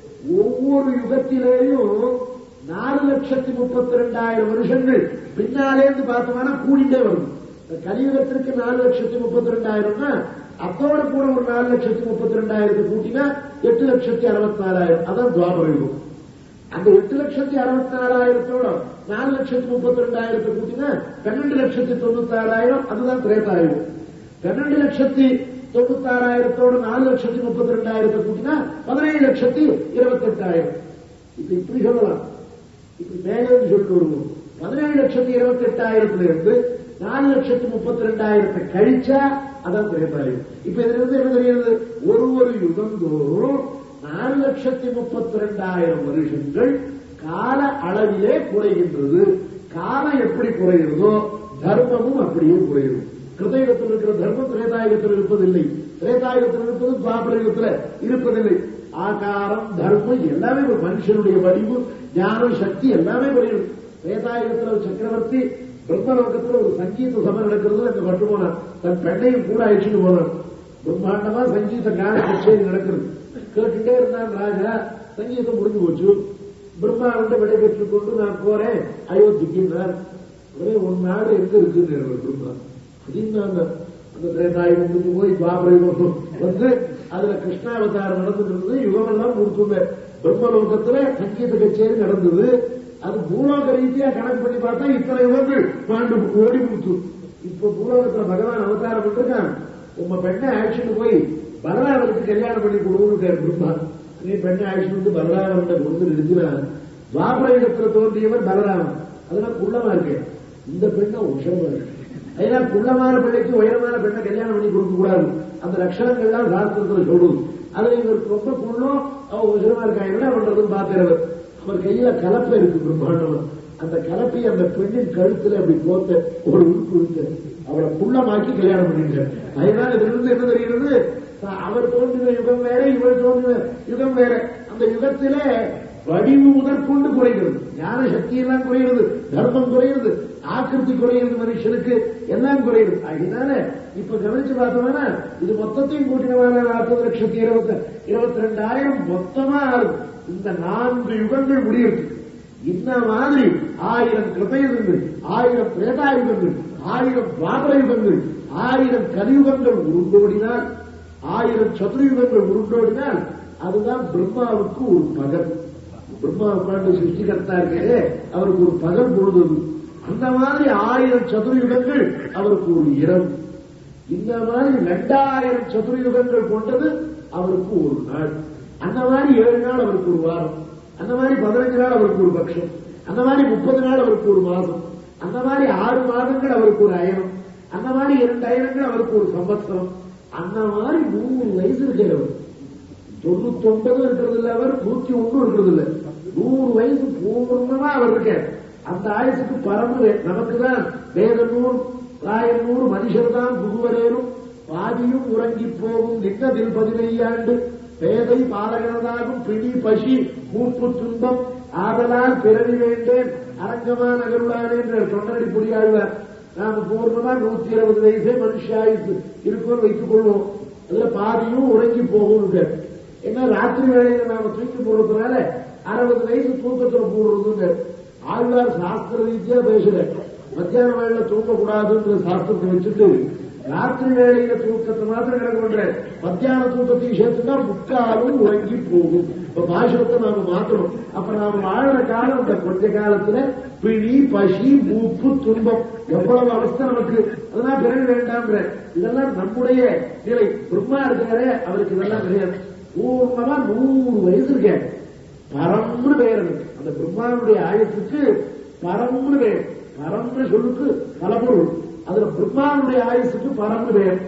ஒவ்வொரு யுகத்திலேயும் நாலு லட்சத்தி முப்பத்தி ரெண்டாயிரம் வருஷங்கள் பின்னாலேந்து பார்த்தோம்னா கூடிட்டே வரும் இந்த கலியுகத்திற்கு நாலு லட்சத்தி முப்பத்தி ரெண்டாயிரம்னா அதோட கூட ஒரு நாலு லட்சத்தி முப்பத்தி ரெண்டாயிரத்தை கூட்டினா எட்டு லட்சத்தி அறுபத்தி நாலாயிரம் அதான் துவாபர யுகம் அந்த எட்டு லட்சத்தி அறுபத்தி நாலாயிரத்தோட நாலு லட்சத்தி முப்பத்தி ரெண்டாயிரத்தை கூட்டினா பன்னெண்டு லட்சத்தி தொண்ணூத்தி ஆறாயிரம் அதுதான் திரேதாயுகம் பன்னெண்டு லட்சத்தி தொண்ணூத்தி ஆறாயிரத்தோட நாலு லட்சத்தி முப்பத்தி ரெண்டாயிரத்தை கூட்டினா பதினேழு லட்சத்தி இருபத்தி எட்டாயிரம் இப்ப இப்படி சொல்லலாம் இப்படி மேலே சொல்லிட்டு வருவோம் பதினேழு லட்சத்தி இருபத்தி எட்டாயிரத்துல இருந்து நாலு லட்சத்தி முப்பத்தி ரெண்டாயிரத்தை கழிச்சா அதான் திரேதாயுகம் இப்ப இதுல இருந்து என்ன தெரியுது ஒரு ஒரு யுகந்தோறும் நாலு லட்சத்தி முப்பத்தி ரெண்டாயிரம் வருஷங்கள் கால அளவிலே குறைகின்றது காலம் எப்படி குறைகிறதோ தர்மமும் அப்படியே குறையும் கிருதயுகத்தில் இருக்கிற தர்மம் திரேதாயுகத்தில் இருப்பதில்லை திரேதாயுகத்தில் இருப்பது துவாபரயுகத்தில் இருப்பதில்லை ஆகாரம் தர்மம் எல்லாமே ஒரு மனுஷனுடைய வடிவு ஞானம் சக்தி எல்லாமே குறையும் திரேதாயுகத்தில் ஒரு சக்கரவர்த்தி பிரம்மலோகத்தில் ஒரு சங்கீத சபை நடக்கிறது அங்க பட்டு போனான் தன் பெண்ணையும் கூட அழிச்சுட்டு போனான் பிரம்மாண்டமா சங்கீத கான கச்சேரி நடக்கிறது கேட்டுட்டே இருந்தான் ராஜா சங்கீதம் முடிஞ்சு போச்சு பிரம்மா வந்து விடைபெற்றுக் கொண்டு நான் போறேன் அயோத்திக்குன்னார் ஒரே ஒரு நாடு எங்க இருக்குன்னு பிரம்மா அப்படின்னு அந்த அந்த திரேதாயுகம் முடிஞ்சு போய் துவாபரயுகம் வந்து அதுல கிருஷ்ணாவதாரம் நடந்துட்டு இருந்தது யுகமெல்லாம் முடிச்சுங்க பிரம்மலோகத்துல சங்கீத கச்சேரி நடந்தது அது பூலோக ரீதியா கணக்கு பண்ணி பார்த்தா இத்தனை யுகங்கள் மாண்டு ஓடி முடிச்சு இப்ப பூலோகத்துல பகவான் அவதாரம் பண்ணிருக்கான் உங்க பெண்ணை அழைச்சிட்டு போய் பலராமனுக்கு கல்யாணம் பண்ணி கொடுன்னு பிரம்மா நீ பெண்ணை அழைச்சிட்டு வந்து பலராமன் கொடுத்து நிறுத்தினான் துவாபரயுகத்துல தோன்றியவர் பலராமன் அதெல்லாம் குள்ளமா இருக்கு இந்த பெண்ணை உஷமா இருக்கு அதனால குள்ளமான பிள்ளைக்கு உயரமான பெண்ணை கல்யாணம் பண்ணி கொடுக்க கூடாது அந்த லட்சணங்கள்லாம் சாஸ்திரத்துல சொல்லுது அதுல இவருக்கு ரொம்ப குள்ளம் அவ உசரமா இருக்கா என்ன பண்றதுன்னு பாத்துறவர் அவர் கையில கலப்பை இருக்கு பிரம்மாண்டமா அந்த கலப்பை அந்த பெண்ணின் கழுத்துல அப்படி போத்த ஒரு உறுப்பு இருக்கு அவளை குள்ளமாக்கி கல்யாணம் பண்ணிட்டார் அதனால இதுல இருந்து என்ன தெரிகிறது அவர் தோன்றின யுகம் வேற இவர் தோன்றின யுகம் வேற அந்த யுகத்திலே வடிவு முதற்கொண்டு குறைகிறது ஞான சக்தி எல்லாம் குறைகிறது தர்மம் குறைகிறது ஆக்கிருத்தி குறைகிறது மனுஷனுக்கு எல்லாம் குறைகிறது அதனால இப்ப கவனிச்சு பார்த்தோம்னா இது மொத்தத்தையும் கூட்டினவான நாற்பது லட்சத்தி இருபத்தி இருபத்தி ரெண்டாயிரம் மொத்தமா ஆகுது இந்த நான்கு யுகங்கள் முடியுது இந்த மாதிரி ஆயிரம் கிருதயுகங்கள் ஆயிரம் பிரேதாயுகங்கள் ஆயிரம் துவாபர யுகங்கள் ஆயிரம் கலியுகங்கள் உருண்டோடினால் ஆயிரம் சதுரயுகங்கள் உருண்டோடினால் அதுதான் பிரம்மாவுக்கு ஒரு பகல் பிரம்மா உட்கார்ந்து சிருஷ்டிகர்த்தா இருக்கே அவருக்கு ஒரு பகல் பொழுது அந்த மாதிரி ஆயிரம் சதுரயுகங்கள் அவருக்கு ஒரு இரவு இந்த மாதிரி ரெண்டாயிரம் சதுரயுகங்கள் கொண்டது அவருக்கு ஒரு நாள் அந்த மாதிரி ஏழு நாள் அவருக்கு ஒரு வாரம் அந்த மாதிரி பதினஞ்சு நாள் அவருக்கு ஒரு பட்சம் அந்த மாதிரி முப்பது நாள் அவருக்கு ஒரு மாதம் அந்த மாதிரி ஆறு மாதங்கள் அவருக்கு ஒரு அயனம் அந்த மாதிரி இரண்டு அயனங்கள் அவருக்கு ஒரு சம்பத்சரம் அந்த மாதிரி நூறு வயசு இருக்கிறவர் தொண்ணூத்தி ஒன்பது இருக்கிறது இல்ல அவர் நூத்தி ஒண்ணு இருக்கிறது இல்ல நூறு வயசு பூர்ணமா அவர் இருக்கார் அந்த ஆயுசுக்கு பரம்பு நமக்கு தான் வேத நூல் ராயன் நூறு மனுஷர் தான் புகுவரேனும் பாதியும் உறங்கிப் போகும் நின்னதில் பதினையாண்டு பேதை பாலகனதாகும் பிடி பசி மூப்பு துன்பம் ஆதலால் பிறவி வேண்டேன் அரங்கமா நகருளானே என்ற தொண்டரடி புரியாழ்வார் நாம பூர்ணமா நூத்தி இருபது வயசே மனுஷாயுசு இருக்கும்னு வைத்துக் கொள்வோம் அதுல பாதியும் உறங்கி போகும் ஏன்னா ராத்திரி வேளையில நாம தூக்கி போடுறதுனால அறுபது வயசு தூக்கத்துல போடுறதுங்க ஆழ்வார் சாஸ்திர ரீதியா பேசுற மத்தியான வேளையில தூங்கக்கூடாதுன்ற சாஸ்திரத்தை வச்சுட்டு ராத்திரி வேளையில தூக்கத்தை மாத்திரம் கிடக்க பண்ற மத்தியான தூக்கத்தையும் சேர்த்துனா முக்காலும் உறங்கி போகும் இப்ப பாஷத்தை நாம மாற்றணும் அப்ப நாம வாழ்ற காலம் இந்த கொஞ்ச காலத்துல பிழி பசி மூப்பு துன்பம் எவ்வளவு அவஸ்தை நமக்கு அதெல்லாம் பிறகு வேண்டாம்ன்ற இதெல்லாம் நம்முடைய நிலை பிரம்மா இருக்கிறாரே அவருக்கு இதெல்லாம் கிடையாது பூர்ணமா நூறு வயசு இருக்க பரம்னு பெயர் இருக்கு அந்த பிரம்மாவுடைய ஆயுசுக்கு பரம்னு பெயர் பரம்னு சொல்லுக்கு பலபொருள் அதுல பிரம்மாவுடைய ஆயுசுக்கு பரம்னு பெயர்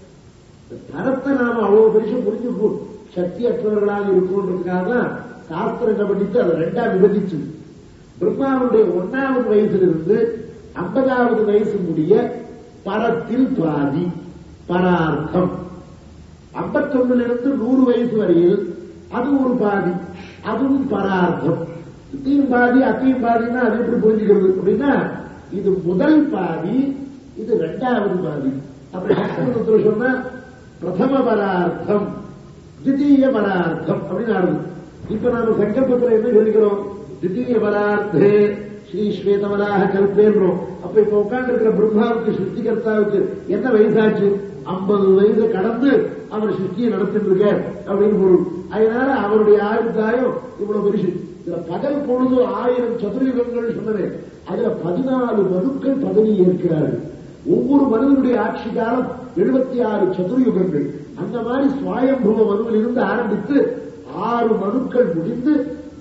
இந்த பரத்தை நாம அவ்வளவு பெருசு புரிஞ்சுக்கும் சக்தி அற்றவர்களாக இருக்கும்ன்றதுக்காக தான் சாஸ்திரங்களை படித்து அதை ரெண்டா விபதிச்சு பிரம்மாவுடைய ஒன்னாவது வயசிலிருந்து ஐம்பதாவது வயசு முடிய பரத்தில் பாதி பரார்த்தம் ஐம்பத்தொன்னுல இருந்து நூறு வயசு வரையில் அது ஒரு பாதி அதுவும் பரார்த்தம் இத்தையும் பாதி அத்தையும் பாதினா அது எப்படி புரிஞ்சுக்கிறது அப்படின்னா இது முதல் பாதி இது இரண்டாவது பாதி அப்படி சம்ஸ்கிருதத்தில் சொன்னா பிரதம பரார்த்தம் தித்தீய பரார்த்தம் அப்படின்னு ஆடுது இப்ப நாம சங்கல்பத்தில் என்ன சொல்லிக்கிறோம் தித்தீய பரார்த்தே ஸ்ரீ ஸ்வேதவராக கல்பேன்றோம் அப்ப இப்ப உட்கார்ந்து இருக்கிற பிரம்மாவுக்கு சிருஷ்டிகர்த்தாவுக்கு என்ன வயசாச்சு ஐம்பது வயது கடந்து அவர் சிருஷ்டியை நடத்திட்டு இருக்கார் அப்படின்னு பொருள் அதனால அவருடைய ஆயுர்தாயம் இவ்வளவு பெருசு இதுல பகல் பொழுது ஆயிரம் சதுரயுகங்கள் சொன்னது அதுல பதினாலு மனுக்கள் பதவி ஏற்கிறார்கள் ஒவ்வொரு மனுவனுடைய ஆட்சி காலம் எழுபத்தி ஆறு சதுரயுகங்கள் அந்த மாதிரி சுவாயம்புவ மனுவில் இருந்து ஆரம்பித்து ஆறு மனுக்கள் முடிந்து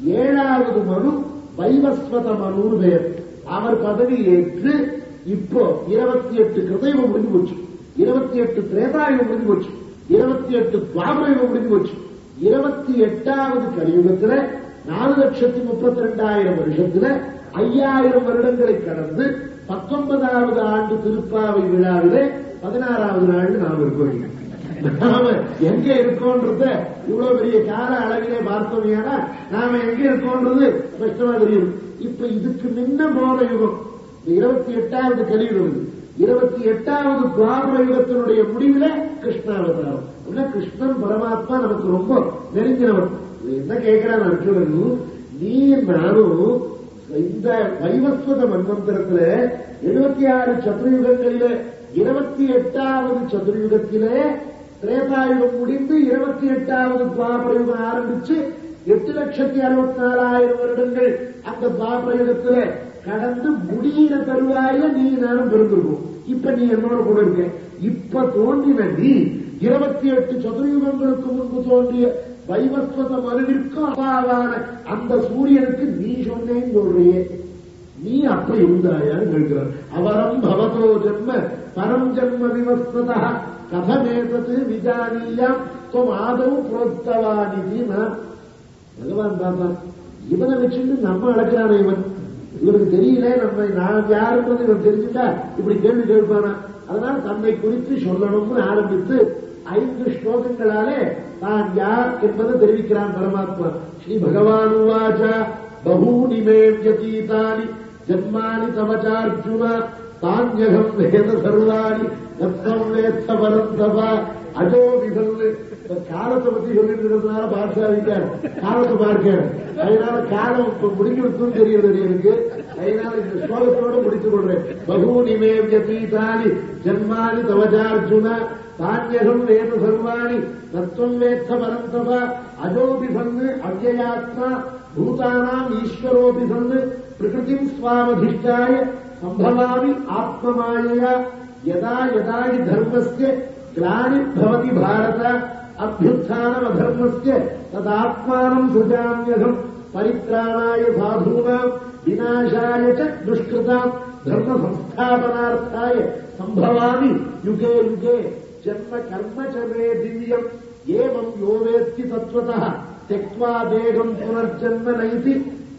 ஏழாவது மனு வைவஸ்வத மனுன்னு பெயர் அவர் பதவி ஏற்று இப்போ இருபத்தி எட்டு கிருதயுகம் முடிஞ்சு போச்சு இருபத்தி எட்டு திரேதாயுகம் முடிஞ்சு போச்சு இருபத்தி எட்டு துவாபரயுகம் முடிஞ்சு போச்சு இருபத்தி எட்டாவது கலியுகத்துல நாலு லட்சத்தி முப்பத்தி ரெண்டாயிரம் வருஷத்துல ஐயாயிரம் வருடங்களை கடந்து பத்தொன்பதாவது ஆண்டு திருப்பாவை விழாவிலே பதினாறாவது நாள் நாம் இருக்கோம் நாம எங்க இருக்கோன்றத இவ்வளவு பெரிய கால அளவிலே பார்த்தோம்னா நாம எங்க இருக்கோன்றது ஸ்பஷ்டமா தெரியும் இப்ப இதுக்கு முன்ன போன யுகம் இந்த இருபத்தி எட்டாவது கலியுகம் இது. இருபத்தி எட்டாவது துவாபர யுகத்தினுடைய முடிவுல கிருஷ்ணாவதாரம் அப்படின்னா கிருஷ்ணன் பரமாத்மா நமக்கு ரொம்ப நெருங்கினவர் இது என்ன கேட்கிறான் அர்ஜுனன் நீ நானும் இந்த வைவஸ்வத மன்வந்திரத்துல எழுபத்தி ஆறு சதுரயுகங்களிலே இருபத்தி எட்டாவது சதுரயுகத்திலே திரேதாயுகம் முடிந்து இருபத்தி எட்டாவது துவாபரயுகம் ஆரம்பிச்சு எட்டு லட்சத்தி அறுபத்தி நாலாயிரம் வருடங்கள் அந்த துவாபரயுகத்துல கடந்து முடியிற தருவாயில நீ நானும் பிறந்திருக்கோம் இப்ப நீ என்னோட கூட இருக்க இப்ப தோன்றின நீ இருபத்தி எட்டு சதுரயுகங்களுக்கு முன்பு தோன்றிய வைவஸ்வத மனுவிற்கும் அப்பாவான அந்த சூரியனுக்கு நீ சொன்னேன்னு சொல்றியே நீ அப்ப இருந்தாயான்னு கேட்கிறார் அவரம் பவதோ ஜன்ம பரம் ஜன்ம விவஸ்வதா கதமேதத்து விஜானியாம் துவம் ஆதவ் புரோத்தவானிதி நான் பகவான் பார்த்தான் இவனை வச்சுட்டு நம்ம அழைக்கிறானே இவன் இவனுக்கு தெரியல நம்ம நான் யாருன்றது இவன் தெரிஞ்சுட்டா இப்படி கேள்வி கேட்பானா அதனால தன்னை குறித்து சொல்லணும்னு ஆரம்பித்து ஐந்து ஸ்லோகங்களாலே தான் யார் என்பதை தெரிவிக்கிறான் பரமாத்மா ஸ்ரீ பகவான் உவாச்ச பகூனி மே வியதீதானி ஜன்மானி தவச்சார்ஜுன தான்யகம் வேத சர்வாணி தத்தம் வேத்த பரந்தவா அஜோ விதல் காலத்தை பத்தி சொல்லிட்டு இருக்கிறதுனால பாட்சாவிட்டார் காலத்தை பார்க்க அதனால காலம் இப்ப முடிஞ்சிருக்கும் தெரியறது எனக்கு அதனால இந்த ஸ்லோகத்தோட முடித்துக் கொள்றேன் பகூனி மே வியதீதானி ஜன்மானி தவஜார்ஜுன தான்யகம் வேத சர்வாணி தத்துவம் வேத்த பரந்தவ அஜோபி சன்னு அவ்யயாத்மா பூதானாம் ஈஸ்வரோபி சன்னு பிரகிருதிம் ஸ்வாமதிஷ்டாய சம்பவாமி ஆத்மமாயயா யதா யதா ஹி தர்மஸ்ய ग्लानिर्भवति भारत अभ्युत्थानमधर्मस्य तदात्मानम् सृजाम्यहम् परित्राणाय साधूनाम् विनाशाय च दुष्कृताम् धर्मसंस्थापनार्थाय सम्भवामि युगे युगे जन्म कर्म च मे दिव्यम् एवम् यो वेत्ति तत्त्वतः त्यक्त्वा देहम् पुनर्जन्म नैति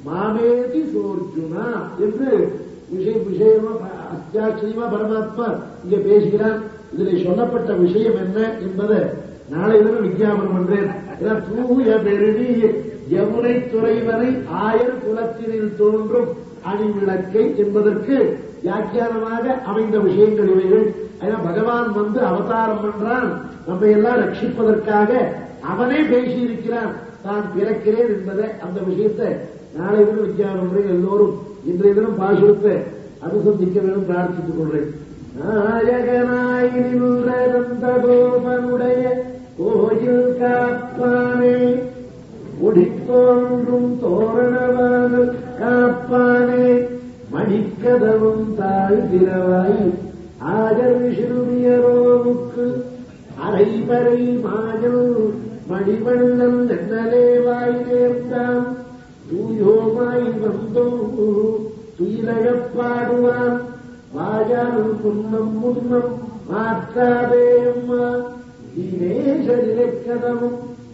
மாமேதி சோர்ஜுனா என்று விஷய விஷயமா அத்தியாட்சியமா பரமாத்மா இங்க பேசுகிறான் இதில் சொல்லப்பட்ட விஷயம் என்ன என்பதை நாளை தினம் விஞ்ஞாபனம் பண்றேன் இதான் தூய பெருதி யமுனை துறைவரை ஆயர் குலத்தினில் தோன்றும் அணிவிளக்கை என்பதற்கு வியாக்கியானமாக அமைந்த விஷயங்கள் இவைகள் அதனால் பகவான் வந்து அவதாரம் பண்றான் நம்ம எல்லாம் ரட்சிப்பதற்காக அவனே பேசியிருக்கிறான் தான் பிறக்கிறேன் என்பதை அந்த விஷயத்தை நாளை தினம் விஞ்ஞாபனம் பண்றேன் எல்லோரும் இன்றைய தினம் பாசுரத்தை அனுசந்திக்க வேண்டும் பிரார்த்தித்துக் கொள்றேன் நாயகனாய் நின்ற நந்தகோபனுடைய கோயில் காப்பானே முடித்தோன்றும் தோரணவானல் காப்பானே மணிக்கதவும் தாழ் திரவாய் ஆகர் சிறுமியரோவுக்கு அரைபறை மாயல் மணிவண்ணல் நன்னலேவாய் நேர்ந்தான் தூயோமாய் வந்தோ துயிலழப்பாடுவான் வாயால் முன்னம் முன்னம் மாற்றாதே அம்மா ஈனேசரிலக்கதமும்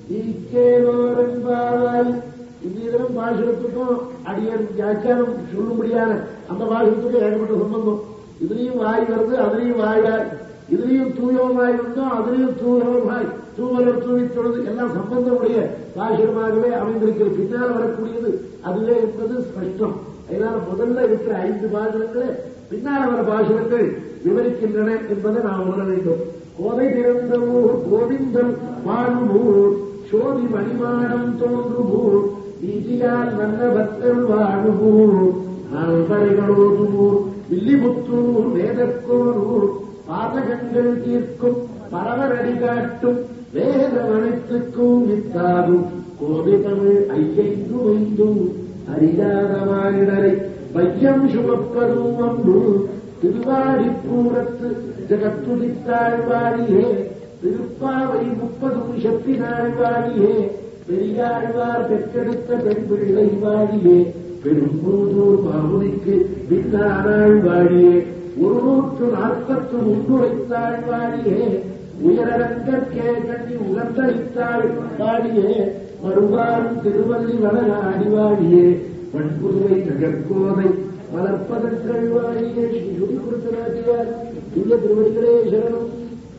ஈக்கேலோரன்பாவாய் இந்தியதனம் பாசுரத்துக்கும் அடியன் வியாக்கியானம் சொல்லும்படியான அந்த பாசுரத்துக்கும் ஏகப்பட்ட சம்பந்தம் இதுலயும் வாய் வருது அதுலயும் வாயாய் இதுலயும் தூயோமாய் வந்தோம் அதுலயும் தூயோமாய் தூவலர் தூவித்தொழுது எல்லாம் சம்பந்தமுடைய பாசுரமாகவே அமைந்திருக்கிறது பின்னால் வரக்கூடியது அதுவே என்பது ஸ்பஷ்டம் அதனால முதல்ல இருக்கிற ஐந்து பாசுரங்களை பின்னால் வர பாசுரங்கள் விவரிக்கின்றன என்பதை நாம் உணர வேண்டும் கோதை பிறந்த ஊர் கோவிந்தம் வாழும் ஊர் சோதி மணிமாடம் தோன்றும் ஊர் நீதியால் நல்ல பக்தர் வாழும் ஊர் நால்வரைகளோடும் ஊர் வில்லிபுத்தூர் வேதக்கோரூர் பாதகங்கள் தீர்க்கும் பரவரடி காட்டும் வேத வனத்துக்கும் வித்தாகும் கோதை தமிழ் ஐயைந்து வைந்தும் அறியாத மானிடரை பையம் சுமப்பதும் அன்பு திருவாடிப்பூரத்து ஜகத்துதித்தாழ்வாடியே திருப்பாவை முப்பதும் செப்பினாழ்வாடியே பெரியாழ்வார் பெற்றெடுத்த பெண் பிள்ளை வாடியே பெரும்பூதூர் மாமுனிக்கு பின்னானாள் வாடியே ஒரு நூற்று நாற்பத்து முன்னுரைத்தாள் வாடியே உயரங்கற்கே கண்ணி உகந்தளித்தாள் வாடியே மறுவாரும் திருவள்ளி வளராடி வாடியே பண்புதுவை நகர்கோதை மலர்ப்பதற்கள் வாடியே ஸ்ரீ சுடி கொடுக்கிறார் திவ்ய திருவடிகளே சரணம்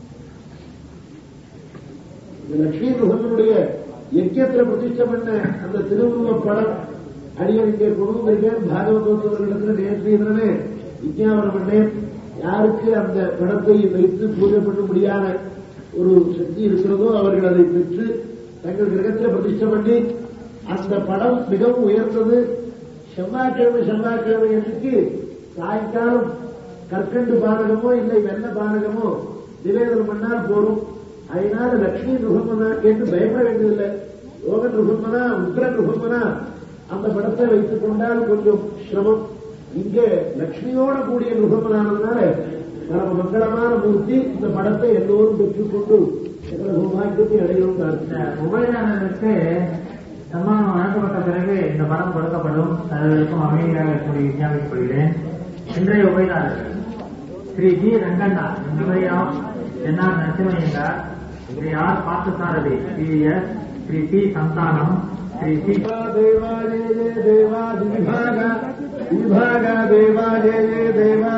இந்த லட்சுமி முகனுடைய யக்கியத்துல பிரதிஷ்டை பண்ண அந்த திருவுருவ படம் அடியன் இங்கே கொண்டு வந்திருக்கேன் பாகவதோத்தவர்களிடத்துல நேற்று இதனே விஞ்ஞாபனம் பண்ணேன் யாருக்கு அந்த படத்தை வைத்து பூஜை பண்ண முடியாத ஒரு சக்தி இருக்கிறதோ அவர்கள் அதை பெற்று தங்கள் கிரகத்தில் பிரதிஷ்டை பண்ணி அந்த படம் மிகவும் உயர்ந்தது செவ்வாய்க்கிழமை செவ்வாய்க்கிழமை அன்றைக்கு சாயங்காலம் கற்கண்டு பானகமோ இல்லை வெள்ள பானகமோ நிவேதனம் பண்ணால் போரும் அதனால லட்சுமி நுகர்மனா என்று பயப்பட வேண்டியதில்லை யோக நுகர்மனா உக்ர நுகர்மனா அந்த படத்தை வைத்துக் கொண்டால் கொஞ்சம் சிரமம் இங்க லட்சுமியோட கூடிய நுகர்மனானதுனால பரம மங்களமான மூர்த்தி இந்த படத்தை எல்லோரும் பெற்றுக்கொண்டு எங்களை சௌபாகியத்தை அடையணும் இந்த உபயதானருக்கு சம்மானம் வழங்கப்பட்ட பிறகு இந்த படம் கொடுக்கப்படும் அதற்கும் அமைதியாக கூறி விஞ்ஞாபிக்கப்படுகிறேன் இன்றைய உபயதாரர்கள் ஸ்ரீ ஜி ரங்கண்ணா நிலையம் NR Narasimhayyangar Shri R Parthasarathy BS Shri B Santhanam Shri C देवा जय जय देवा विभाग विभाग देवा जय जय देवा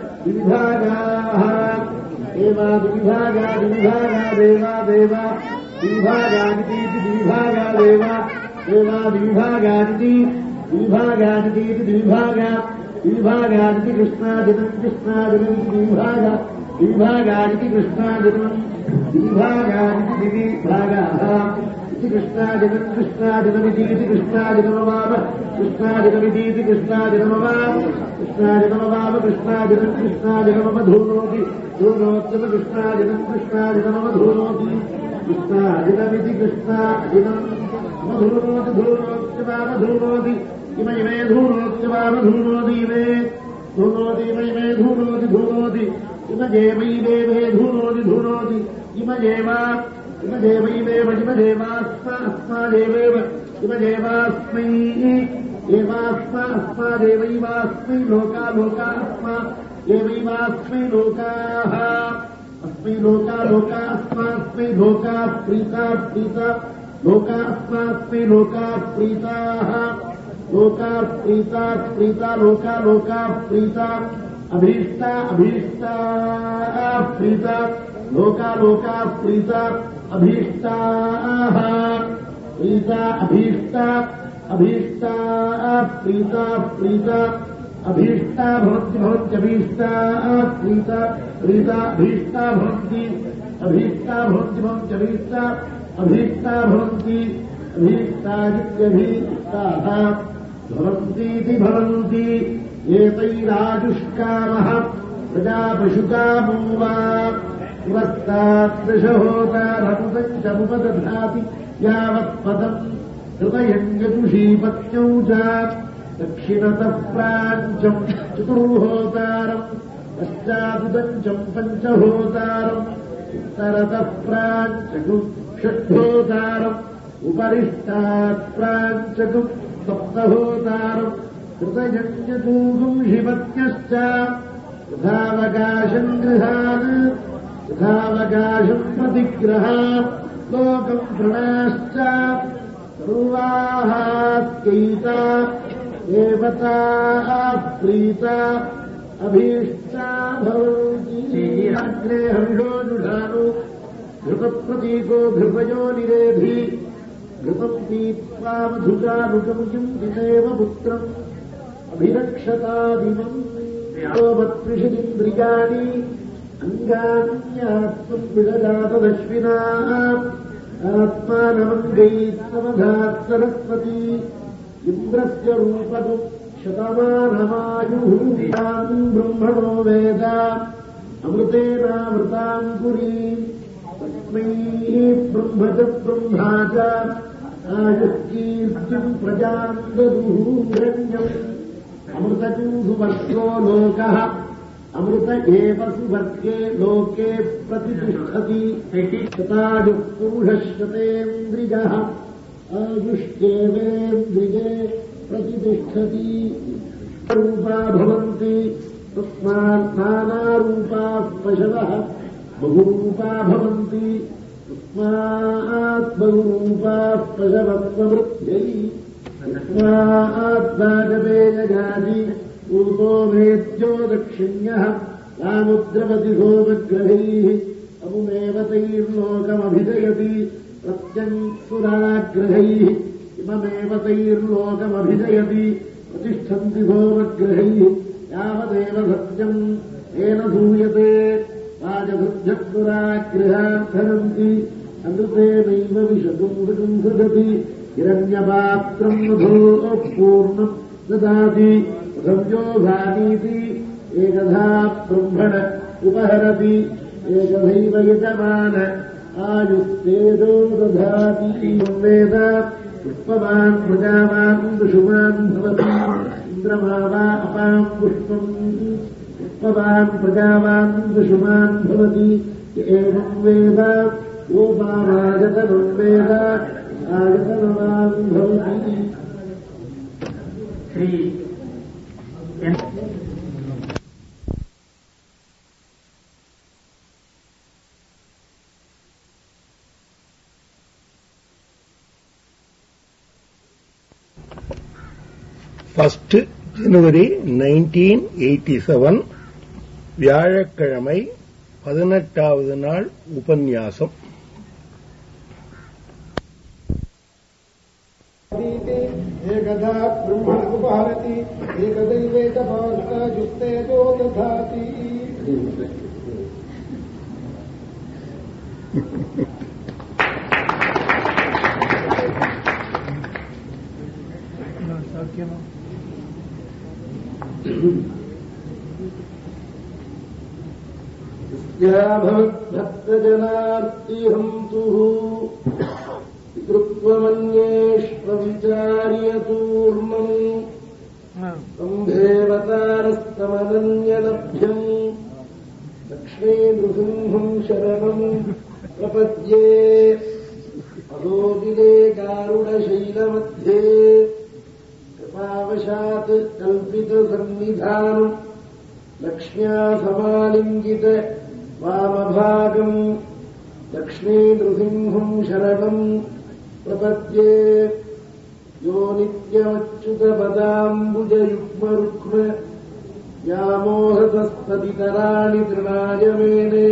विभागाः देवा विभाग विभाग देवा देवा विभागानिति विभाग देवा देवा विभागानिति विभागानिति विभाग विभागानिति कृष्णादिनं कृष्णादिनं विभाग विभागानिति कृष्णादिनं विभागानिति विभागाः इति कृष्णादिनं कृष्णादिनमितीति कृष्णादिनमवाम कृष्णादिनमितीति कृष्णादिनमवाम कृष्णादिनमवाम कृष्णादिनं कृष्णादिनमम धूनोति धूनोत्यम कृष्णादिनं कृष्णादिनमम धूनोति कृष्णादिनमिति कृष्णादिनं धूनोति धूनोत्यमाम धूनोति इम इमे धूनोत्यमाम धूनोति इमे धूनोति इम इमे धूनोति धूनोति इम जेवै देवे धूनोति धूनोति इम जेवा इम देवैवेव इम देवास्मा अस्मादेवेव इम देवास्मै देवास्मा अस्मादेवैवास्मै लोका लोकास्मा देवैवास्मै लोकाः अस्मै लोका लोका अस्मास्मै लोका प्रीता प्रीता लोका अस्मास्मै लोका प्रीताः लोका प्रीता प्रीता लोका लोका प्रीता अभीष्टा अभीष्टा प्रीता लोका लोका प्रीता अभीष्टाः प्रीता अभीष्टा अभीष्टा प्रीता प्रीता अभीष्टा भवन्ति भवत्यभीष्टा प्रीता प्रीता अभीष्टा भवन्ति अभीष्टा भवन्ति भवत्यभीष्टा अभीष्टा भवन्ति अभीष्टादित्यभीष्टाः भवन्तीति भवन्ति एतैराजुष्कामः प्रजापशुकामो वा पुरस्ताद्दशहोतारमुपदधाति यावत्पदम् हृदयञ्जतुषी पत्न्यौ च दक्षिणतः प्राञ्चम् चतुर्होतारम् पश्चादुदञ्चम् पञ्चहोतारम् उत्तरतः प्राञ्चकु षड्होतारम् उपरिष्टात् प्राञ्चकु सप्तहोतारम् हृदयञ्जतूगुम् शिपत्न्यश्च यथावकाशम् गृहान् यथावकाशम् प्रतिग्रहात् लोकम् प्रणाश्च सर्वाहात्यैता देवता प्रीता अभीष्टा भवन्ति अग्रे हविषो जुषानु घृतप्रतीको घृतयो निरेधि घृतम् पीत्वा मधुकानुकम् किम् दिनेव पुत्रम् अभिरक्षतादिमम् मत्त्रिषदिन्द्रियाणि अङ्गान्यात्मम् विडजातदश्विना आत्मानमङ्गैत्तमधात् सरस्वती इन्द्रस्य रूपदु शतमानमायुः ब्रह्मणो वेद अमृतेनामृताङ्कुरी तस्मै ब्रह्म च ब्रह्मा च आयुः कीर्तिम् प्रजाम् ददुः अमृतजूसुवर्गो लोकः अमृत एव सुवर्गे लोके प्रतिष्ठति शतायुः पुरुषश्रतेन्द्रियः आयुष्येवेन्द्रिये प्रतिष्ठति रूपा भवन्ति तस्मात् नानारूपाः पशवः बहुरूपा भवन्ति तस्मात् बहुरूपाः पशवः समृद्ध्यै तस्मात्वाजपेयगादि पूर्वो वेद्यो दक्षिण्यः रामुद्रवति सोमग्रहैः अमुमेव तैर्लोकमभिजयति प्रत्यङ्सुराग्रहैः इममेव तैर्लोकमभिजयति प्रतिष्ठन्ति सोमग्रहैः यावदेव सत्यम् तेन सूयते राजभृत्यपुराग्रहार्थरन्ति अमृतेनैव विशतुम् विषुम् सृजति हिरण्यपात्रम् मधोः पूर्णम् ददाति संयोगानीति एकधा ब्रह्मण उपहरति एकधैव यजमान आयुस्तेजो दधाति वेद पुष्पवान् प्रजावान् दृशुमान् भवति इन्द्रमा वा अपाम् पुष्पम् पुष्पवान् प्रजावान् दृशुमान् भवति एवम् वेद गोपामागतम् वेद आगतवान् भवति Shri N first January nineteen eighty seven வியாழக்கிழமை பதினெட்டாவது நாள் உபன்யாசம் एकदा ब्रह्मणमुपहरति एकदैवेतपास्ताजुस्तेजो दधाति भक्तजनार्तिहन्तुः पितृत्वमन्येष्वविचार्यतूर्णम् सम्भेवतारस्तमनन्यलभ्यम् लक्ष्मी नृसिंहम् शरणम् प्रपद्ये अहोबिले गारुडशैलमध्ये कृपावशात् कल्पितसन्निधानम् लक्ष्म्या समालिङ्गित वामभागम् लक्ष्मी नृसिंहम् शरणम् प्रपद्ये यो नित्यमच्युतपदाम्बुजयुग्मरुक्म व्यामोहतस्तदितराणि तृणाय मेने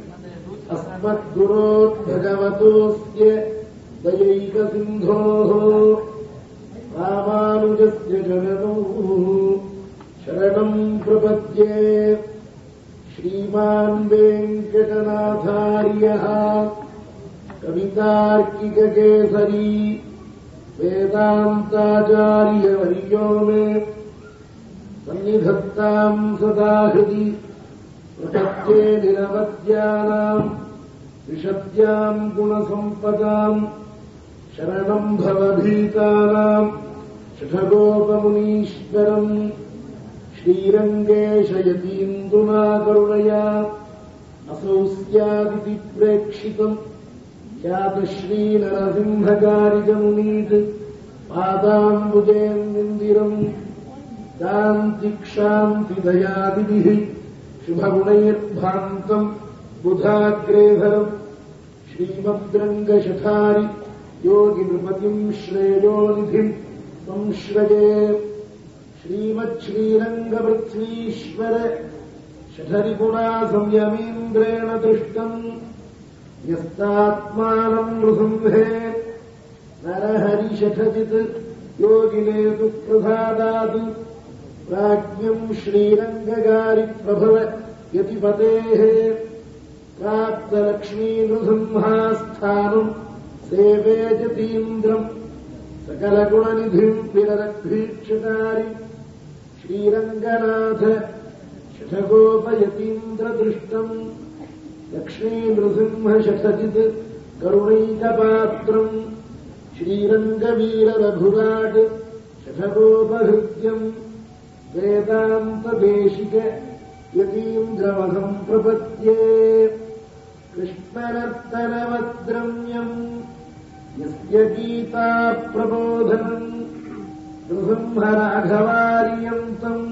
अस्मद्गुरोद्भगवतोऽस्य दयैकसिन्धोः रामानुजस्य शरणौ शरणम् प्रपद्ये श्रीमान् वेङ्कटनाथार्यः कवितार्किककेसरी वेदान्ताचार्यवर्यो मे सन्निधत्ताम् सदा हृदि प्रपत्ये निरवद्यानाम् विशद्याम् गुणसम्पदाम् शरणम् भवभीतानाम् शठगोपमुनीश्वरम् श्रीरङ्गेशयतीन्दुना करुणया असौ स्यादिति प्रेक्षितम् ख्यातश्रीनरसिंहकारिजमुनीत् पादाम्बुजेन्दिरम् शान्तिक्षान्तिदयादिभिः शुभगुणैर्भान्तम् बुधाग्रेधरम् श्रीमद्रङ्गशठारि योगिनृपतिम् श्रेयोनिधिम् संश्रये श्रीमच्छ्रीरङ्गपृथ्वीश्वर शठरिगुणा संयमीन्द्रेण दृष्टम् यस्तात्मानम् नृसिंहे नरहरिशठजित् योगिने तु प्रसादात् प्राज्ञम् श्रीरङ्गगारिप्रभव यतिपतेः प्राप्तलक्ष्मीनृसिंहास्थानम् सेवे जतीन्द्रम् सकलगुणनिधिम् विररग्भीक्षकारि श्रीरङ्गनाथ शठगोपयतीन्द्रदृष्टम् लक्ष्मीनृसिंहशठजित् करुणैकपात्रम् श्रीरङ्गवीररघुराट् शठगोपहृत्यम् वेदान्तदेशिक यतीन्द्रमहम् प्रपद्ये कृष्णनर्तनवद्रम्यम् यस्य गीता प्रबोधनम् नृसिंहराघवार्यन्तम्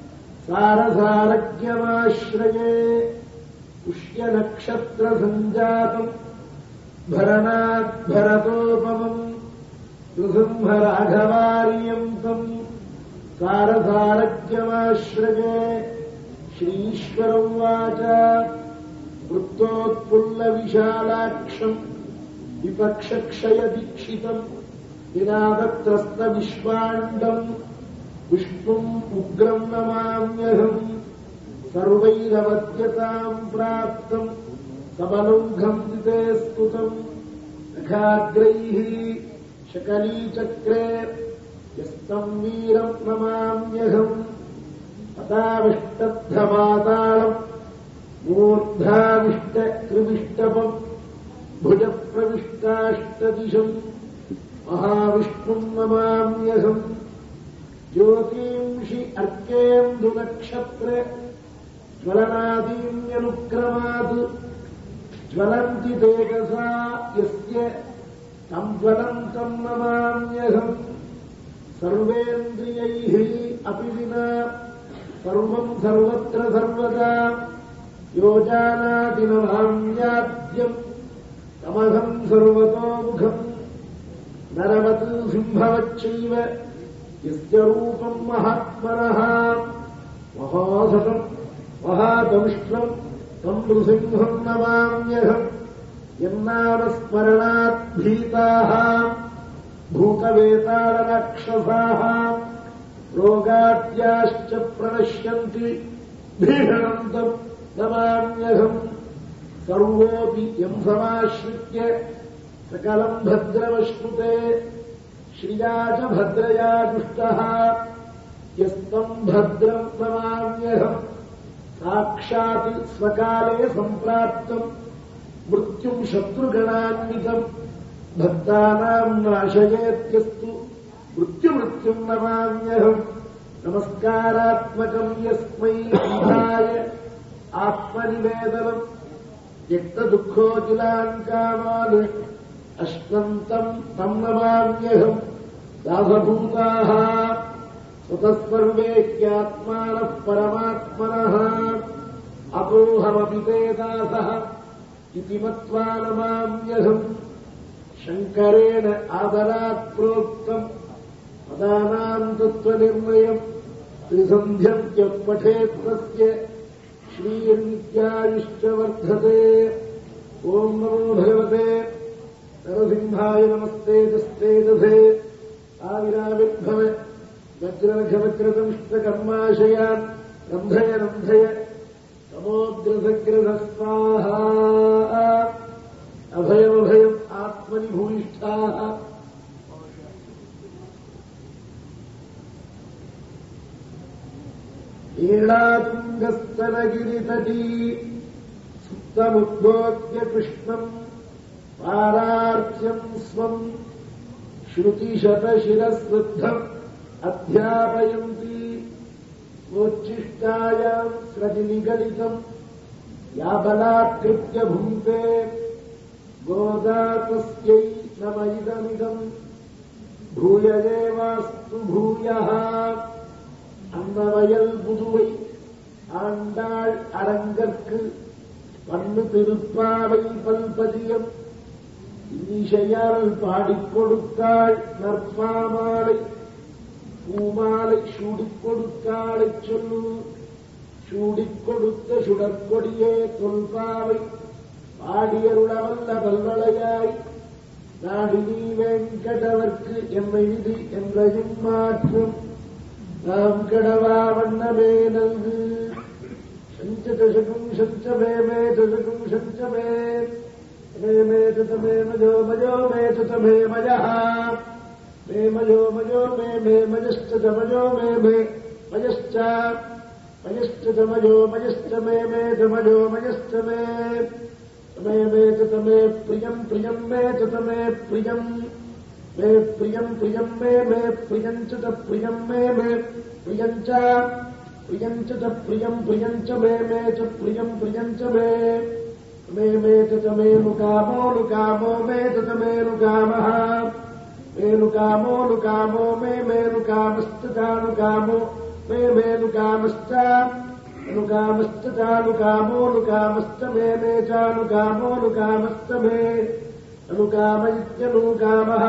सारसारज्ञमाश्रये पुष्यनक्षत्रसञ्जातम् भरणाद्भरतोपमम् नृसिंहराघवार्यन्तम् सारसारज्ञमाश्रये श्रीश्वर उवाच वृत्तोत्पुल्लविशालाक्षम् विपक्षक्षयदीक्षितम् विनादत्रस्तविश्वाण्डम् विष्णुम् उग्रम् नमाम्यहम् सर्वैरवद्यताम् प्राप्तम् सबलौघम् दिते स्तुतम् नखाग्रैः शकलीचक्रे यस्तम् वीरम् नमाम्यहम् पदाविष्टद्धपाताळम् मूर्धाविष्टकृविष्टपम् भुजप्रविष्टाष्टदिशम् महाविष्णुम् नमाम्यहम् ज्योतींषि अर्केन्दुनक्षत्र ज्वलनादीन्यनुक्रमात् ज्वलन्ति तेजसा यस्य तम् ज्वलन्तम् नमाम्यहम् सर्वेन्द्रियैः अपि विना सर्वम् सर्वत्र सर्वदा यो जानाति नमाम्याद्यम् तमहम् सर्वतोमुखम् नरवत् सिंहवच्चैव यस्य रूपम् महात्मनः महासतम् महादंष्ट्रम् तम् नृसिंहम् नमाम्यहम् यन्नामस्मरणात् भीताः भूतवेतालराक्षसाः रोगाद्याश्च प्रणश्यन्ति भीषणम् तम् नमाम्यहम् सर्वोऽपि यम् समाश्रित्य सकलम् भद्रमश्नुते श्रिया च भद्रया दुष्टः यस्तम् भद्रम् नमाम्यहम् साक्षात् स्वकाले सम्प्राप्तम् मृत्युम् शत्रुगणान्वितम् भक्तानाम् नाशयेत्यस्तु मृत्युमृत्युम् नमाम्यहम् नमस्कारात्मकम् यस्मै अन्धाय आत्मनिवेदनम् त्यक्तदुःखोऽखिलान् कामान् अश्नन्तम् तम् नमाम्यहम् दासभूताः स्वतः सर्वे ह्यात्मानः परमात्मनः अपोऽहमपि ते दासः इति मत्वा नमाम्यहम् शङ्करेण आदरात् प्रोक्तम् पदानाम् तत्त्वनिर्णयम् त्रिसन्ध्यन्त्य पठेत् तस्य श्रीर्नित्यायुश्च वर्धते ॐ नमो भगवते नरसिंहाय नमस्ते तस्तेजसे आविराविर्भव वज्रघवक्रतमिष्टकर्माशयान् रन्धय रन्धय तमोग्रसग्रसस्वाहा अभयमभयम् आत्मनि भूयिष्ठाः ीलातुङ्गस्तनगिरितटी सुप्तमुद्बोध्य कृष्णम् पारार्च्यम् स्वम् श्रुतिशतशिरस्वद्धम् अध्यापयन्ती वोच्छिष्टायाम् स्रजिनिगलितम् या बलात्कृत्य भुङ्क्ते गोदा तस्यै नम इदमिदम् भूय एवास्तु भूयः அன்னவயல் புதுவை ஆண்டாள் அரங்கற்கு பன்னு திருப்பாவை பல்பதியம் ஈசையால் பாடிக் கொடுத்தாள் நற்பாமாலை பூமாலை சூடிக் கொடுத்தாளை சொல்லு சூடிக் கொடுத்த சுடற்கொடியே தொல்பாவை பாடியருளவல்ல பல்வளையாய் நாடினி வெங்கடவர்க்கு எம்மை விதி என்றையும் மாற்றும் நாம் கடவா வண்ணமே நல்கு சஞ்சதசகும் சஞ்சமே மே தசகும் சஞ்சமே மே மே தமே மஜோ மஜோ மே தமே மஜா மே மஜோ மஜோ மே மே மஜஸ்த மஜோ மே மே மஜஸ்ச மஜஸ்த மஜோ மஜஸ்த மே மே தமஜோ மஜஸ்த மே மே மே தமே பிரியம் பிரியம் மே தமே பிரியம் मे प्रियम् प्रियम् मे मे प्रियम् च त प्रियम् मे मे प्रियम् च प्रियम् च त प्रियम् प्रियम् च मे मे च प्रियम् प्रियम् च मे मे मे च त मे नुकामो नुकामो मे च त मे नुकामः मे नुकामो नुकामो मे मे नुकामश्च चानुकामो मे मे नुकामश्च नुकामश्च चानुकामो नुकामश्च मे मे चानुकामो नुकामश्च मे अनुकाम इत्यनुकामः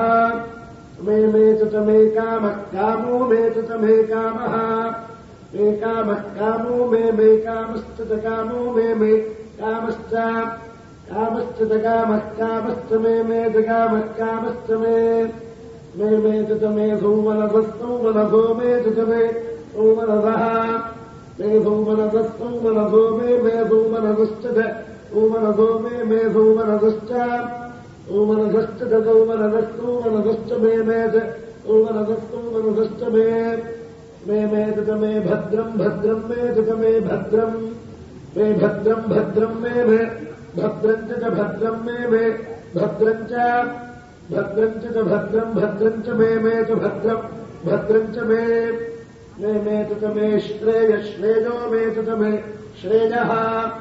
मे मे च च मे कामः कामो मे च च मे कामः मे कामः कामो मे मे कामश्च च कामो मे मे कामश्च कामश्च च कामः कामश्च मे मे च कामः कामश्च मे मे मे च च मे सौमनसस्तौमनसो मे च च मे सौमनसः मे सौमनसस्तौमनसो मे मे सौमनसश्च च सौमनसो मे मे सौमनसश्च ओमनसश्च तदोमनसस्तोमनसश्च मे मे च ओमनसस्तोमनसश्च मे मे मे च मे भद्रम् भद्रम् मे च मे भद्रम् मे भद्रम् भद्रम् मे मे भद्रम् च भद्रम् मे मे भद्रम् च भद्रम् च भद्रम् भद्रम् च मे मे च भद्रम् भद्रम् च मे मे मे च मे श्रेय श्रेयो मे च मे श्रेयः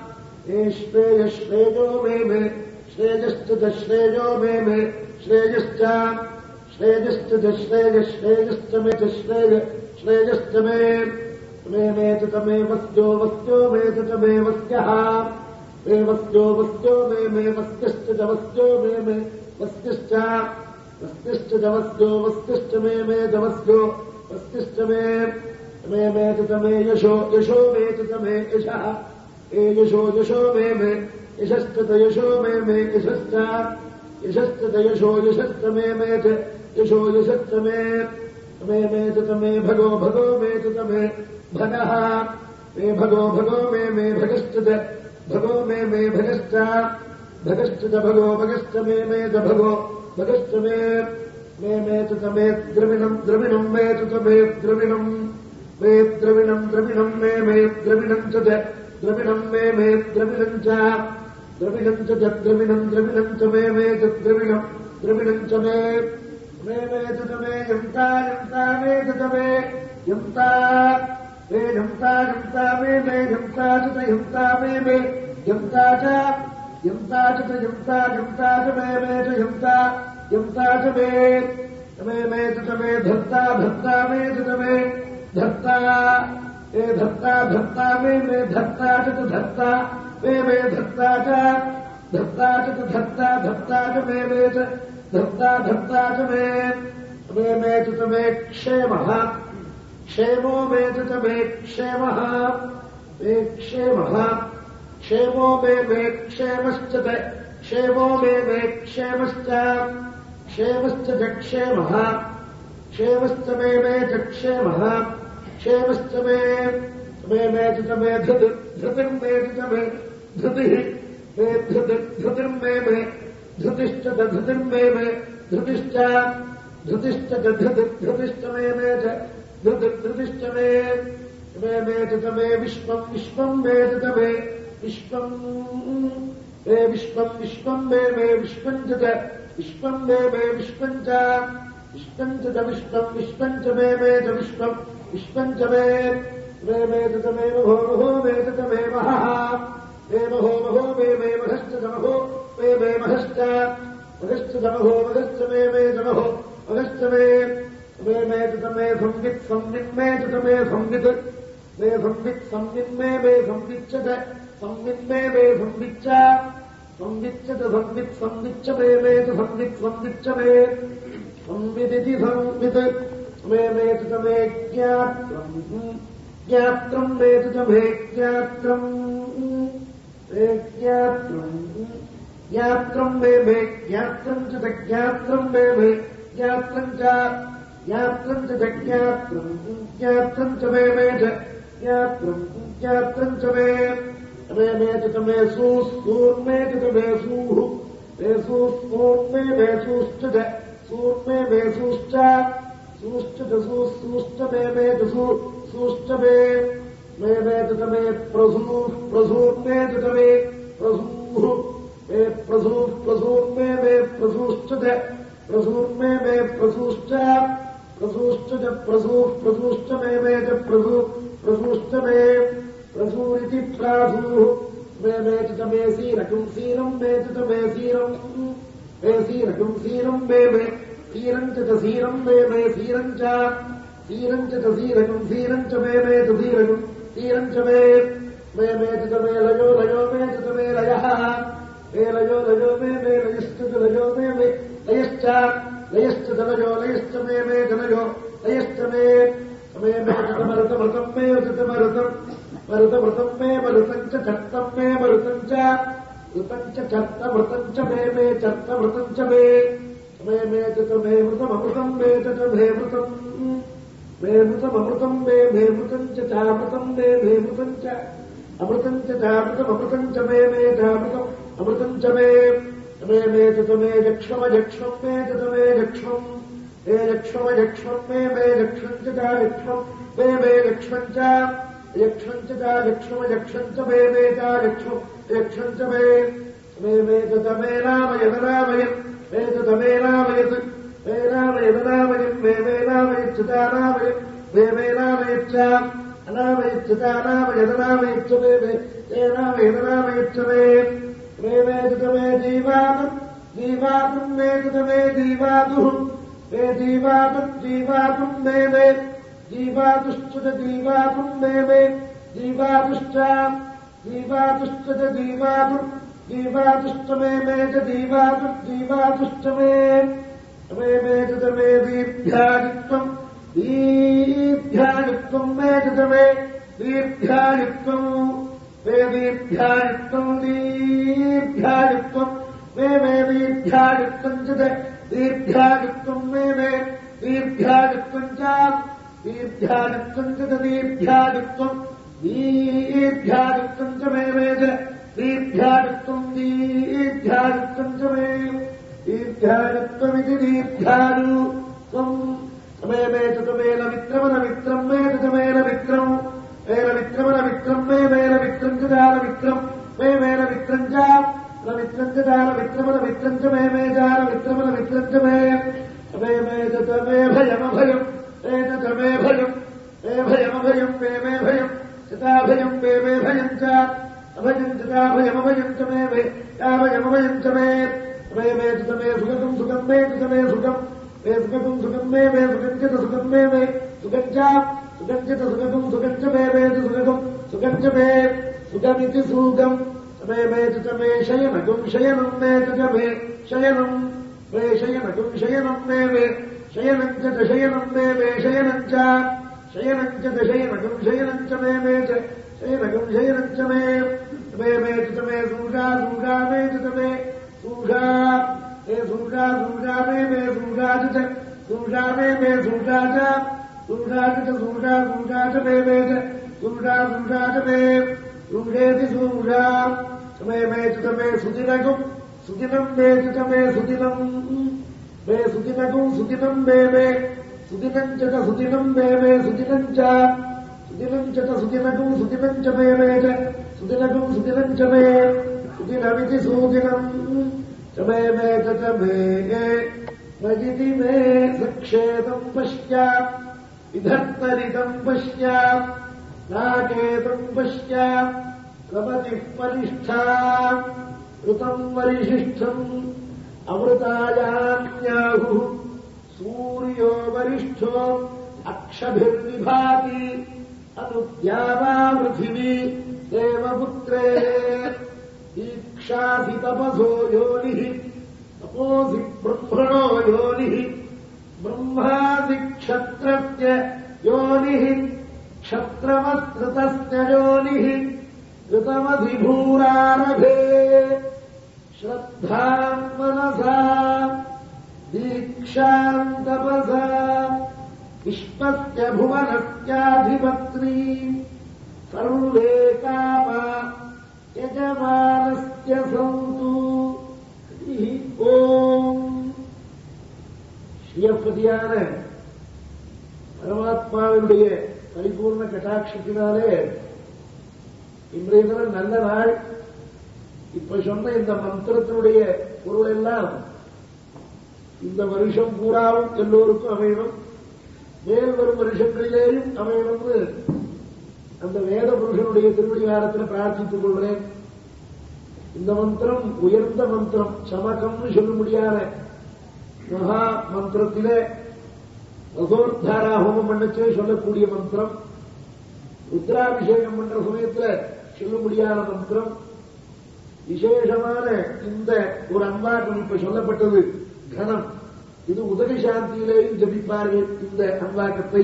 ए श्रेय श्रेयो मे मे श्रेयश्च च श्रेयो मे मे श्रेयश्च श्रेयश्च च श्रेय श्रेयश्च मे च श्रेय श्रेयश्च मे मे मे च मे वस्यो वस्यो मे च मे वस्यः मे वस्यो वस्यो मे मे वस्यश्च च वस्यो मे मे वस्यश्च वस्यश्च च वस्यो वस्यश्च मे मे च वस्यो वस्यश्च मे मे मे च मे यशो यशो मे च मे यशः ए यशो यशो मे मे यशश्च त यशो मे मे यशश्च यशश्च त यशो यशश्च मे मे च यशो यशश्च मे मे मे च मे भगो भगो मे च मे भगः मे भगो भगो मे मे भगश्च च भगो मे मे भगश्च भगश्च च भगो भगश्च मे मे च भगो भगश्च मे मे मे च मे द्रविणम् द्रविणम् मे च मे द्रविणम् मे द्रविणम् द्रविणम् मे मे द्रविणम् च द्रविणम् मे मे द्रविणम् च द्रविणम् च द्रविणम् द्रविणम् च मे मे च द्रविणम् द्रविणम् च मे मे मे च मे यन्ता यन्ता मे च मे यन्ता मे यन्ता यन्ता मे मे यन्ता च यन्ता मे मे यन्ता च यन्ता च यन्ता यन्ता च मे मे च यन्ता यन्ता च मे मे मे च मे धत्ता धत्ता मे च मे धत्ता ए धत्ता धत्ता मे मे धत्ता च धत्ता मे मे धत्ता च धत्ता च धत्ता धत्ता च मे मे च धत्ता धत्ता च मे मे मे च मे क्षेमः क्षेमो मे च मे क्षेमः मे क्षेमः क्षेमो मे मे क्षेमश्च ते क्षेमो मे मे क्षेमश्च क्षेमश्च च क्षेमः क्षेमश्च मे मे च क्षेमः क्षेमश्च मे मे मे च मे धृत् धृतिर्मे च मे धृतिः मे धृति धृतिर्मे मे धृतिश्च च धृतिर्मे मे धृतिश्च धृतिश्च च धृति धृतिश्च मे मे च धृति धृतिश्च मे मे मे च मे विश्वम् विश्वम् मे च मे विश्वम् मे विश्वम् विश्वम् मे मे विश्वम् च विश्वम् मे मे विश्वम् च विश्वम् च विश्वम् विश्वम् च मे मे च विश्वम् विश्वम् च मे मे मे च मे महो महो मे च मे महः मे महो महो मे मे महश्च महो मे मे महश्च महश्च महो महश्च मे मे महो महश्च मे मे मे च मे संवित् संवित् मे च मे संवित् मे संवित् संवित् मे मे संविच्च संवित् मे मे संविच्च संविच्च च संवित् संविच्च मे मे च संवित् संविच्च मे संविदिति संवित् मे मे च मे ज्ञात्रम् ज्ञात्रम् मे च मे ज्ञात्रम् मे ज्ञात्रम् ज्ञात्रम् मे मे ज्ञात्रम् च ज्ञात्रम् मे मे ज्ञात्रम् च ज्ञात्रम् च ज्ञात्रम् ज्ञात्रम् च मे मे च ज्ञात्रम् ज्ञात्रम् च मे मे मे च मे सूर्मे च मे सूः मे सूर्मे मे सूश्च सूर्मे मे सूश्च सूश्च च सूश्च मे मे च सूश्च मे मे मे च मे प्रसूः प्रसूर्मे च मे प्रसूः मे प्रसूः प्रसूर्मे मे प्रसूश्च प्रसूर्मे मे प्रसूश्च प्रसूश्च च प्रसूः प्रसूश्च मे मे च प्रसू प्रसूश्च मे प्रसूरिति प्रासूः मे मे च मे सीरकम् सीरम् मे च मे सीरम् मे सीरकम् सीरम् मे मे सीरम् च सीरम् मे मे सीरम् च सीरम् च सीरकम् सीरम् च मे मे च सीरकम् सीरम् च मे मे मे च मे लयो लयो मे च मे लयः मे लयो लयो मे मे लयश्च लयो मे मे लयश्च लयश्च लयो लयश्च मे मे लयो लयश्च मे मे मे मरुतमृतम् मे ऋतमरुतम् मरुतमृतम् मे मरुतम् च चर्तम् मे मरुतम् च ऋतम् च चर्तमृतम् च मे मे चर्तमृतम् च मे मे मे च मे मृतममृतम् मे च मे मृतम् मे मृतममृतम् मे मे मृतम् च चामृतम् मे मे मृतम् च अमृतम् च चामृतममृतम् च मे मे चामृतम् अमृतम् च मे मे मे च मे जक्ष्ममजक्ष्मम् मे च मे जक्ष्मम् मे जक्ष्ममजक्ष्मम् मे मे जक्ष्मम् च चाजक्ष्मम् मे मे जक्ष्मम् च यक्षम् च चाजक्ष्ममजक्ष्मम् च मे मे चाजक्ष्मम् यक्षम् च मे मे मे च मे रामयदरामयन् मे च मे रामयत् मे रामयदरामयन् मे मे रामयच्च चारामयन् मे मे रामयच्च अनामयच्युतानामयदनामयच्च मे मे तेनामयदनामयच्च मे मे मे च मे जीवातम् जीवातम् मे च मे जीवातुः मे जीवातम् जीवातुम् मे मे जीवातुश्च च जीवातुम् मे मे जीवातुश्च जीवातुश्च च जीवातुम् जीवातुश्च मे मे च जीवातुर्जीवातुश्च मे मे मे च मे दीर्घ्यादित्वम् दीर्घ्यायुक्तम् मे च मे दीर्घ्यायुक्तम् मे दीर्घ्यायुक्तम् दीर्घ्यायुक्तम् मे मे दीर्घ्यायुक्तम् च दीर्घ्यायुक्तम् मे मे दीर्घ्यायुक्तम् च दीर्घ्यायुक्तम् च दीर्घ्यायुक्तम् दीर्घ्यायुक्तम् च मे मे च दीर्घ्यायुक्तम् दीर्घ्यायुक्तम् च मे दीर्घ्यायुक्तमिति दीर्घ्यायुक्तम् मे मे च मेन मित्रमन मित्रम् मे च मेन मित्रम् मेन मित्रमन मित्रम् मे मेन मित्रम् च जान मित्रम् मे मेन मित्रम् च न मित्रम् च जान मित्रमन मित्रम् च मे मे जान मित्रमन मित्रम् च मे मे मे च मे भयमभयम् मे च मे भयम् मे भयमभयम् मे मे भयम् चिताभयम् मे मे भयम् च अभयम् चिताभयमभयम् च मे मे याभयमभयम् च मे मे मे च मे सुखम् सुखम् मे च मे सुखम् मे सुखम् सुखम् मे मे सुखम् च सुखम् मे मे सुखम् च सुखम् च सुखम् सुखम् च मे मे च सुखम् सुखम् च मे सुखमिति सुखम् मे मे च मे शयनकम् शयनम् मे च मे शयनम् मे शयनकम् शयनम् मे मे शयनम् च शयनम् मे मे शयनम् च शयनञ्च दशयनकम् शयनञ्च मे मे च शयनकम् शयनञ्च मे मे मे च मे सूषा सूषा मे च मे सूषा मे सूषा सूषा मे मे सूषा च सूषा मे मे सूषा च सूषा च सूषा सूषा च मे मे च सूषा सूषा च मे सूषेति सूषा मे मे च मे सुदिनकम् सुदिनम् मे च मे सुदिनम् मे सुदिनकम् सुदिनम् मे मे सुदिनम् च सुदिनम् मे मे सुदिनम् च सुदिनम् च सुदिनकम् सुदिनम् च मे मे च सुदिनकम् सुदिनम् च मे सुदिनमिति सुदिनम् च मे मे च च मे मजिति मे सक्षेतम् पश्यात् विधर्तरितम् पश्यात् नाकेतम् पश्यात् प्रमतिः परिष्ठा ऋतम् वरिशिष्ठम् अमृतायान्याहुः सूर्यो वरिष्ठो अक्षभिर्विभाति अनुद्यावा पृथिवी देवपुत्रे दीक्षासि तपसो योनिः तपोसि ब्रह्मणो योनिः ब्रह्मासि क्षत्रस्य योनिः क्षत्रमस्कृतस्य योनिः ऋतमधिभूरारभे श्रद्धाम् मनसा दीक्षाम् तपसा विश्वस्य भुवनस्याधिपत्नी सर्वे कामा यजमानस्य सन्तु हरिः ஓம் ஸ்ரீயப்பதியான பரமாத்மாவினுடைய பரிபூர்ண கட்டாட்சத்தினாலே இன்றைய தினம் நல்ல நாள் இப்ப சொன்ன இந்த மந்திரத்தினுடைய பொருள் எல்லாம் இந்த வருஷம் பூராவும் எல்லோருக்கும் அமையணும் மேல் வரும் வருஷங்களிலேயும் அமையணும்னு அந்த வேத புருஷனுடைய திருவடிகாரத்தில் பிரார்த்தித்துக் கொள்கிறேன் இந்த மந்திரம் உயர்ந்த மந்திரம் சமகம்னு சொல்ல முடியாத மகா மந்திரத்திலே ரசோத்தாரா ஹோமம் பண்ணச்சே சொல்லக்கூடிய மந்திரம் ருத்ராபிஷேகம் பண்ற சமயத்துல சொல்ல முடியாத மந்திரம் விசேஷமான இந்த ஒரு அன்பாக்கம் இப்ப சொல்லப்பட்டது கணம் இது உதவி சாந்தியிலேயும் ஜபிப்பார்கள் இந்த அன்பாக்கத்தை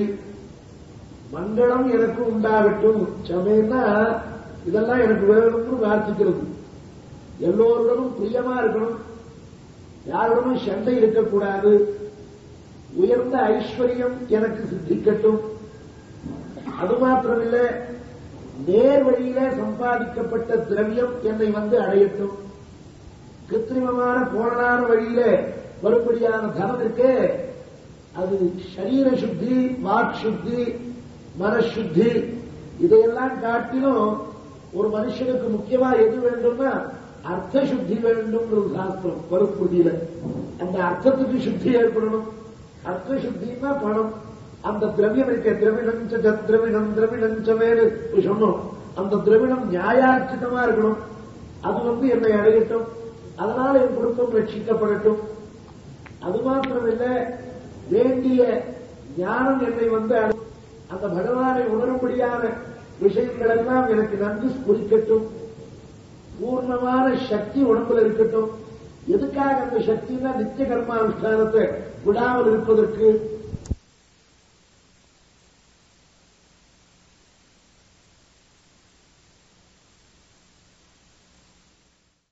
மங்களம் எனக்கு உண்டாகட்டும் சமயம்னா இதெல்லாம் எனக்கு வேணும்னு பிரார்த்திக்கிறது எல்லோருடனும் பிரியமா இருக்கணும் யாருடனும் சண்டை இருக்கக்கூடாது உயர்ந்த ஐஸ்வர்யம் எனக்கு சித்திக்கட்டும் அது மாத்திரமில்லை நேர் வழியில சம்பாதிக்கப்பட்ட திரவியம் என்னை வந்து அடையட்டும் கிருத்திரிமமான கோணலான வழியில வரும்படியான தனம் இருக்கே அது சரீர சுத்தி வாக் சுத்தி மனசுத்தி இதையெல்லாம் காட்டிலும் ஒரு மனுஷனுக்கு முக்கியமா எது வேண்டும்னா அர்த்த சுத்தி வேண்டும் ஒரு சாஸ்திரம் வருப்புதியில அந்த அர்த்தத்துக்கு சுத்தி ஏற்படணும் அர்த்த சுத்தின்னா பணம் அந்த திரவியம் இருக்க திரவிடம் திரவிடம் திரவிடம் மேலு சொன்னோம் அந்த திரவிடம் நியாயார்ச்சிதமா இருக்கணும் அது வந்து என்னை அடையட்டும் அதனால என் குடும்பம் ரட்சிக்கப்படட்டும் அது மாத்திரமில்ல வேண்டிய ஞானம் என்னை வந்து அடை- அந்த பகவானை உணரும்படியான விஷயங்கள் எல்லாம் எனக்கு நன்கு ஸ்புரிக்கட்டும் பூர்ணமான சக்தி உடம்புல இருக்கட்டும் எதுக்காக அந்த சக்தினா நித்திய கர்மானுஷ்டானத்தை விடாமல் இருப்பதற்கு